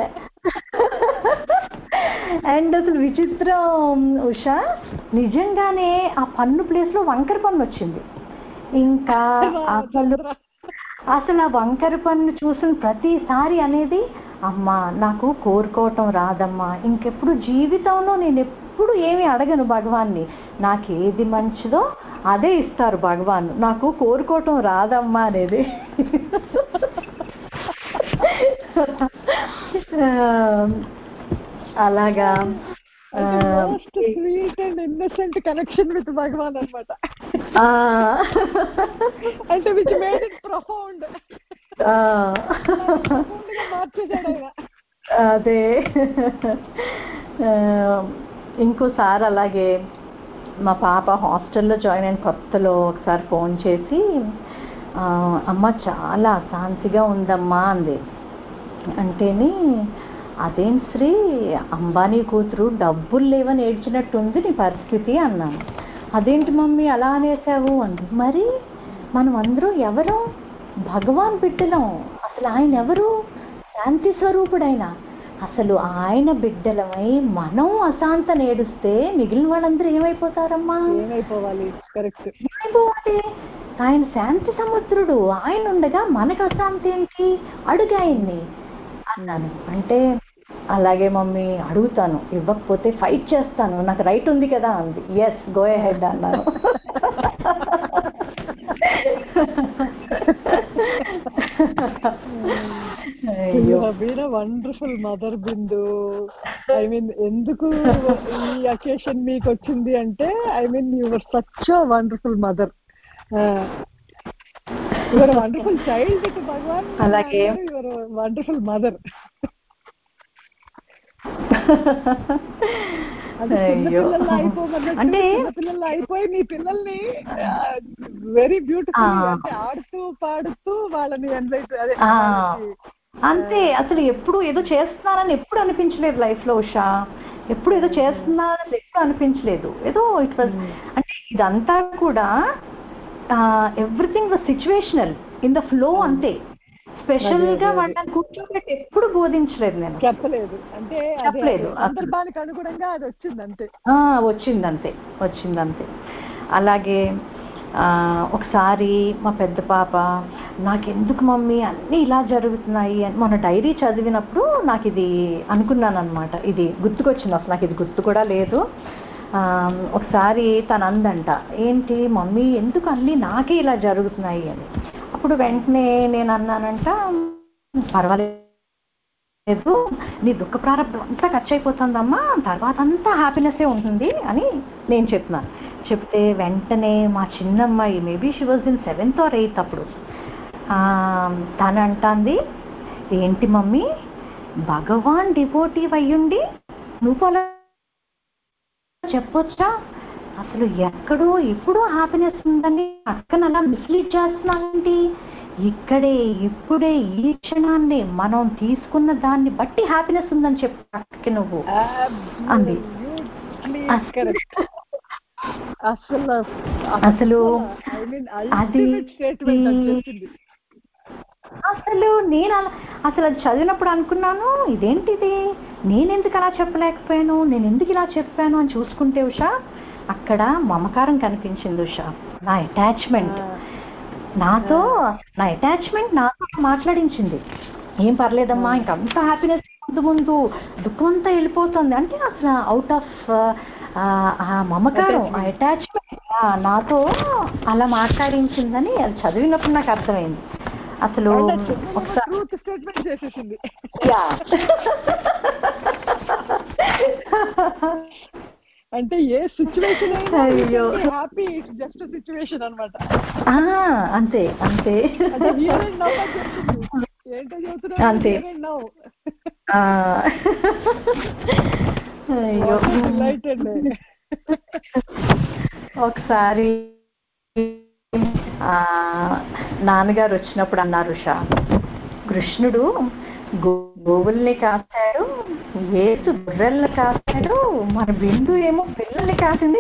అండ్ అసలు విచిత్రం ఉషా నిజంగానే ఆ పన్ను ప్లేస్ లో వంకర పన్ను వచ్చింది ఇంకా అసలు అసలు ఆ వంకర పన్ను చూసిన ప్రతిసారి అనేది అమ్మా నాకు కోరుకోవటం రాదమ్మా ఇంకెప్పుడు జీవితంలో నేను ఎప్పుడు ఏమి అడగను భగవాన్ని నాకు ఏది మంచిదో అదే ఇస్తారు భగవాన్ నాకు కోరుకోవటం రాదమ్మా అనేది ఆ, అలాగా ఆ, most sweet and innocent connection with Bhagavan అన్నమాట ఆ, అంటే విచ్ మేడ్ ఇట్ ప్రొఫౌండ్ ఆ. మార్చేశాడు ఆయన అదే ఆ, ఇంకోసారి అలాగే మా పాప హాస్టల్లో జాయిన్ అయిన కొత్తలో ఒకసారి ఫోన్ చేసి ఆ, అమ్మ చాలా అశాంతిగా ఉందమ్మా అంది అంటేని అదేం శ్రీ అంబానీ కూతురు డబ్బులు లేవని ఏడ్చినట్టుంది నీ పరిస్థితి అన్నాను అదేంటి మమ్మీ అలా అనేసావు అంది మరి మనం అందరూ ఎవరు భగవాన్ బిడ్డలం అసలు ఆయన ఎవరు శాంతి స్వరూపుడైన అసలు ఆయన బిడ్డలమై మనం అశాంత నేడుస్తే మిగిలిన వాళ్ళందరూ ఏమైపోతారమ్మా ఏమైపోవాలి కరెక్ట్ ఏమైపోవాలి ఆయన శాంతి సముద్రుడు ఆయన ఉండగా మనకు అశాంతి ఏంటి అడుగు ఆయన్ని అన్నాను అంటే అలాగే మమ్మీ అడుగుతాను ఇవ్వకపోతే ఫైట్ చేస్తాను నాకు రైట్ ఉంది కదా అంది ఎస్ గో హెడ్ అన్నాను అయ్యో been wonderful mother Bindu I mean ఎందుకు ఈ అకేషన్ మీకు వచ్చింది అంటే I mean your such wonderful mother your wonderful child with Bhagavan అలాగే. యువర్ వండర్ఫుల్ మదర్ అంటే అయ్యో చిన్నపిల్లల్లా అయిపోమన్నట్టు అంటే చిన్నపిల్లల్లా అయిపోయి మీ పిల్లల్ని వెరీ బ్యూటిఫుల్ ఆ. అంటే ఆడుతూ పాడుతూ వాళ్ళని ఎంజాయ్ అదే ఆ. వాళ్ళకి, అంతే అసలు ఎప్పుడు ఏదో చేస్తున్నానని ఎప్పుడు అనిపించలేదు లైఫ్ లో ఉషా ఎప్పుడు ఏదో చేస్తున్నానని ఎప్పుడు అనిపించలేదు ఏదో ఇట్ వాజ్ Hmm. అంటే ఇదంతా కూడా everything was situational in the flow అంతే స్పెషల్ అదే, గా అదే. వాళ్ళని కూర్చోబెట్టి ఎప్పుడు బోధించలేదు నేను చెప్పలేదు అంటే అదే చెప్పలేదు, అదే సందర్భానికి అనుగుణంగా అది వచ్చింది అంతే ఆ, వచ్చిందంతే వచ్చిందంతే అలాగే ఆ, ఒకసారి మా పెద్ద పాప నాకెందుకు మమ్మీ అన్నీ ఇలా జరుగుతున్నాయి అని మొన్న డైరీ చదివినప్పుడు నాకు ఇది అనుకున్నాను అనమాట ఇది గుర్తుకొచ్చింది అసలు నాకు ఇది గుర్తు కూడా లేదు ఆ, ఒకసారి తను అందంట ఏంటి మమ్మీ ఎందుకు అన్నీ నాకే ఇలా జరుగుతున్నాయి అని అప్పుడు వెంటనే నేను అన్నానంట పర్వాలేదు లేదు నీ దుఃఖ ప్రారంభం అంతా ఖర్చు అయిపోతుందమ్మా తర్వాత అంతా హ్యాపీనెస్సే ఉంటుంది అని నేను చెప్తున్నాను చెప్తే వెంటనే మా చిన్నమ్మాయి maybe she was in seventh or eighth అప్పుడు ఆ, తను అంటాంది ఏంటి మమ్మీ భగవాన్ డివోటివ్ అయ్యుండి నువ్వు అలా చెప్పొచ్చా అసలు ఎక్కడో ఎప్పుడో హ్యాపీనెస్ ఉందని అక్కన అలా మిస్లీడ్ చేస్తున్నానండి ఇక్కడే ఇప్పుడే ఈ క్షణాన్ని మనం తీసుకున్న దాన్ని బట్టి హ్యాపీనెస్ ఉందని చెప్పు అక్కకి నువ్వు అంది. Absolutely అసలు- correct. అసలు అసలు ఐ మీన్ అది అల్టిమేట్ స్టేట్మెంట్ అని చెప్పింది అసలు నేను అలా అసలు అది చదివినప్పుడు అనుకున్నాను ఇదేంటిది నేను ఎందుకు అలా చెప్పలేకపోయాను నేను ఎందుకు ఇలా చెప్పాను అని చూసుకుంటే ఉషా అక్కడ మమకారం కనిపించింది ఉషా నా అటాచ్మెంట్ నాతో నా అటాచ్మెంట్ నాతో మాట్లాడించింది ఏం పర్లేదమ్మా ఇంకంతా హ్యాపీనెస్ ముందు ముందు దుఃఖం అంతా వెళ్ళిపోతుంది అంటే అసలు అవుట్ ఆఫ్ ఆ మమకారం ఆ అటాచ్మెంట్ నాతో అలా మాట్లాడించిందని అది చదివినప్పుడు నాకు అర్థమైంది అసలు ఒకసారి ట్రూత్ స్టేట్మెంట్ చేసేసింది యా అంటే ఏ సిచ్యువేషన్ అయినా అయ్యో. హ్యాపీ జస్ట్ సిచ్యువేషన్ అన్నమాట ఆ, అంతే అంతే అంటే హియర్ అండ్ నౌ అని చెప్తుంది ఏంటో చెబుతున్నావు అంతే. హియర్ అండ్ నౌ ఆ. అయ్యో డిలైటెడ్ ఒకసారి ఆ, నాన్నగారు వచ్చినప్పుడు అన్నారు ఉషా కృష్ణుడు గో- గోవుల్ని కాశాడు ఏసు గొర్రెల్ని కాశాడు మన బిందు ఏమో పిల్లల్ని కాసింది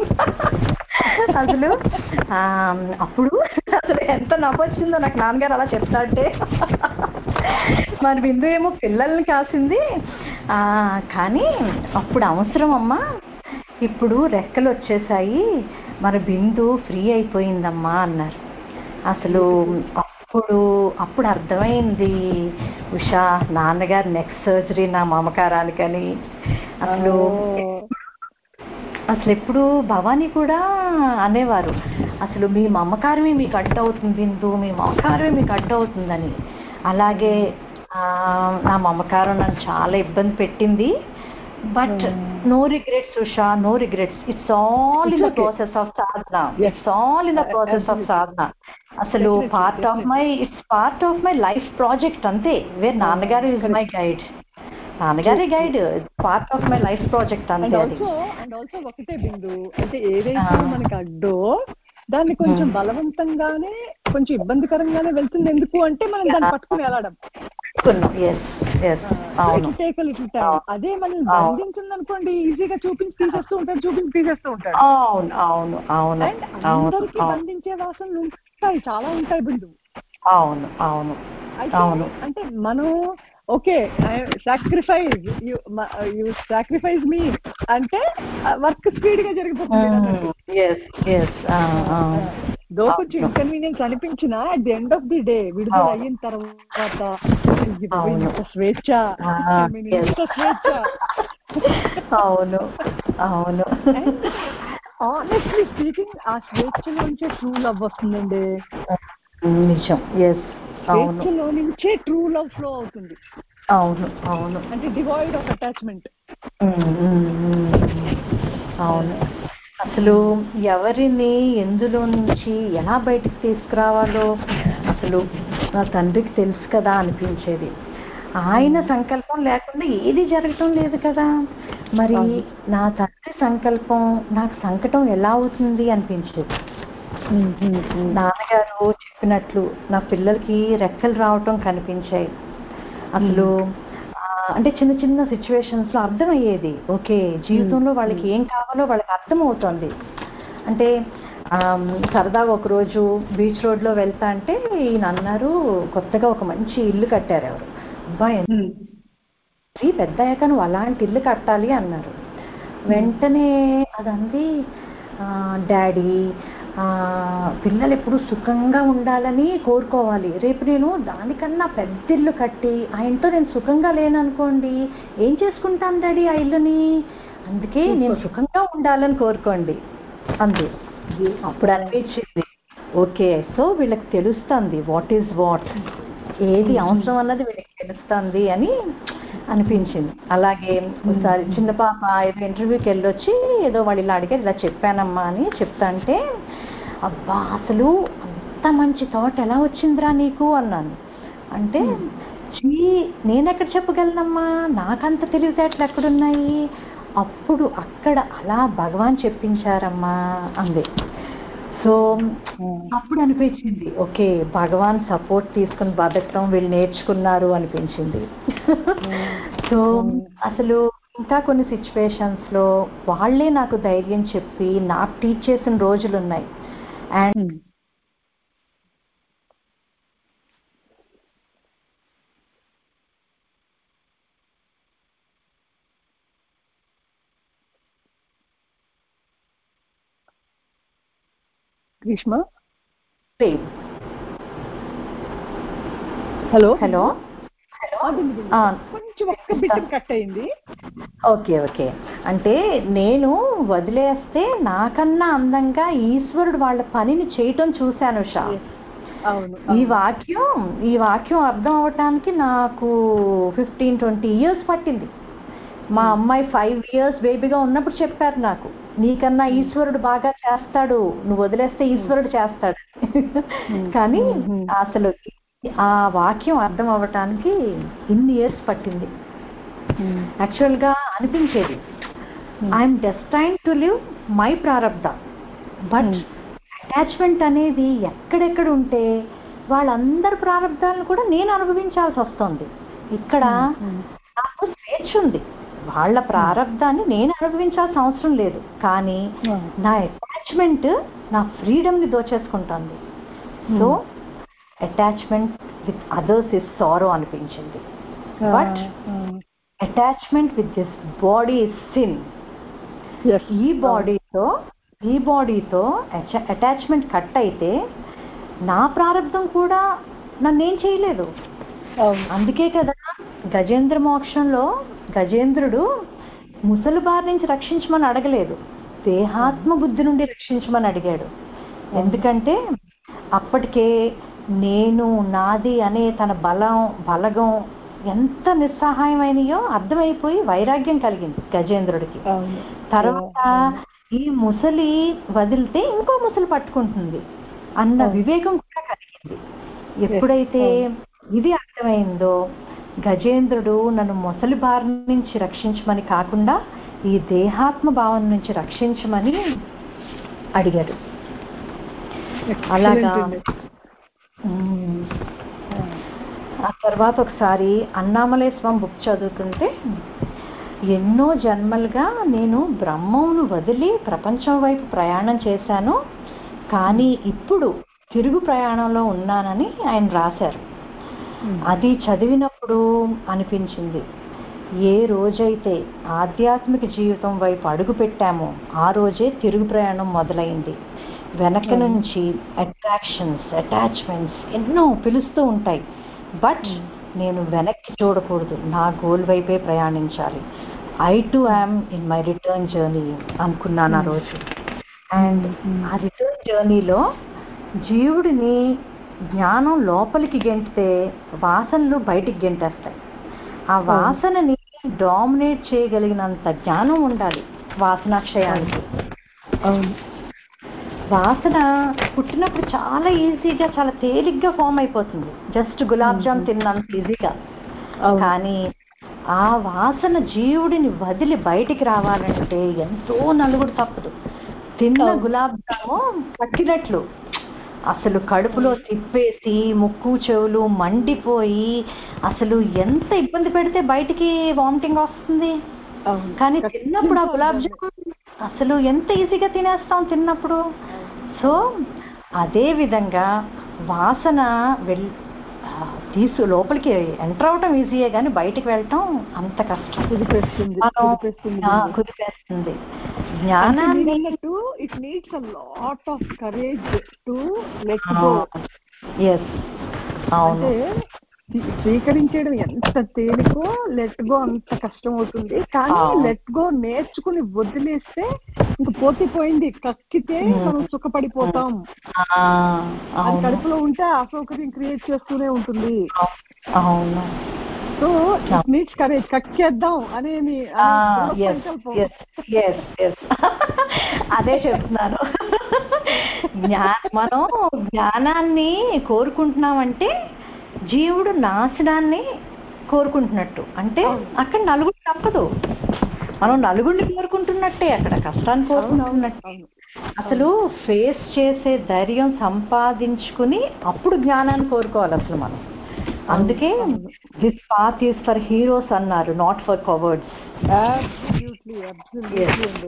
అసలు ఆ, అప్పుడు అసలు ఎంత నవ్వొచ్చిందో నాకు నాన్నగారు అలా చెప్తా అంటే మన బిందు ఏమో పిల్లల్ని కాసింది ఆ, కానీ అప్పుడు అవసరం అమ్మా ఇప్పుడు రెక్కలు వచ్చేసాయి మన బిందు ఫ్రీ అయిపోయిందమ్మా అన్నారు అసలు అప్పుడు అప్పుడు అర్థమైంది ఉషా నాన్నగారు నెక్స్ట్ సర్జరీ నా మమకారానికని అసలు అసలు ఎప్పుడు భవానీ కూడా అనేవారు అసలు మీ మమకారమే మీకు అడ్డు అవుతుంది బిందు మీ మమకారమే మీకు అడ్డు అవుతుందని అలాగే ఆ, నా మమకారం నన్ను చాలా ఇబ్బంది పెట్టింది but no regrets Usha no regrets it's all in the It's okay. Process of sadhana Yes. It's all in the Uh, process of absolutely. Sadhana అసలు Definitely, part of my it's part of my life project అంతే వేర్ నాన్నగారు ఇస్ మై గైడ్ నాన్నగారే guide part of my life project and అంతే అది ఆల్సో అండ్ ఆల్సో ఒకటే బిందు అంటే ఏదైతే ఆ. మనకి అడ్డో దాన్ని కొంచెం Hmm. బలవంతంగానే కొంచెం ఇబ్బందికరంగానే వెళ్తుంది ఎందుకు అంటే మనం దాన్ని పట్టుకుని వెళ్ళడం ఎస్ ఎస్ అవును టేక్ లిటిల్ టైం అవును. అదే మనం అవును. బంధించింది అనుకోండి ఈజీగా చూపించి తీసేస్తూ ఉంటాడు చూపించి తీసేస్తూ ఉంటాడు అవును అవును అవును అండ్ అవును అందరికీ అవును బంధించే వాసనలు ఉంటాయి చాలా ఉంటాయి బిందు అవును అవును అయితే అవును అంటే మనం okay sacrifice you sacrifice me అంటే వర్క్ స్పీడ్ గా జరిగిపోతుంది మీరు అన్నట్టు. ఎస్ ఎస్ దో కొంచెం ఇన్కన్వీనియన్స్ అనిపించిన at the end of the day విడుదల అవును. అయిన తర్వాత ఇది అవును. ఇంత స్వేచ్ఛ Ah, I mean, yes. ఇంత స్వేచ్ఛ అవును అవును ఆనెస్ట్లీ స్పీకింగ్ ఆ స్వేచ్ఛలోంచే ట్రూ లవ్ వస్తుందండి నిజం ఎస్ అవును స్వేచ్ఛలో నుంచే ట్రూ లవ్ ఫ్లో అవుతుంది అవును అవును అంటే devoid of attachment um, um, um. అవును అసలు ఎవరిని ఎందులో నుంచి ఎలా బయటికి తీసుకురావాలో అసలు నా తండ్రికి తెలుసు కదా అనిపించేది ఆయన సంకల్పం లేకుండా ఏది జరగటం లేదు కదా మరి అవును. నా తండ్రి సంకల్పం నాకు సంకటం ఎలా అవుతుంది అనిపించేది ఉమ్, ఉమ్, ఉమ్. నాన్నగారు చెప్పినట్లు నా పిల్లలకి రెక్కలు రావటం కనిపించాయి అసలు ఆ, అంటే చిన్న చిన్న సిచ్యువేషన్స్ లో అర్థమయ్యేది ఓకే జీవితంలో వాళ్ళకి ఏం కావాలో వాళ్ళకి అర్థమవుతుంది అంటే ఆమ్, సరదాగా ఒకరోజు బీచ్ రోడ్ లో వెళ్తా అంటే ఈయన అన్నారు కొత్తగా ఒక మంచి ఇల్లు కట్టారు ఎవరు అబ్బాయి ఉమ్, ఈ పెద్ద అయ్యాక నువ్వు అలాంటి ఇల్లు కట్టాలి అన్నారు వెంటనే అదంది "ఆ, డాడీ ఆ, పిల్లలు ఎప్పుడు సుఖంగా ఉండాలని కోరుకోవాలి రేపు నేను దానికన్నా పెద్ద ఇల్లు కట్టి ఆయనతో నేను సుఖంగా లేననుకోండి ఏం చేసుకుంటాను డాడీ ఆ ఇల్లుని అందుకే నేను సుఖంగా ఉండాలని కోరుకోండి అంది అప్పుడు అనిపించింది ఓకే సో వీళ్ళకి తెలుస్తుంది వాట్ ఈజ్ వాట్ ఏది అవసరం అన్నది వీళ్ళకి తెలుస్తుంది అని అనిపించింది అలాగే ఒకసారి చిన్న పాప ఏదో ఇంటర్వ్యూకి వెళ్ళొచ్చి ఏదో వాళ్ళు ఇలా అడిగారు ఇలా చెప్పానమ్మా అని చెప్తా అంటే అబ్బా అసలు అంత మంచి థాట్ ఎలా వచ్చిందిరా నీకు అన్నాను అంటే చీ నేనెక్కడ చెప్పగలనమ్మా నాకంత తెలివితేటలు ఎక్కడున్నాయి అప్పుడు అక్కడ అలా భగవాన్ చెప్పించారమ్మా అంది సో అప్పుడు అనిపించింది ఓకే భగవాన్ సపోర్ట్ తీసుకుని బతకడం వీళ్ళు నేర్చుకున్నారు అనిపించింది సో అసలు ఇంకా కొన్ని సిచ్యువేషన్స్ లో వాళ్ళే నాకు ధైర్యం చెప్పి నాకు టీచ్ చేసిన రోజులు ఉన్నాయి అండ్ ఉమ్. గ్రీష్మ హలో హలో ఆ, వింది, వింది. ఆ. కొంచెం ఒక్క బిట్ కట్ అయింది ఓకే ఓకే అంటే నేను వదిలేస్తే నాకన్నా అందంగా ఈశ్వరుడు వాళ్ళ పనిని చేయటం చూశాను షా అవును ఈ వాక్యం ఈ వాక్యం అర్థం అవటానికి నాకు ఫిఫ్టీన్ ట్వంటీ ఇయర్స్ పట్టింది మా అమ్మాయి ఫైవ్ ఇయర్స్ బేబీగా ఉన్నప్పుడు చెప్పారు నాకు నీకన్నా ఈశ్వరుడు బాగా చేస్తాడు నువ్వు వదిలేస్తే ఈశ్వరుడు చేస్తాడు కానీ అసలు ఆ వాక్యం అర్థం అవ్వటానికి ఇన్ని ఇయర్స్ పట్టింది ఉమ్. యాక్చువల్గా అనిపించేది I'm destined to live my prarabdha but Hmm. Attachment అనేది ఎక్కడెక్కడ ఉంటే వాళ్ళందరి ప్రారంధాలను కూడా నేను అనుభవించాల్సి వస్తుంది ఇక్కడ Hmm. నాకు స్వేచ్ఛ ఉంది వాళ్ళ ప్రారంధాన్ని నేను అనుభవించాల్సిన అవసరం లేదు కానీ Ah. నా అటాచ్మెంట్ నా ఫ్రీడమ్ని దోచేసుకుంటుంది so attachment with others is sorrow అనిపించింది but attachment with this body is sin Yes. ఈ బాడీతో ఈ బాడీతో అటాచ్మెంట్ కట్ అయితే నా ప్రారంభం కూడా నన్నేం చేయలేదు అవును అందుకే కదా గజేంద్ర మోక్షంలో గజేంద్రుడు ముసలి బారి నుంచి రక్షించమని అడగలేదు దేహాత్మ బుద్ధి నుండి రక్షించమని అడిగాడు ఎందుకంటే అప్పటికే నేను నాది అనే తన బలం బలగం ఎంత నిస్సహాయమైనయో అర్థమైపోయి వైరాగ్యం కలిగింది గజేంద్రుడికి అవును తర్వాత ఈ ముసలి వదిలితే ఇంకో ముసలి పట్టుకుంటుంది అన్న అవును. వివేకం కూడా కలిగింది ఎప్పుడైతే ఇది అర్థమైందో గజేంద్రుడు నన్ను ముసలి బారి నుంచి రక్షించమని కాకుండా ఈ దేహాత్మ భావం నుంచి రక్షించమని అడిగాడు అలాగా Excellent అండి. ఉమ్, ఆ తర్వాత ఒకసారి అన్నామలై స్వామి బుక్ చదువుతుంటే ఎన్నో జన్మలుగా నేను బ్రహ్మమును వదిలి ప్రపంచం వైపు ప్రయాణం చేశాను కానీ ఇప్పుడు తిరుగు ప్రయాణంలో ఉన్నానని ఆయన రాశారు Hmm. అది చదివినప్పుడు అనిపించింది ఏ రోజైతే ఆధ్యాత్మిక జీవితం వైపు అడుగు పెట్టామో ఆ రోజే తిరుగు ప్రయాణం మొదలైంది వెనక అవును. నుంచి అట్రాక్షన్స్ అటాచ్మెంట్స్ ఎన్నో పిలుస్తూ ఉంటాయి బట్ నేను వెనక్కి చూడకూడదు నా గోల్ వైపే ప్రయాణించాలి I too am in my return journey అనుకున్నాను ఆ రోజు అండ్ ఆ రిటర్న్ జర్నీలో జీవుడిని జ్ఞానం లోపలికి గెంటితే వాసనలు బయటికి గెంటేస్తాయి ఆ వాసనని డామినేట్ చేయగలిగినంత జ్ఞానం ఉండాలి వాసనాక్షయానికి అవును వాసన పుట్టినప్పుడు చాలా ఈజీగా చాలా తేలిగ్గా ఫామ్ అయిపోతుంది జస్ట్ గులాబ్ జామ్ Mhm. తిన్నంత ఈజీగా అవును కానీ ఆ వాసన జీవుడిని వదిలి బయటికి రావాలంటే ఎంతో నలుగుడు తప్పదు తిన్న అవును. గులాబ్ జాము పట్టినట్లు అసలు కడుపులో తిప్పేసి ముక్కు చెవులు మండిపోయి అసలు ఎంత ఇబ్బంది పెడితే బయటికి వామిటింగ్ వస్తుంది అవును కానీ తిన్నప్పుడు ఆ గులాబ్ కక్కించాలి జామున్ అసలు ఎంత ఈజీగా తినేస్తాం తిన్నప్పుడు దాన్ని. సో అదే విధంగా వాసన వెల్ ఆ, తీసు లోపలికి ఎంటర్ అవటం ఈజీయే కానీ బయటికి వెళ్ళటం అంత కష్టం కుదిపేస్తుంది మనం కుదిపేస్తుంది ఆ, దీన్ని. కుదిపేస్తుంది అంటే జ్ఞానాన్ని మీరు అన్నట్టు it needs a lot of courage to let go yes అవును అంటే స్వీ- స్వీకరించడం ఎంత తేలికో లెట్ గో అంత కష్టం అవుతుంది కానీ అవును. లెట్ గో నేర్చుకుని వదిలేస్తే ఇంక పోతే పోయింది కక్కితే Hmm. మనం సుఖపడిపోతాం ఆ, అది అవును కడుపులో ఉంటే అసౌకర్యం క్రియేట్ చేస్తూనే ఉంటుంది అవును సో ఇట్ నీడ్స్ కరేజ్ కక్కేద్దాం అనేమి అనే దృఢ ఎస్ సంకల్పం. ఎస్ ఎస్ ఎస్ అదే చెప్తున్నాను జ్ఞా మనం జ్ఞానాన్ని కోరుకుంటున్నామంటే జీవుడు నాశనాన్ని కోరుకుంటున్నట్టు అంటే అవును. అక్కడ నలుగురు తప్పదు మనం నలుగురిని కోరుకుంటున్నట్టే అక్కడ కష్టాన్ని అవును, అవును, కోరుకుంటున్నట్టే అవును. అసలు ఫేస్ చేసే ధైర్యం సంపాదించుకుని అప్పుడు జ్ఞానాన్ని కోరుకోవాలి అసలు మనం అందుకే అవును. This path is for heroes అన్నారు not for cowards Absolutely, absolutely Yes. అండి.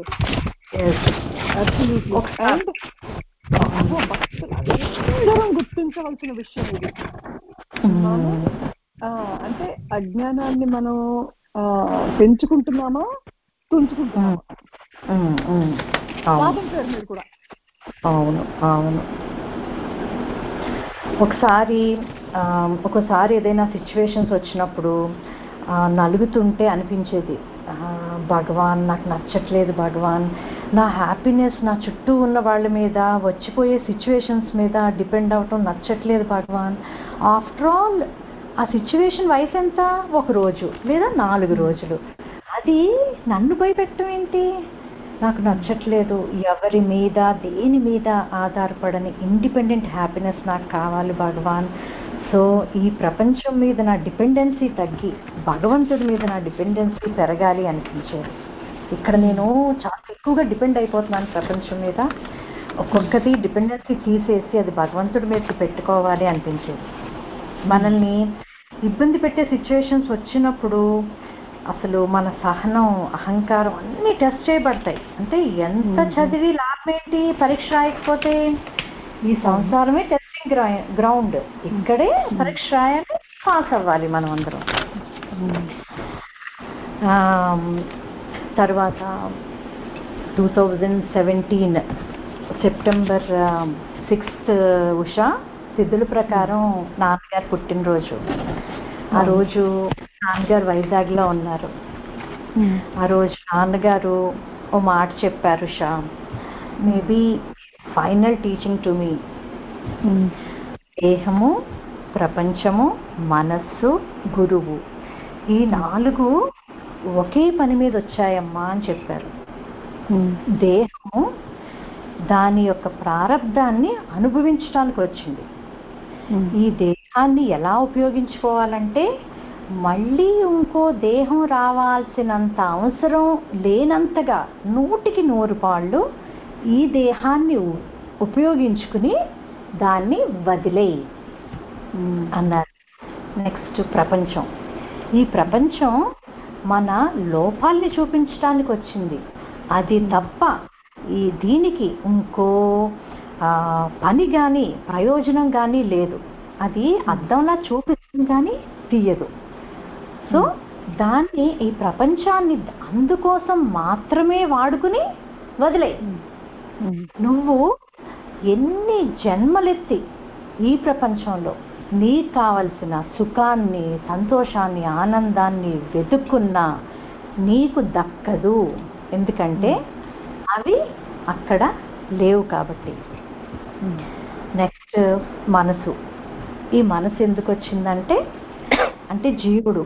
Absolutely. ఒకసారి- And బాబా భక్తులందరం గుర్తించవలసిన విషయం ఇది మనం ఆ, అంటే అజ్ఞానాన్ని మనం ఆ, పెంచుకుంటున్నామా తుంచుకుంటున్నామా అవును లాభం పేరు మీద కూడా అవును అవును ఒకసారి ఆ, ఒకసారి ఏదైనా సిచ్యువేషన్స్ వచ్చినప్పుడు ఆ, నలుగుతుంటే అనిపించేది ఆ, భగవాన్ నాకు నచ్చట్లేదు భగవాన్ నా హ్యాపీనెస్ నా చుట్టూ ఉన్న వాళ్ళ మీద వచ్చిపోయే సిచ్యువేషన్స్ మీద డిపెండ్ అవటం నచ్చట్లేదు భగవాన్ ఆఫ్టర్ ఆల్ ఆ సిచ్యువేషన్ వయసు ఎంత ఒక రోజు లేదా నాలుగు రోజులు అది నన్ను భయపెట్టడం ఏంటి నాకు నచ్చట్లేదు ఎవరి మీద దేని మీద ఆధారపడని ఇండిపెండెంట్ హ్యాపీనెస్ నాకు కావాలి భగవాన్ సో ఈ ప్రపంచం మీద నా డిపెండెన్సీ తగ్గి భగవంతుడి మీద నా డిపెండెన్సీ పెరగాలి అనిపించేది ఇక్కడ నేను చాలా ఎక్కువగా డిపెండ్ అయిపోతున్నాను ప్రపంచం మీద ఒక్కొక్కటి డిపెండెన్సీ తీసేసి అది భగవంతుడి మీదకి పెట్టుకోవాలి అనిపించేది మనల్ని ఇబ్బంది పెట్టే సిచ్యువేషన్స్ వచ్చినప్పుడు అసలు మన సహనం అహంకారం అన్నీ టెస్ట్ చేయబడతాయి అంటే ఎంత Mhm. చదివి లాభం ఏంటి పరీక్ష రాయకపోతే ఈ సంసారమే టెస్టింగ్ గ్రౌండ్ ఇక్కడే పరీక్ష రాయాలి పాస్ అవ్వాలి మనం అందరం ఆమ్, తర్వాత two thousand seventeen September sixth Usha సిద్ధుల ప్రకారం నాన్నగారు పుట్టినరోజు ఆ రోజు నాన్నగారు వైజాగ్లో ఉన్నారు ఆ రోజు నాన్నగారు ఓ మాట చెప్పారు Usha maybe final teaching to me దేహము ప్రపంచము మనస్సు గురువు ఈ నాలుగు ఒకే పని మీద వచ్చాయమ్మా అని చెప్పారు దేహము దాని యొక్క ప్రారంధాన్ని అనుభవించడానికి వచ్చింది ఈ దేహాన్ని ఎలా ఉపయోగించుకోవాలంటే మళ్ళీ ఇంకో దేహం రావాల్సినంత అవసరం లేనంతగా నూటికి నూరు పాళ్ళు ఈ దేహాన్ని ఉ- ఉపయోగించుకుని దాన్ని వదిలేయి అన్నారు నెక్స్ట్ ప్రపంచం ఈ ప్రపంచం మన లోపాల్ని చూపించడానికి వచ్చింది అది తప్ప ఈ దీనికి ఇంకో ఆ, పని కానీ ప్రయోజనం కానీ లేదు అది అద్దంలా చూపిస్తుంది కానీ తీయదు సో దాన్ని ఈ ప్రపంచాన్ని అందుకోసం మాత్రమే వాడుకుని వదిలే నువ్వు ఎన్ని జన్మలెత్తి ఈ ప్రపంచంలో నీకు కావలసిన సుఖాన్ని సంతోషాన్ని ఆనందాన్ని వెతుక్కున్నా నీకు దక్కదు ఎందుకంటే అవి అక్కడ లేవు కాబట్టి నెక్స్ట్ మనసు ఈ మనసు ఎందుకు వచ్చిందంటే అంటే జీవుడు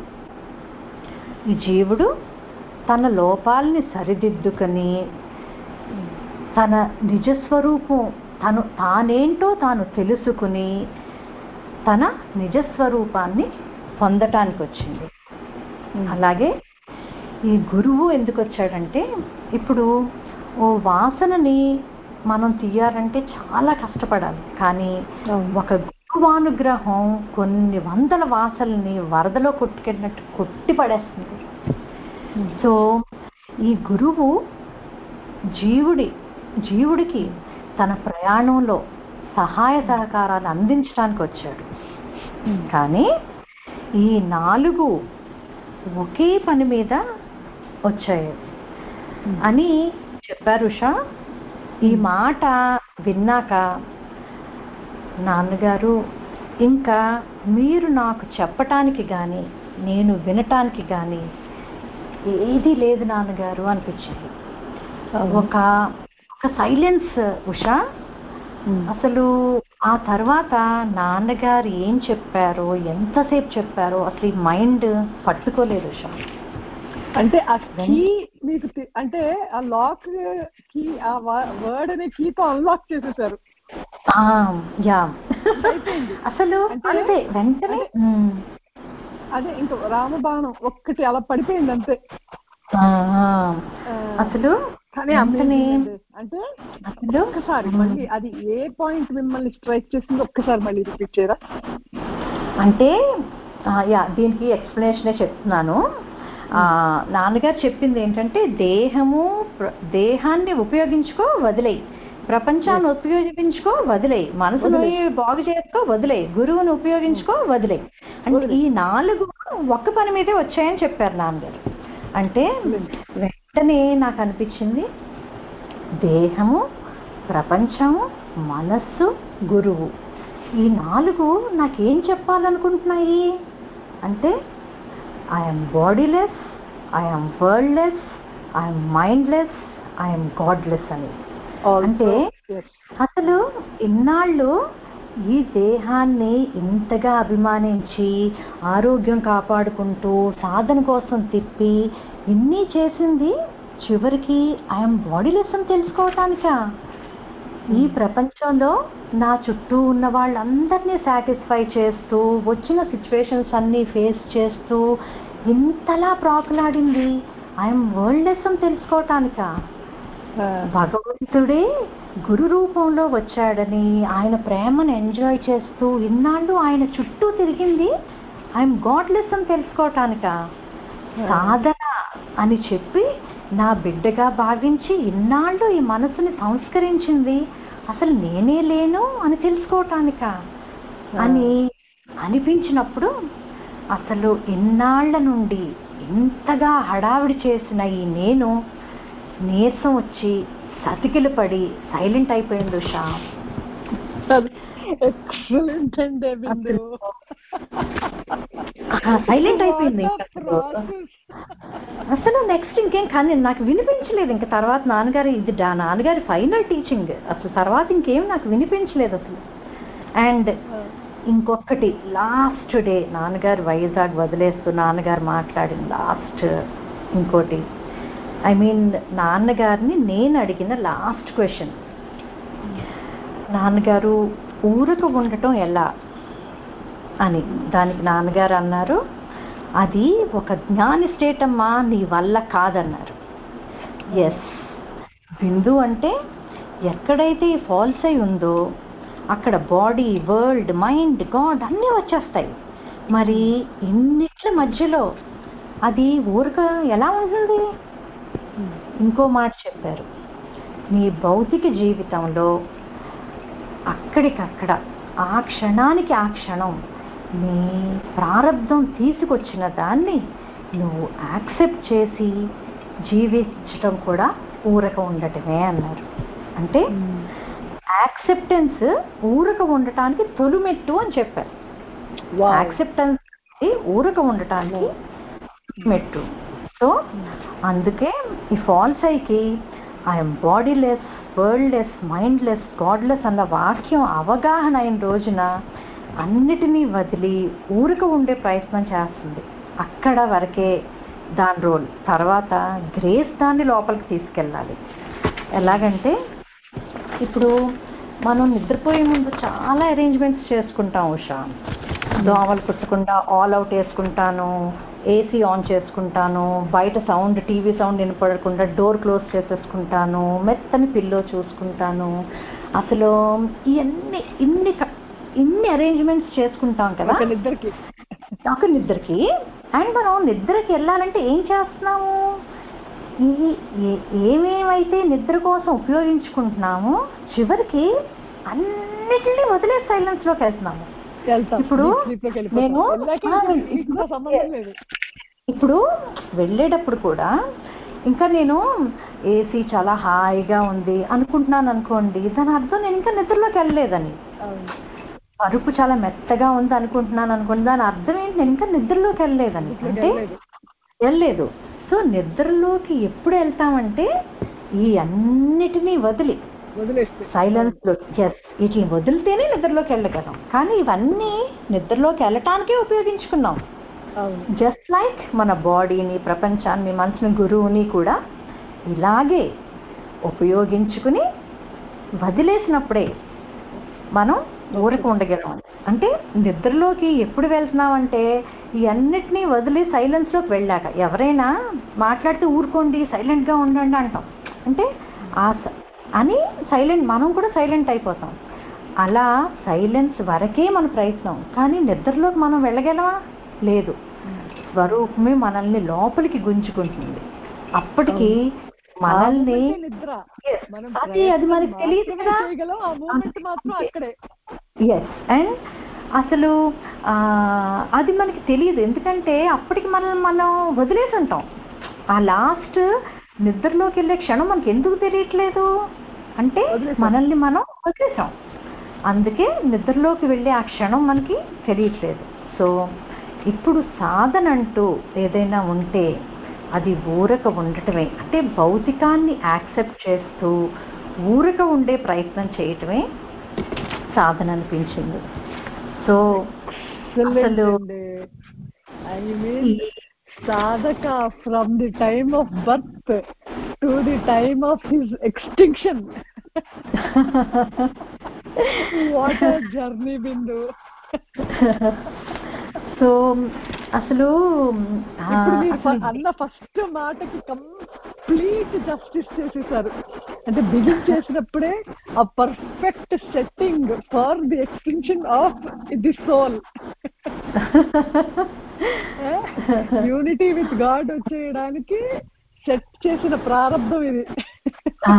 ఈ జీవుడు తన లోపాలని సరిదిద్దుకొని తన నిజస్వరూపం తను తానేంటో తాను తెలుసుకుని తన నిజస్వరూపాన్ని పొందటానికి వచ్చింది అలాగే ఈ గురువు ఎందుకు వచ్చాడంటే ఇప్పుడు ఓ వాసనని మనం తీయాలంటే చాలా కష్టపడాలి కానీ అవును. ఒక గురువానుగ్రహం కొన్ని వందల వాసనల్ని వరదలో కొట్టుకెళ్ళినట్టు కొట్టి పడేస్తుంది సో ఈ గురువు జీవుడి జీవుడికి తన ప్రయాణంలో సహాయ సహకారాలు అందించడానికి వచ్చాడు కానీ ఈ నాలుగు ఒకే పని మీద వచ్చాయి అని చెప్పారు ఉషా ఈ మాట విన్నాక నాన్నగారు ఇంకా మీరు నాకు చెప్పటానికి కానీ నేను వినటానికి కానీ ఏది లేదు నాన్నగారు అనిపించింది ఒక ఒక సైలెన్స్ ఉషా అసలు ఆ తర్వాత నాన్నగారు ఏం చెప్పారో ఎంతసేపు చెప్పారో అసలు ఈ మైండ్ పట్టుకోలేదు ఉషా అంటే ఆ కీ మీకు తె- అంటే ఆ లాక్ కీ ఆ వర్డ్ అనే కీతో అన్లాక్ చేసేసారు ఆ, యా అయిపోయింది. అసలు అంటే- అంతే వెంటనే ఉమ్, అదే ఇంకో రామబాణం ఒక్కటి అలా పడిపోయింది అంతే ఆ, ఆ. ఆ, అసలు కానీ వెంటనే amazing అండి. అంటే అసలు ఒక్కసారి మళ్ళీ అది ఏ పాయింట్ మిమ్మల్ని స్ట్రైక్ చేసిందో ఒక్కసారి మళ్ళీ రిపీట్ చేయరా అంటే ఆ, యా దీనికి ఎక్స్ప్లెనేషనే చెప్తున్నాను ఆ, నాన్నగారు చెప్పింది ఏంటంటే దేహము ప్ర- దేహాన్ని ఉపయోగించుకో వదిలేయి ప్రపంచాన్ని ఉపయోగించుకో వదిలేయి మనసుని వదిలేయ్. బాగు చేసుకో వదిలేయి గురువుని ఉపయోగించుకో వదిలేయి అంటే వదిలేయ్. ఈ నాలుగు ఒక్క పని మీదే వచ్చాయని చెప్పారు నాన్నగారు అంటే వెంటనే నాకు అనిపించింది దేహము ప్రపంచము మనస్సు గురువు ఈ నాలుగు నాకేం చెప్పాలనుకుంటున్నాయి అంటే I'm bodyless I'm worldless I'm mindless I'm godless అని అంటే Yes. అసలు ఇన్నాళ్ళు ఈ దేహాన్ని ఇంతగా అభిమానించి ఆరోగ్యం కాపాడుకుంటూ సాధన కోసం తిప్పి ఇన్ని చేసింది చివరికి ఐఎమ్ బాడీలెస్ అని తెలుసుకోవటానికా ఈ ప్రపంచంలో నా చుట్టూ ఉన్న వాళ్ళందరినీ సాటిస్ఫై చేస్తూ వచ్చిన సిచ్యువేషన్స్ అన్నీ ఫేస్ చేస్తూ ఇంతలా ప్రాకులాడింది ఐఎమ్ వరల్డ్లెస్ అని తెలుసుకోవటానికా ఆ, భగవంతుడే గురు రూపంలో వచ్చాడని ఆయన ప్రేమను ఎంజాయ్ చేస్తూ ఇన్నాళ్ళు ఆయన చుట్టూ తిరిగింది ఐఎమ్ గాడ్లెస్ అని తెలుసుకోవటానిక సాధన అని చెప్పి నా బిడ్డగా భావించి ఇన్నాళ్ళు ఈ మనసుని సంస్కరించింది అసలు నేనే లేను అని తెలుసుకోవటానిక అని అనిపించినప్పుడు అసలు ఇన్నాళ్ల నుండి ఇంతగా హడావిడి చేసిన ఈ నేను నీరసం వచ్చి సతికిలు పడి సైలెంట్ అయిపోయింది ఉషా అది ఎక్సలెంట్ అండి బిందు సైలెంట్ అయిపోయింది What ఇంకా a అసలు. process. అసలు నెక్స్ట్ ఇంకేం కానీ నాకు వినిపించలేదు ఇంకా తర్వాత నాన్నగారు ఇది డా- నాన్నగారి ఫైనల్ టీచింగ్ అసలు తర్వాత ఇంకేం నాకు వినిపించలేదు అసలు అండ్ ఇంకొకటి లాస్ట్ డే నాన్నగారు వైజాగ్ వదిలేస్తూ నాన్నగారు మాట్లాడిన లాస్ట్ ఇంకోటి ఐ మీన్ నాన్నగారిని నేను అడిగిన లాస్ట్ క్వశ్చన్ నాన్నగారు ఊరకు ఉండటం ఎలా అని దానికి నాన్నగారు అన్నారు అది ఒక జ్ఞాని స్టేట్ అమ్మా నీ వల్ల కాదన్నారు ఎస్ బిందు అంటే ఎక్కడైతే ఈ ఫాల్స్ అయి ఉందో అక్కడ బాడీ వరల్డ్ మైండ్ గాడ్ అన్నీ వచ్చేస్తాయి మరి ఇన్నిట్ల మధ్యలో అది ఊరక ఎలా ఉంటుంది ఇంకో మాట చెప్పారు నీ భౌతిక జీవితంలో అక్కడికక్కడ ఆ క్షణానికి ఆ క్షణం నీ ప్రారంధం తీసుకొచ్చిన దాన్ని నువ్వు యాక్సెప్ట్ చేసి జీవించడం కూడా ఊరక ఉండటమే అన్నారు అంటే యాక్సెప్టెన్స్ ఊరక ఉండటానికి తొలిమెట్టు అని చెప్పారు Wow. యాక్సెప్టెన్స్ ఊరక ఉండటానికి మెట్టు సో అందుకే ఈ ఫాల్స్ ఐకి I'm bodyless worldless mindless godless అన్న వాక్యం అవగాహన అయిన రోజున అన్నిటినీ వదిలి ఊరక ఉండే ప్రయత్నం చేస్తుంది అక్కడ వరకే దాని రోల్ తర్వాత గ్రేస్ దాన్ని లోపలికి తీసుకెళ్ళాలి ఎలాగంటే ఇప్పుడు మనం నిద్రపోయే ముందు చాలా అరేంజ్మెంట్స్ చేసుకుంటాం ఉషా దోమలు కుట్టకుండా ఆల్ అవుట్ వేసుకుంటాను ఏసీ ఆన్ చేసుకుంటాను బయట సౌండ్ టీవీ సౌండ్ వినపడకుండా డోర్ క్లోజ్ చేసేసుకుంటాను మెత్తని పిల్లో చూసుకుంటాను అసలు ఇవన్నీ ఇన్ని క- ఇన్ని అరేంజ్మెంట్స్ చేసుకుంటాం కదా ఒక నిద్రకి ఒక నిద్రకి అండ్ మనం నిద్రకి వెళ్ళాలంటే ఏం చేస్తున్నాము ఈ ఏ- ఏమేమైతే నిద్ర కోసం ఉపయోగించుకుంటున్నామో చివరికి అన్నిటినీ వదిలే సైలెన్స్ లోకి వెళ్తున్నాము వెళ్తాం ఇప్పుడు Deep sleep లోకి వెళ్ళిపోతాం. నేను- వెళ్ళాక ఆ, ఇంక వీటితో సంబంధం లేదు ఇప్పుడు వెళ్ళేటప్పుడు కూడా ఇంకా నేను ఏసీ చాలా హాయిగా ఉంది అనుకుంటున్నాను అనుకోండి దాని అర్థం నేను ఇంకా నిద్రలోకి వెళ్ళలేదని అవును. పరుపు చాలా మెత్తగా ఉంది అనుకుంటున్నాను అనుకోండి దాని అర్థం ఏంటి నేను ఇంకా నిద్రలోకి వెళ్ళలేదని నిద్రలోకి అంటే వెళ్ళలేదు. వెళ్ళలేదు సో నిద్రలోకి ఎప్పుడు వెళ్తామంటే ఈ అన్నిటినీ వదిలి వదిలేస్తే సైలెన్స్ లో ఎస్ వీటిని వదిలితేనే నిద్రలోకి వెళ్ళగలం కానీ ఇవన్నీ నిద్రలోకి వెళ్ళటానికే ఉపయోగించుకున్నాం అవును జస్ట్ లైక్ మన బాడీని ప్రపంచాన్ని మనసుని గురువుని కూడా ఇలాగే ఉపయోగించుకుని వదిలేసినప్పుడే మనం ఊరకు ఉండగలం అంటే నిద్రలోకి ఎప్పుడు వెళ్తున్నామంటే ఈ అన్నిటినీ వదిలి సైలెన్స్లోకి వెళ్ళాక ఎవరైనా మాట్లాడితే ఊరుకోండి సైలెంట్గా ఉండండి అంటాం అంటే ఆ స- అని సైలెంట్ మనం కూడా సైలెంట్ అయిపోతాం అలా సైలెన్స్ వరకే మన ప్రయత్నం కానీ నిద్రలోకి మనం వెళ్ళగలమా లేదు స్వరూపమే మనల్ని లోపలికి గుంజుకుంటుంది అప్పటికి మనల్ని ఆ moment ఏ నిద్ర Yes. మనం అది అది మనకి ప్రయత్నం తెలియదు మాత్రమే కదా చేయగలం ఆ మూమెంట్ మాత్రం అంతే. అక్కడే ఎస్ అండ్ అసలు ఆ, అది మనకి తెలియదు ఎందుకంటే అప్పటికి మనం మనం వదిలేసి ఉంటాం ఆ లాస్ట్ నిద్రలోకి వెళ్ళే క్షణం మనకి ఎందుకు తెలియట్లేదు అంటే వదిలేసాం. మనల్ని మనం వదిలేసాం అందుకే నిద్రలోకి వెళ్ళే ఆ క్షణం మనకి తెలియట్లేదు సో ఇప్పుడు సాధన అంటూ ఏదైనా ఉంటే అది ఊరక ఉండటమే అంటే భౌతికాన్ని యాక్సెప్ట్ చేస్తూ ఊరక ఉండే ప్రయత్నం చేయటమే సాధన అనిపించింది సో అసలు ఐ మీన్ సాధక from the time of birth to the time of his extinction what journey Bindu so అసలు ఆ, ఇప్పుడు మీరు అసలు ఫ- అన్న ఫస్ట్ మాటకి కంప్లీట్ జస్టిస్ చేసేసారు అంటే బిగిన్ చేసినప్పుడే ఆ perfect setting for the extinction of the soul unity with God వచ్చేయడానికి సెట్ చేసిన ప్రారంభం ఇది ఆ,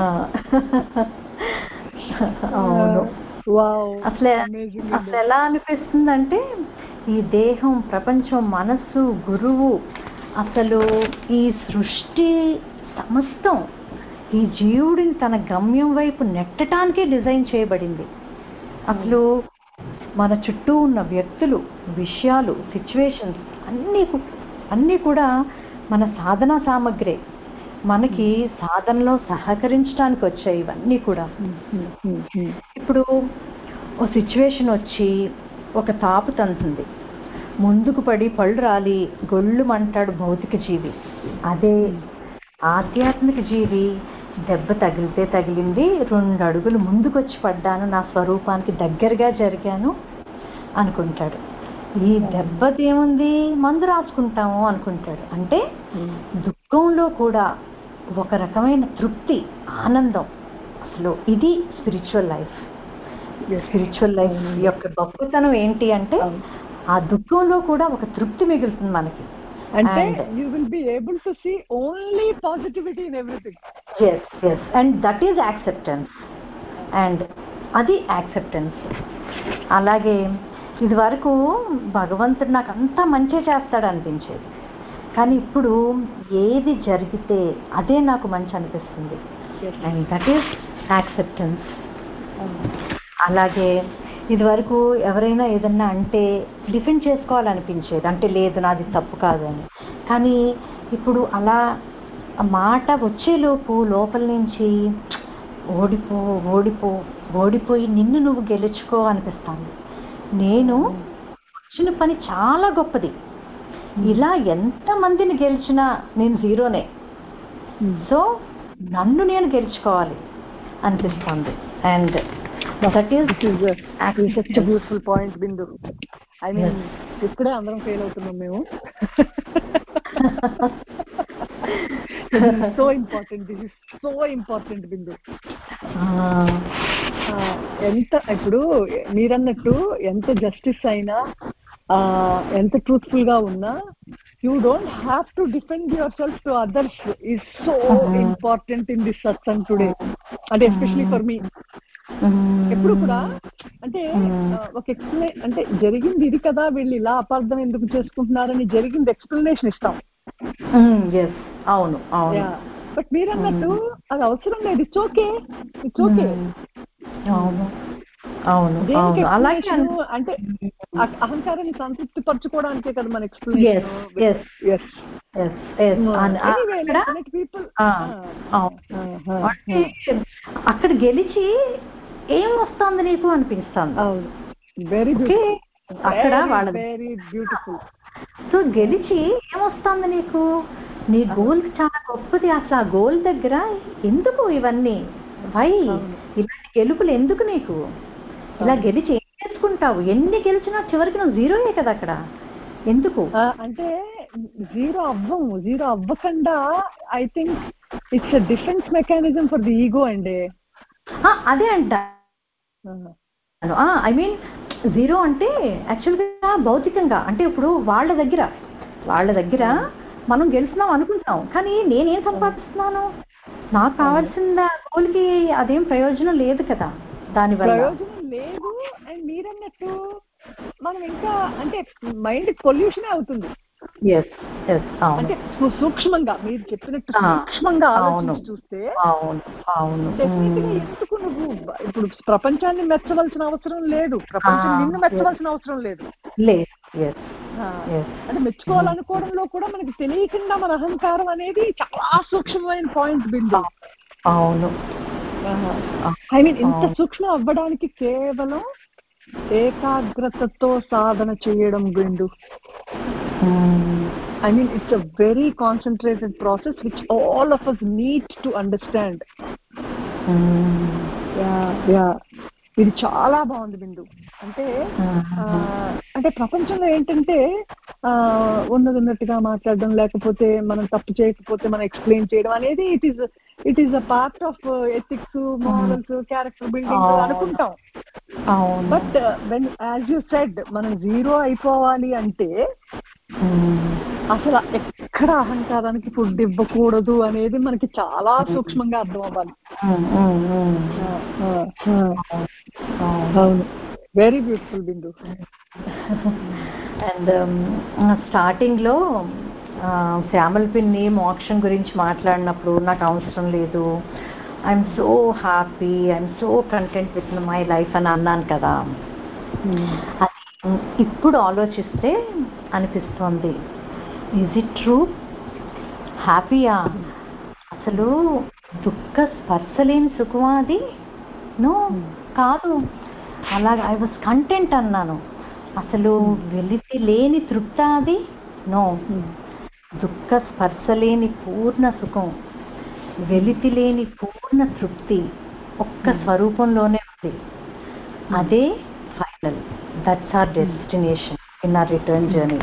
అవును వావ్ అసలు అమేజింగ్ అసలు ఎలా అనిపిస్తుందంటే ఈ దేహం ప్రపంచం మనస్సు గురువు అసలు ఈ సృష్టి సమస్తం ఈ జీవుడిని తన గమ్యం వైపు నెట్టడానికే డిజైన్ చేయబడింది అసలు మన చుట్టూ ఉన్న వ్యక్తులు విషయాలు సిచ్యువేషన్స్ అన్నీ కు- అన్నీ కూడా మన సాధనా సామగ్రే మనకి సాధనలో సహకరించడానికి వచ్చాయి ఇవన్నీ కూడా ఇప్పుడు ఓ సిచ్యువేషన్ వచ్చి ఒక తాపు తంతుంది ముందుకు పడి పళ్ళు రాలి గొళ్ళు మంటాడు భౌతిక జీవి అదే ఆధ్యాత్మిక జీవి దెబ్బ తగిలితే తగిలింది రెండు అడుగులు ముందుకొచ్చి పడ్డాను నా స్వరూపానికి దగ్గరగా జరిగాను అనుకుంటాడు ఈ దెబ్బదేముంది మందు రాసుకుంటాము అనుకుంటాడు అంటే దుఃఖంలో కూడా ఒక రకమైన తృప్తి ఆనందం అసలు ఇది స్పిరిచువల్ లైఫ్ స్పిరిచువల్ లైఫ్ యొక్క గొప్పతనం ఏంటి అంటే అవును. ఆ దుఃఖంలో కూడా ఒక తృప్తి మిగులుతుంది మనకి అంటే And- you will be able to see only positivity in everything yes yes and that is acceptance and అది యాక్సెప్టెన్స్ అలాగే ఇది వరకు భగవంతుడు నాకు అంతా మంచి చేస్తాడు అనిపించేది కానీ ఇప్పుడు ఏది జరిగితే అదే నాకు మంచి అనిపిస్తుంది అండ్ దట్ ఈస్ యాక్సెప్టెన్స్ అలాగే ఇదివరకు ఎవరైనా ఏదన్నా అంటే డిఫెండ్ చేసుకోవాలనిపించేది అంటే లేదు నాది తప్పు కాదు అని కానీ ఇప్పుడు అలా ఆ మాట వచ్చేలోపు లోపల నుంచి ఓడిపో ఓడిపో ఓడిపోయి నిన్ను నువ్వు గెలుచుకో అనిపిస్తాను నేను వచ్చిన పని చాలా గొప్పది ఇలా ఎంతమందిని గెలిచినా నేను జీరోనే సో నన్ను నేను గెలుచుకోవాలి అనిపిస్తుంది and that is such beautiful point Bindu I mean ఇప్పుడే అందరం ఫెయిల్ అవుతున్నాం మేము so important this is so important Bindu ఆ, ఎంత ఇప్పుడు మీరన్నట్టు ఎంత జస్టిస్ అయినా ఆ, ఎంత ట్రూత్ఫుల్ గా ఉన్నా you don't have to defend yourself to others is so important in this satsang today అంటే ఎస్పెషలీ ఫర్ మీ ఎప్పుడు కూడా అంటే ఆ, ఒక ఎక్స్ప్లె అంటే జరిగింది ఇది కదా వీళ్ళు ఇలా అపార్థం ఎందుకు చేసుకుంటున్నారని జరిగింది ఎక్స్ప్లెనేషన్ ఇస్తాం ఎస్ అవును అవును బట్ మీరన్నట్టు అది అవసరం లేదు ఇట్స్ ఓకే ఇట్స్ ఓకే అవును అవును దేనికి అవును అలాగే explanation? అంటే అ- అహంకారాన్ని సంతృప్తి పరచుకోవడానికే కదా మన yes explanation yes yes yes yes అక్కడ ఆ, అవును. అంటే అక్కడ గెలిచి ఏం వస్తుంది నీకు అనిపిస్తుంది అవును వెరీ ఓకే బ్యూటిఫుల్ అక్కడ వాళ్ళ వెరీ బ్యూటిఫుల్ సో గెలిచి ఏమొస్తుంది నీకు నీ గోల్ చాలా గొప్పది అసలు ఆ గోల్ దగ్గర ఎందుకు ఇవన్నీ వై అవును. ఇలాంటి గెలుపులు ఎందుకు నీకు ఇలా గెలిచి ఏం చేసుకుంటావు ఎన్ని గెలిచినా చివరికి నువ్వు జీరోయే కదా అక్కడ ఎందుకు అంటే జీరో అవ్వము జీరో అవ్వకుండా I think it's defence mechanism for the ego అండి ఆ, అదే అంట ఐ మీన్ జీరో అంటే యాక్చువల్గా భౌతికంగా అంటే ఇప్పుడు వాళ్ళ దగ్గర వాళ్ళ దగ్గర మనం గెలుస్తున్నాం అనుకుంటున్నాం కానీ నేనేం సంపాదిస్తున్నాను నాకు కావాల్సిన గోల్కి అదేం ప్రయోజనం లేదు కదా దానివల్ల ప్రయోజనం లేదు అండ్ మీరన్నట్టు మనం ఇంకా అంటే మైండ్ పొల్యూషన్ అవుతుంది ఎస్ ఎస్ అవును అంటే సు- సూక్ష్మంగా మీరు చెప్పినట్టు ఆ, సూక్ష్మంగా అవును. ఆలోచించి చూస్తే అవును అవును డెఫినెట్ గా మ్మ్. ఎందుకు నువ్వు బ- ఇప్పుడు ప్రపంచాన్ని మెచ్చవలసిన అవసరం లేదు ప్రపంచం ఆ, నిన్ను మెచ్చవలసిన అవసరం లేదు లేదు ఎస్ ఆ, ఎస్ అంటే మెచ్చుకోవాలనుకోవడంలో కూడా మనకి తెలియకుండా మన అహంకారం అనేది చాలా సూక్ష్మమైన పాయింట్ బిందు అవును ఐ మీన్ ఇంత అవును. సూక్ష్మం అవ్వడానికి కేవలం ఏకాగ్రతతో సాధన చేయడం Bindu hmm. I mean it's a very concentrated process which all of us need to understand hmm. Yeah yeah ఇది చాలా బాగుంది బిందు అంటే ఆ, అంటే ప్రపంచంలో ఏంటంటే ఆ, ఉన్నది ఉన్నట్టుగా మాట్లాడడం లేకపోతే మనం తప్పు చేయకపోతే మనం ఎక్స్ప్లెయిన్ చేయడం అనేది it is it is a part of ethics morals character building అవును. అనుకుంటాం అవును but when as you said మనం జీరో అయిపోవాలి అంటే మ్మ్. అసలు ఎక్కడ అహంకారానికి ఫుడ్ ఇవ్వకూడదు అనేది మనకి చాలా సూక్ష్మంగా అర్థం అవ్వాలి మ్మ్. మ్మ్. మ్మ్. ఆ, ఆ, ఆ. అవును అవును వెరీ బ్యూటిఫుల్ బిందు అండ్ స్టార్టింగ్లో శ్యామల పిన్ని మోక్షం గురించి మాట్లాడినప్పుడు నాకు అవసరం లేదు I'm so happy I'm so content with my life అని అన్నాను కదా అది ఇప్పుడు ఆలోచిస్తే అనిపిస్తోంది ఈజ్ ఇట్ ట్రూ హ్యాపీయా అసలు దుఃఖ స్పర్శలేని సుఖమా అది నో కాదు అలాగ ఐ వాజ్ కంటెంట్ అన్నాను అసలు వెలితి లేని తృప్త అది నో దుఃఖ స్పర్శ లేని పూర్ణ సుఖం వెలితి లేని పూర్ణ తృప్తి ఒక్క స్వరూపంలోనే ఉంది అదే final that's our destination in our return journey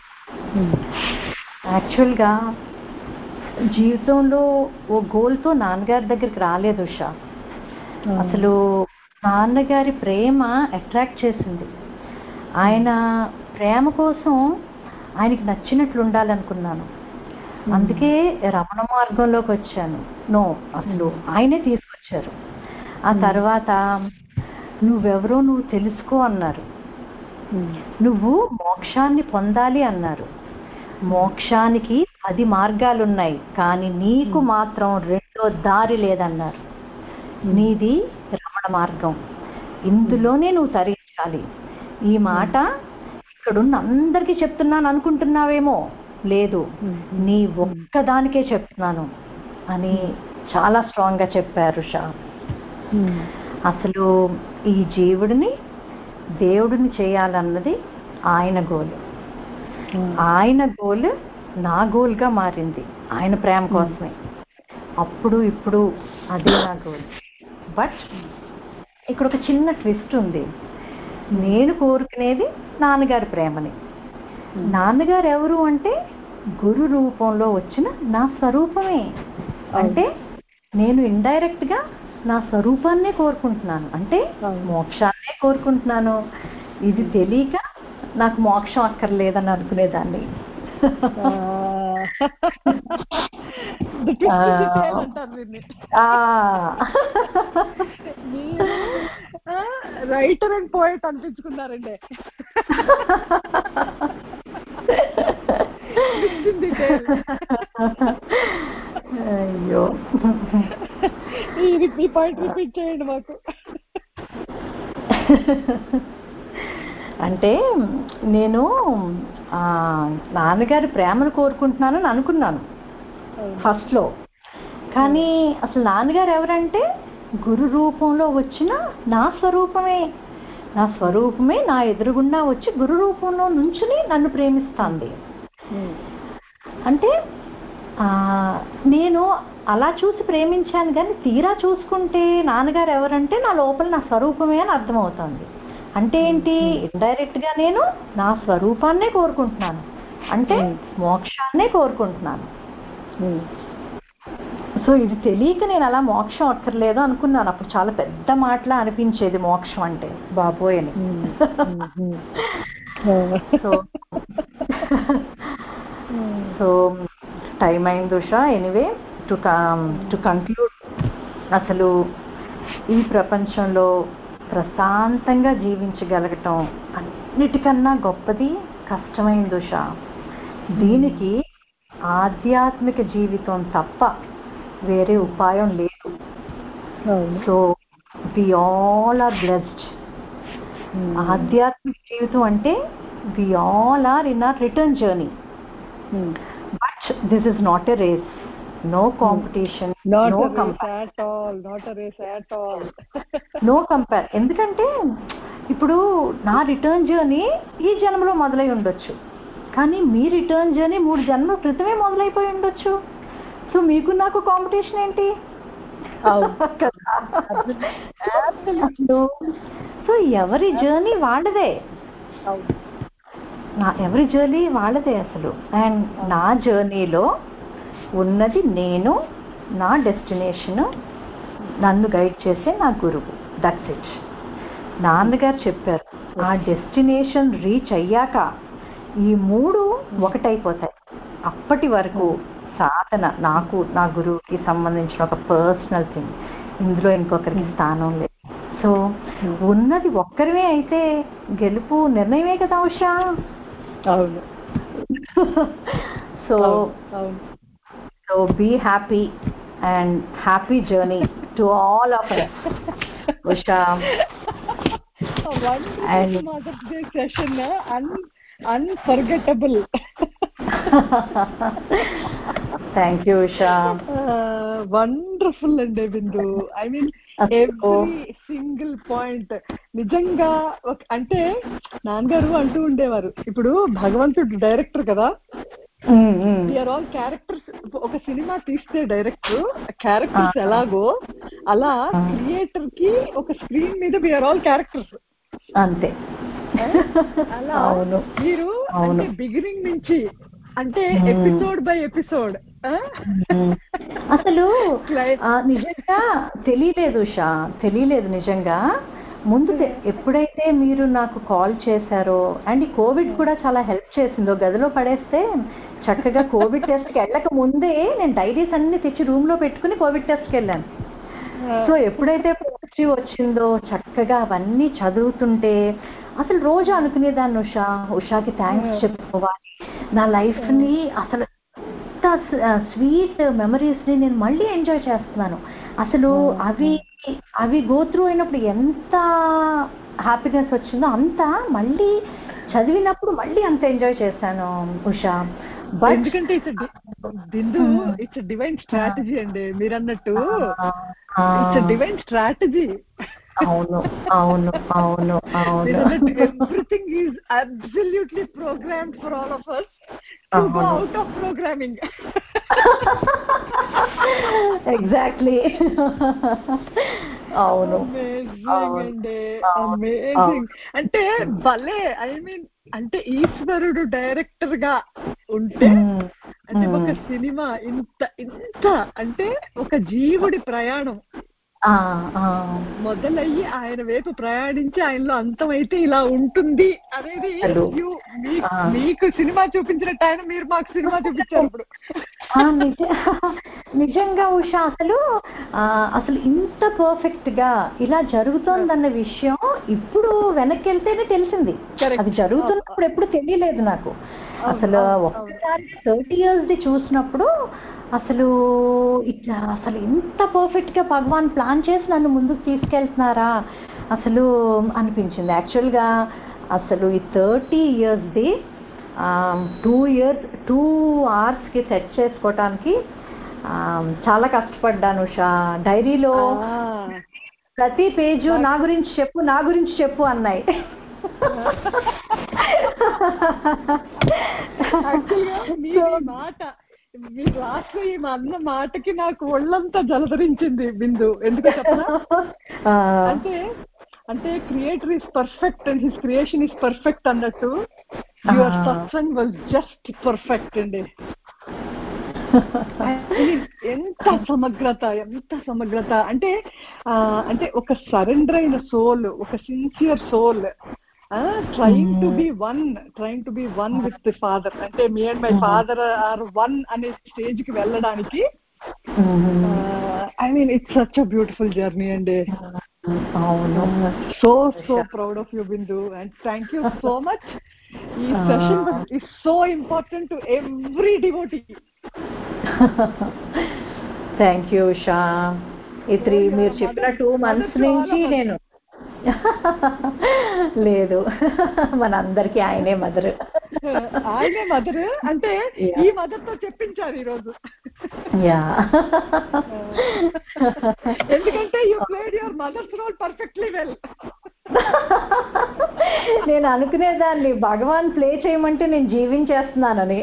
యాక్చువల్గా జీవితంలో ఓ గోల్తో నాన్నగారి దగ్గరికి రాలేదు ఉషా అసలు నాన్నగారి ప్రేమ అట్రాక్ట్ చేసింది ఆయన ప్రేమ కోసం ఆయనకి నచ్చినట్లు ఉండాలనుకున్నాను అందుకే రమణ మార్గంలోకి వచ్చాను నో అసలు ఆయనే తీసుకొచ్చారు ఆ తర్వాత నువ్వెవరో నువ్వు తెలుసుకో అన్నారు నువ్వు మోక్షాన్ని పొందాలి అన్నారు మోక్షానికి పది మార్గాలు ఉన్నాయి కానీ నీకు మాత్రం రెండో దారి లేదన్నారు నీది రమణ మార్గం ఇందులోనే నువ్వు తరించాలి ఈ మాట ఇక్కడున్న అందరికీ చెప్తున్నాను అనుకుంటున్నావేమో లేదు నీ ఒక్కదానికే చెప్తున్నాను అని చాలా స్ట్రాంగ్గా చెప్పారు షా అసలు ఈ జీవుడిని దేవుడిని చేయాలన్నది ఆయన గోల్ ఆయన గోల్ నా గోల్గా మారింది ఆయన ప్రేమ కోసమే అప్పుడు ఇప్పుడు అదే నా గోల్ బట్ ఇక్కడ ఒక చిన్న ట్విస్ట్ ఉంది నేను కోరుకునేది నాన్నగారి ప్రేమని నాన్నగారు ఎవరు అంటే గురు రూపంలో వచ్చిన నా స్వరూపమే అంటే నేను ఇండైరెక్ట్ గా నా స్వరూపాన్నే కోరుకుంటున్నాను అంటే అవును. మోక్షాన్నే కోరుకుంటున్నాను ఇది తెలియక నాకు మోక్షం అక్కర్లేదని అనుకునేదాన్ని The twist Ah. is the tail అంటారు దీన్ని ఆ మీరు రైటర్ అండ్ పోయట్ అనిపించుకున్నారండి Twist in the tail. అయ్యో ఇది ఈ పాయింట్ రిపీట్ చేయండి మాకు అంటే నేను ఆ, నాన్నగారి ప్రేమను కోరుకుంటున్నానని అనుకున్నాను ఫస్ట్ లో కానీ అసలు నాన్నగారు ఎవరంటే గురు రూపంలో వచ్చిన నా స్వరూపమే నా స్వరూపమే నా ఎదురుగుండా వచ్చి గురు రూపంలో నుంచుని నన్ను ప్రేమిస్తాంది అంటే ఆ, నేను అలా చూసి ప్రేమించాను కానీ తీరా చూసుకుంటే నాన్నగారు ఎవరంటే నా లోపల నా స్వరూపమే అని అర్థమవుతుంది అంటే ఏంటి ఇండైరెక్ట్ గా నేను నా స్వరూపాన్నే కోరుకుంటున్నాను అంటే మోక్షాన్నే కోరుకుంటున్నాను సో ఇది తెలియక నేను అలా మోక్షం అక్కర్లేదు అనుకున్నాను అప్పుడు చాలా పెద్ద మాటలా అనిపించేది మోక్షం అంటే బాబోయ్ అని సో సో టైం అయింది Usha anyway to to conclude అసలు ఈ ప్రపంచంలో ప్రశాంతంగా జీవించగలగటం అన్నిటికన్నా గొప్పది కష్టమైంది ఉషా దీనికి ఆధ్యాత్మిక జీవితం తప్ప వేరే ఉపాయం లేదు అవును so we all are blessed ఆధ్యాత్మిక జీవితం అంటే we all are in our return journey but this is not a race no competition not no race at all not race at all no compare ఎందుకంటే ఇప్పుడు నా రిటర్న్ జర్నీ ఈ జన్మలో మొదలై ఉండొచ్చు కానీ మీ రిటర్న్ జర్నీ మూడు జన్మల క్రితమే మొదలైపోయి ఉండొచ్చు సో మీకు నాకు కాంపిటీషన్ ఏంటి సో ఎవరి జర్నీ వాళ్ళదే అవును నా ఎవరి జర్నీ వాళ్ళదే అసలు అండ్ నా జర్నీలో ఉన్నది నేను నా డెస్టినేషన్ నన్ను గైడ్ చేసే నా గురువు దట్స్ ఇట్ నాన్నగారు చెప్పారు ఆ డెస్టినేషన్ రీచ్ అయ్యాక ఈ మూడు ఒకటైపోతాయి అప్పటి వరకు సాధన నాకు నా గురువుకి సంబంధించిన ఒక పర్సనల్ థింగ్ ఇందులో ఇంకొకరికి స్థానం లేదు సో ఉన్నది ఒక్కరివే అయితే గెలుపు నిర్ణయమే కదా ఉషా అవును సో అవును so be happy and happy journey to all of us Usha And- Mother's Day session un unforgettable thank you Usha wonderful అండి Bindu I mean every single point నిజంగా ఒక అంటే నాన్నగారు అంటూ ఉండేవారు ఇప్పుడు భగవంతుడు డైరెక్టర్ కదా వీఆర్ ఆల్ క్యారెక్టర్స్ ఒక సినిమా తీస్తే డైరెక్టర్ క్యారెక్టర్స్ ఎలాగో అలా క్రియేటర్ కి ఒక స్క్రీన్ మీద వీఆర్ ఆల్ క్యారెక్టర్స్ అంతే అలా అవును మీరు అవును. అంటే బిగినింగ్ నుంచి అంటే Hmm. Episode by episode hmm. అసలు Client- ఆ, నిజంగా తెలియలేదు ఉషా తెలియలేదు నిజంగా ముందు తె- ఎప్పుడైతే మీరు నాకు కాల్ చేశారో అండ్ ఈ కోవిడ్ కూడా చాలా హెల్ప్ చేసిందో గదిలో పడేస్తే చక్కగా కోవిడ్ టెస్ట్కి వెళ్ళక ముందే నేను డైరీస్ అన్ని తెచ్చి రూమ్ లో పెట్టుకుని కోవిడ్ టెస్ట్కి వెళ్ళాను సో ఎప్పుడైతే పాజిటివ్ వచ్చిందో చక్కగా అవన్నీ చదువుతుంటే అసలు రోజు అనుకునేదాన్ని ఉషా ఉషాకి థ్యాంక్స్ చెప్పుకోవాలి నా లైఫ్ ని అసలు ఎంత స్వీట్ మెమరీస్ ని నేను మళ్ళీ ఎంజాయ్ చేస్తున్నాను అసలు అవి అవి గో త్రూ అయినప్పుడు ఎంత హ్యాపీనెస్ వచ్చిందో అంత మళ్ళీ చదివినప్పుడు మళ్ళీ అంత ఎంజాయ్ చేశాను ఉషా బట్ ఎందుకంటే it's Bindu it's divine strategy అండి మీరు అన్నట్టు ఇట్స్ డివైన్ స్ట్రాటజీ అవును అవును అవును అవును మీరు అన్నట్టు everything is absolutely programmed for all of us to go అవును. అవుట్ ఆఫ్ ప్రోగ్రామింగ్ ఎగ్జాక్ట్లీ అవును అమేజింగ్ అవును. అండి అవును. అమేజింగ్ అంటే భలే ఐ మీన్ అంటే ఈశ్వరుడు డైరెక్టర్ గా ఉంటే మ్మ్. అంటే ఒక మ్మ్. సినిమా ఇంత ఇంత అంటే ఒక జీవుడి ప్రయాణం ఆ, ఆ. మొదలయ్యి ఆయన వైపు ప్రయాణించి ఆయనలో అంతమైతే ఇలా ఉంటుంది అనేది అసలు, you- మీ- ఆ. మీకు సినిమా చూపించినట్టు ఆయన మీరు మాకు సినిమా చూపించారు ఇప్పుడు ఆ, నిజ నిజంగా ఉషా అసలు ఆ, అసలు ఇంత పర్ఫెక్ట్ గా ఇలా జరుగుతోందన్న విషయం ఇప్పుడు వెనక్కి వెళ్తేనే తెలిసింది Correct. అది జరుగుతున్నప్పుడు ఎప్పుడు తెలియలేదు నాకు అవును, అసలు అవును, ఒక్కసారి థర్టీ ఇయర్స్ ది చూసినప్పుడు అసలు ఇట్లా అసలు ఇంత పర్ఫెక్ట్ గా భగవాన్ ప్లాన్ చేసి నన్ను ముందుకు తీసుకెళ్తున్నారా అసలు అనిపించింది యాక్చువల్గా అసలు ఈ థర్టీ ఇయర్స్ది టూ ఇయర్స్ టూ అవర్స్కి సెట్ చేసుకోవటానికి ఆ, చాలా కష్టపడ్డాను ఉషా డైరీలో ఆ. ప్రతి పేజు నా గురించి చెప్పు నా గురించి చెప్పు అన్నాయి యాక్చువల్గా మీ ఈ మాట మీ క్లాస్ లో ఈ మా అన్న మాటకి నాకు ఒళ్ళంతా జలధరించింది బిందు ఎందుకో చెప్పనా ఆ, అంటే అంటే creator is perfect and his creation is perfect అన్నట్టు your Ah. Satsang was just perfect అండి I mean, ఎంత సమగ్రత ఎంత సమగ్రత అంటే ఆ, అంటే ఒక సరెండర్ అయిన సోల్ ఒక sincere soul trying to be one trying to be one with the father అంటే me and my father are one అనే స్టేజ్ కి వెళ్ళడానికి I mean it's such a beautiful journey అండి అవును so so proud of you Bindu and thank you so much ఈ Ah. Session is so important to every devotee thank you Usha ఈ త్రీ Oh, you are మీరు a చెప్పిన mother- two mother months to all నుంచి of us. నేను లేదు మనందరికీ ఆయనే మదర్ ఆయనే మదర్ అంటే Yeah. ఈ మదర్ తో చెప్పించారు ఈ రోజు యా ఎందుకంటే you played your mother's role perfectly well నేను అనుకునేదాన్ని భగవాన్ ప్లే చేయమంటే నేను జీవించేస్తున్నానని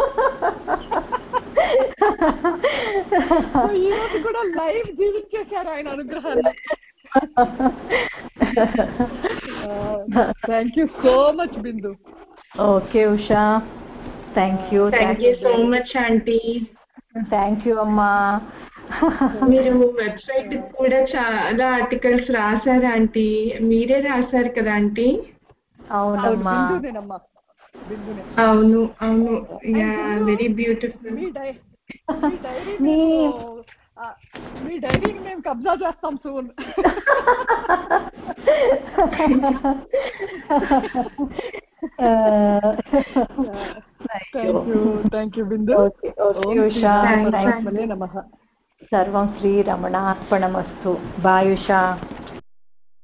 ఈ రోజు కూడా లైవ్ జీవించేశారు ఆయన అనుగ్రహాన్ని thank you so much Bindu okay Usha thank you thank you so much aunty thank you అమ్మా మీరు వెబ్సైట్ కూడా చాలా ఆర్టికల్స్ రాశారు ఆంటీ మీరే రాశారు కదా ఆంటీ అవునమ్మా బిందునేనమ్మా బిందునే అవును అవును యా వెరీ బ్యూటిఫుల్ మీ డై మీ డైరీ మీ- మేము, ఆ, మీ డైరీని మేము కబ్జా చేస్తాం soon thank you thank you Bindu okay okay Om Shri Usha Thank you. పరమాత్మనే నమః సర్వం శ్రీ రమణార్పణమస్తు బాయ్ ఉషా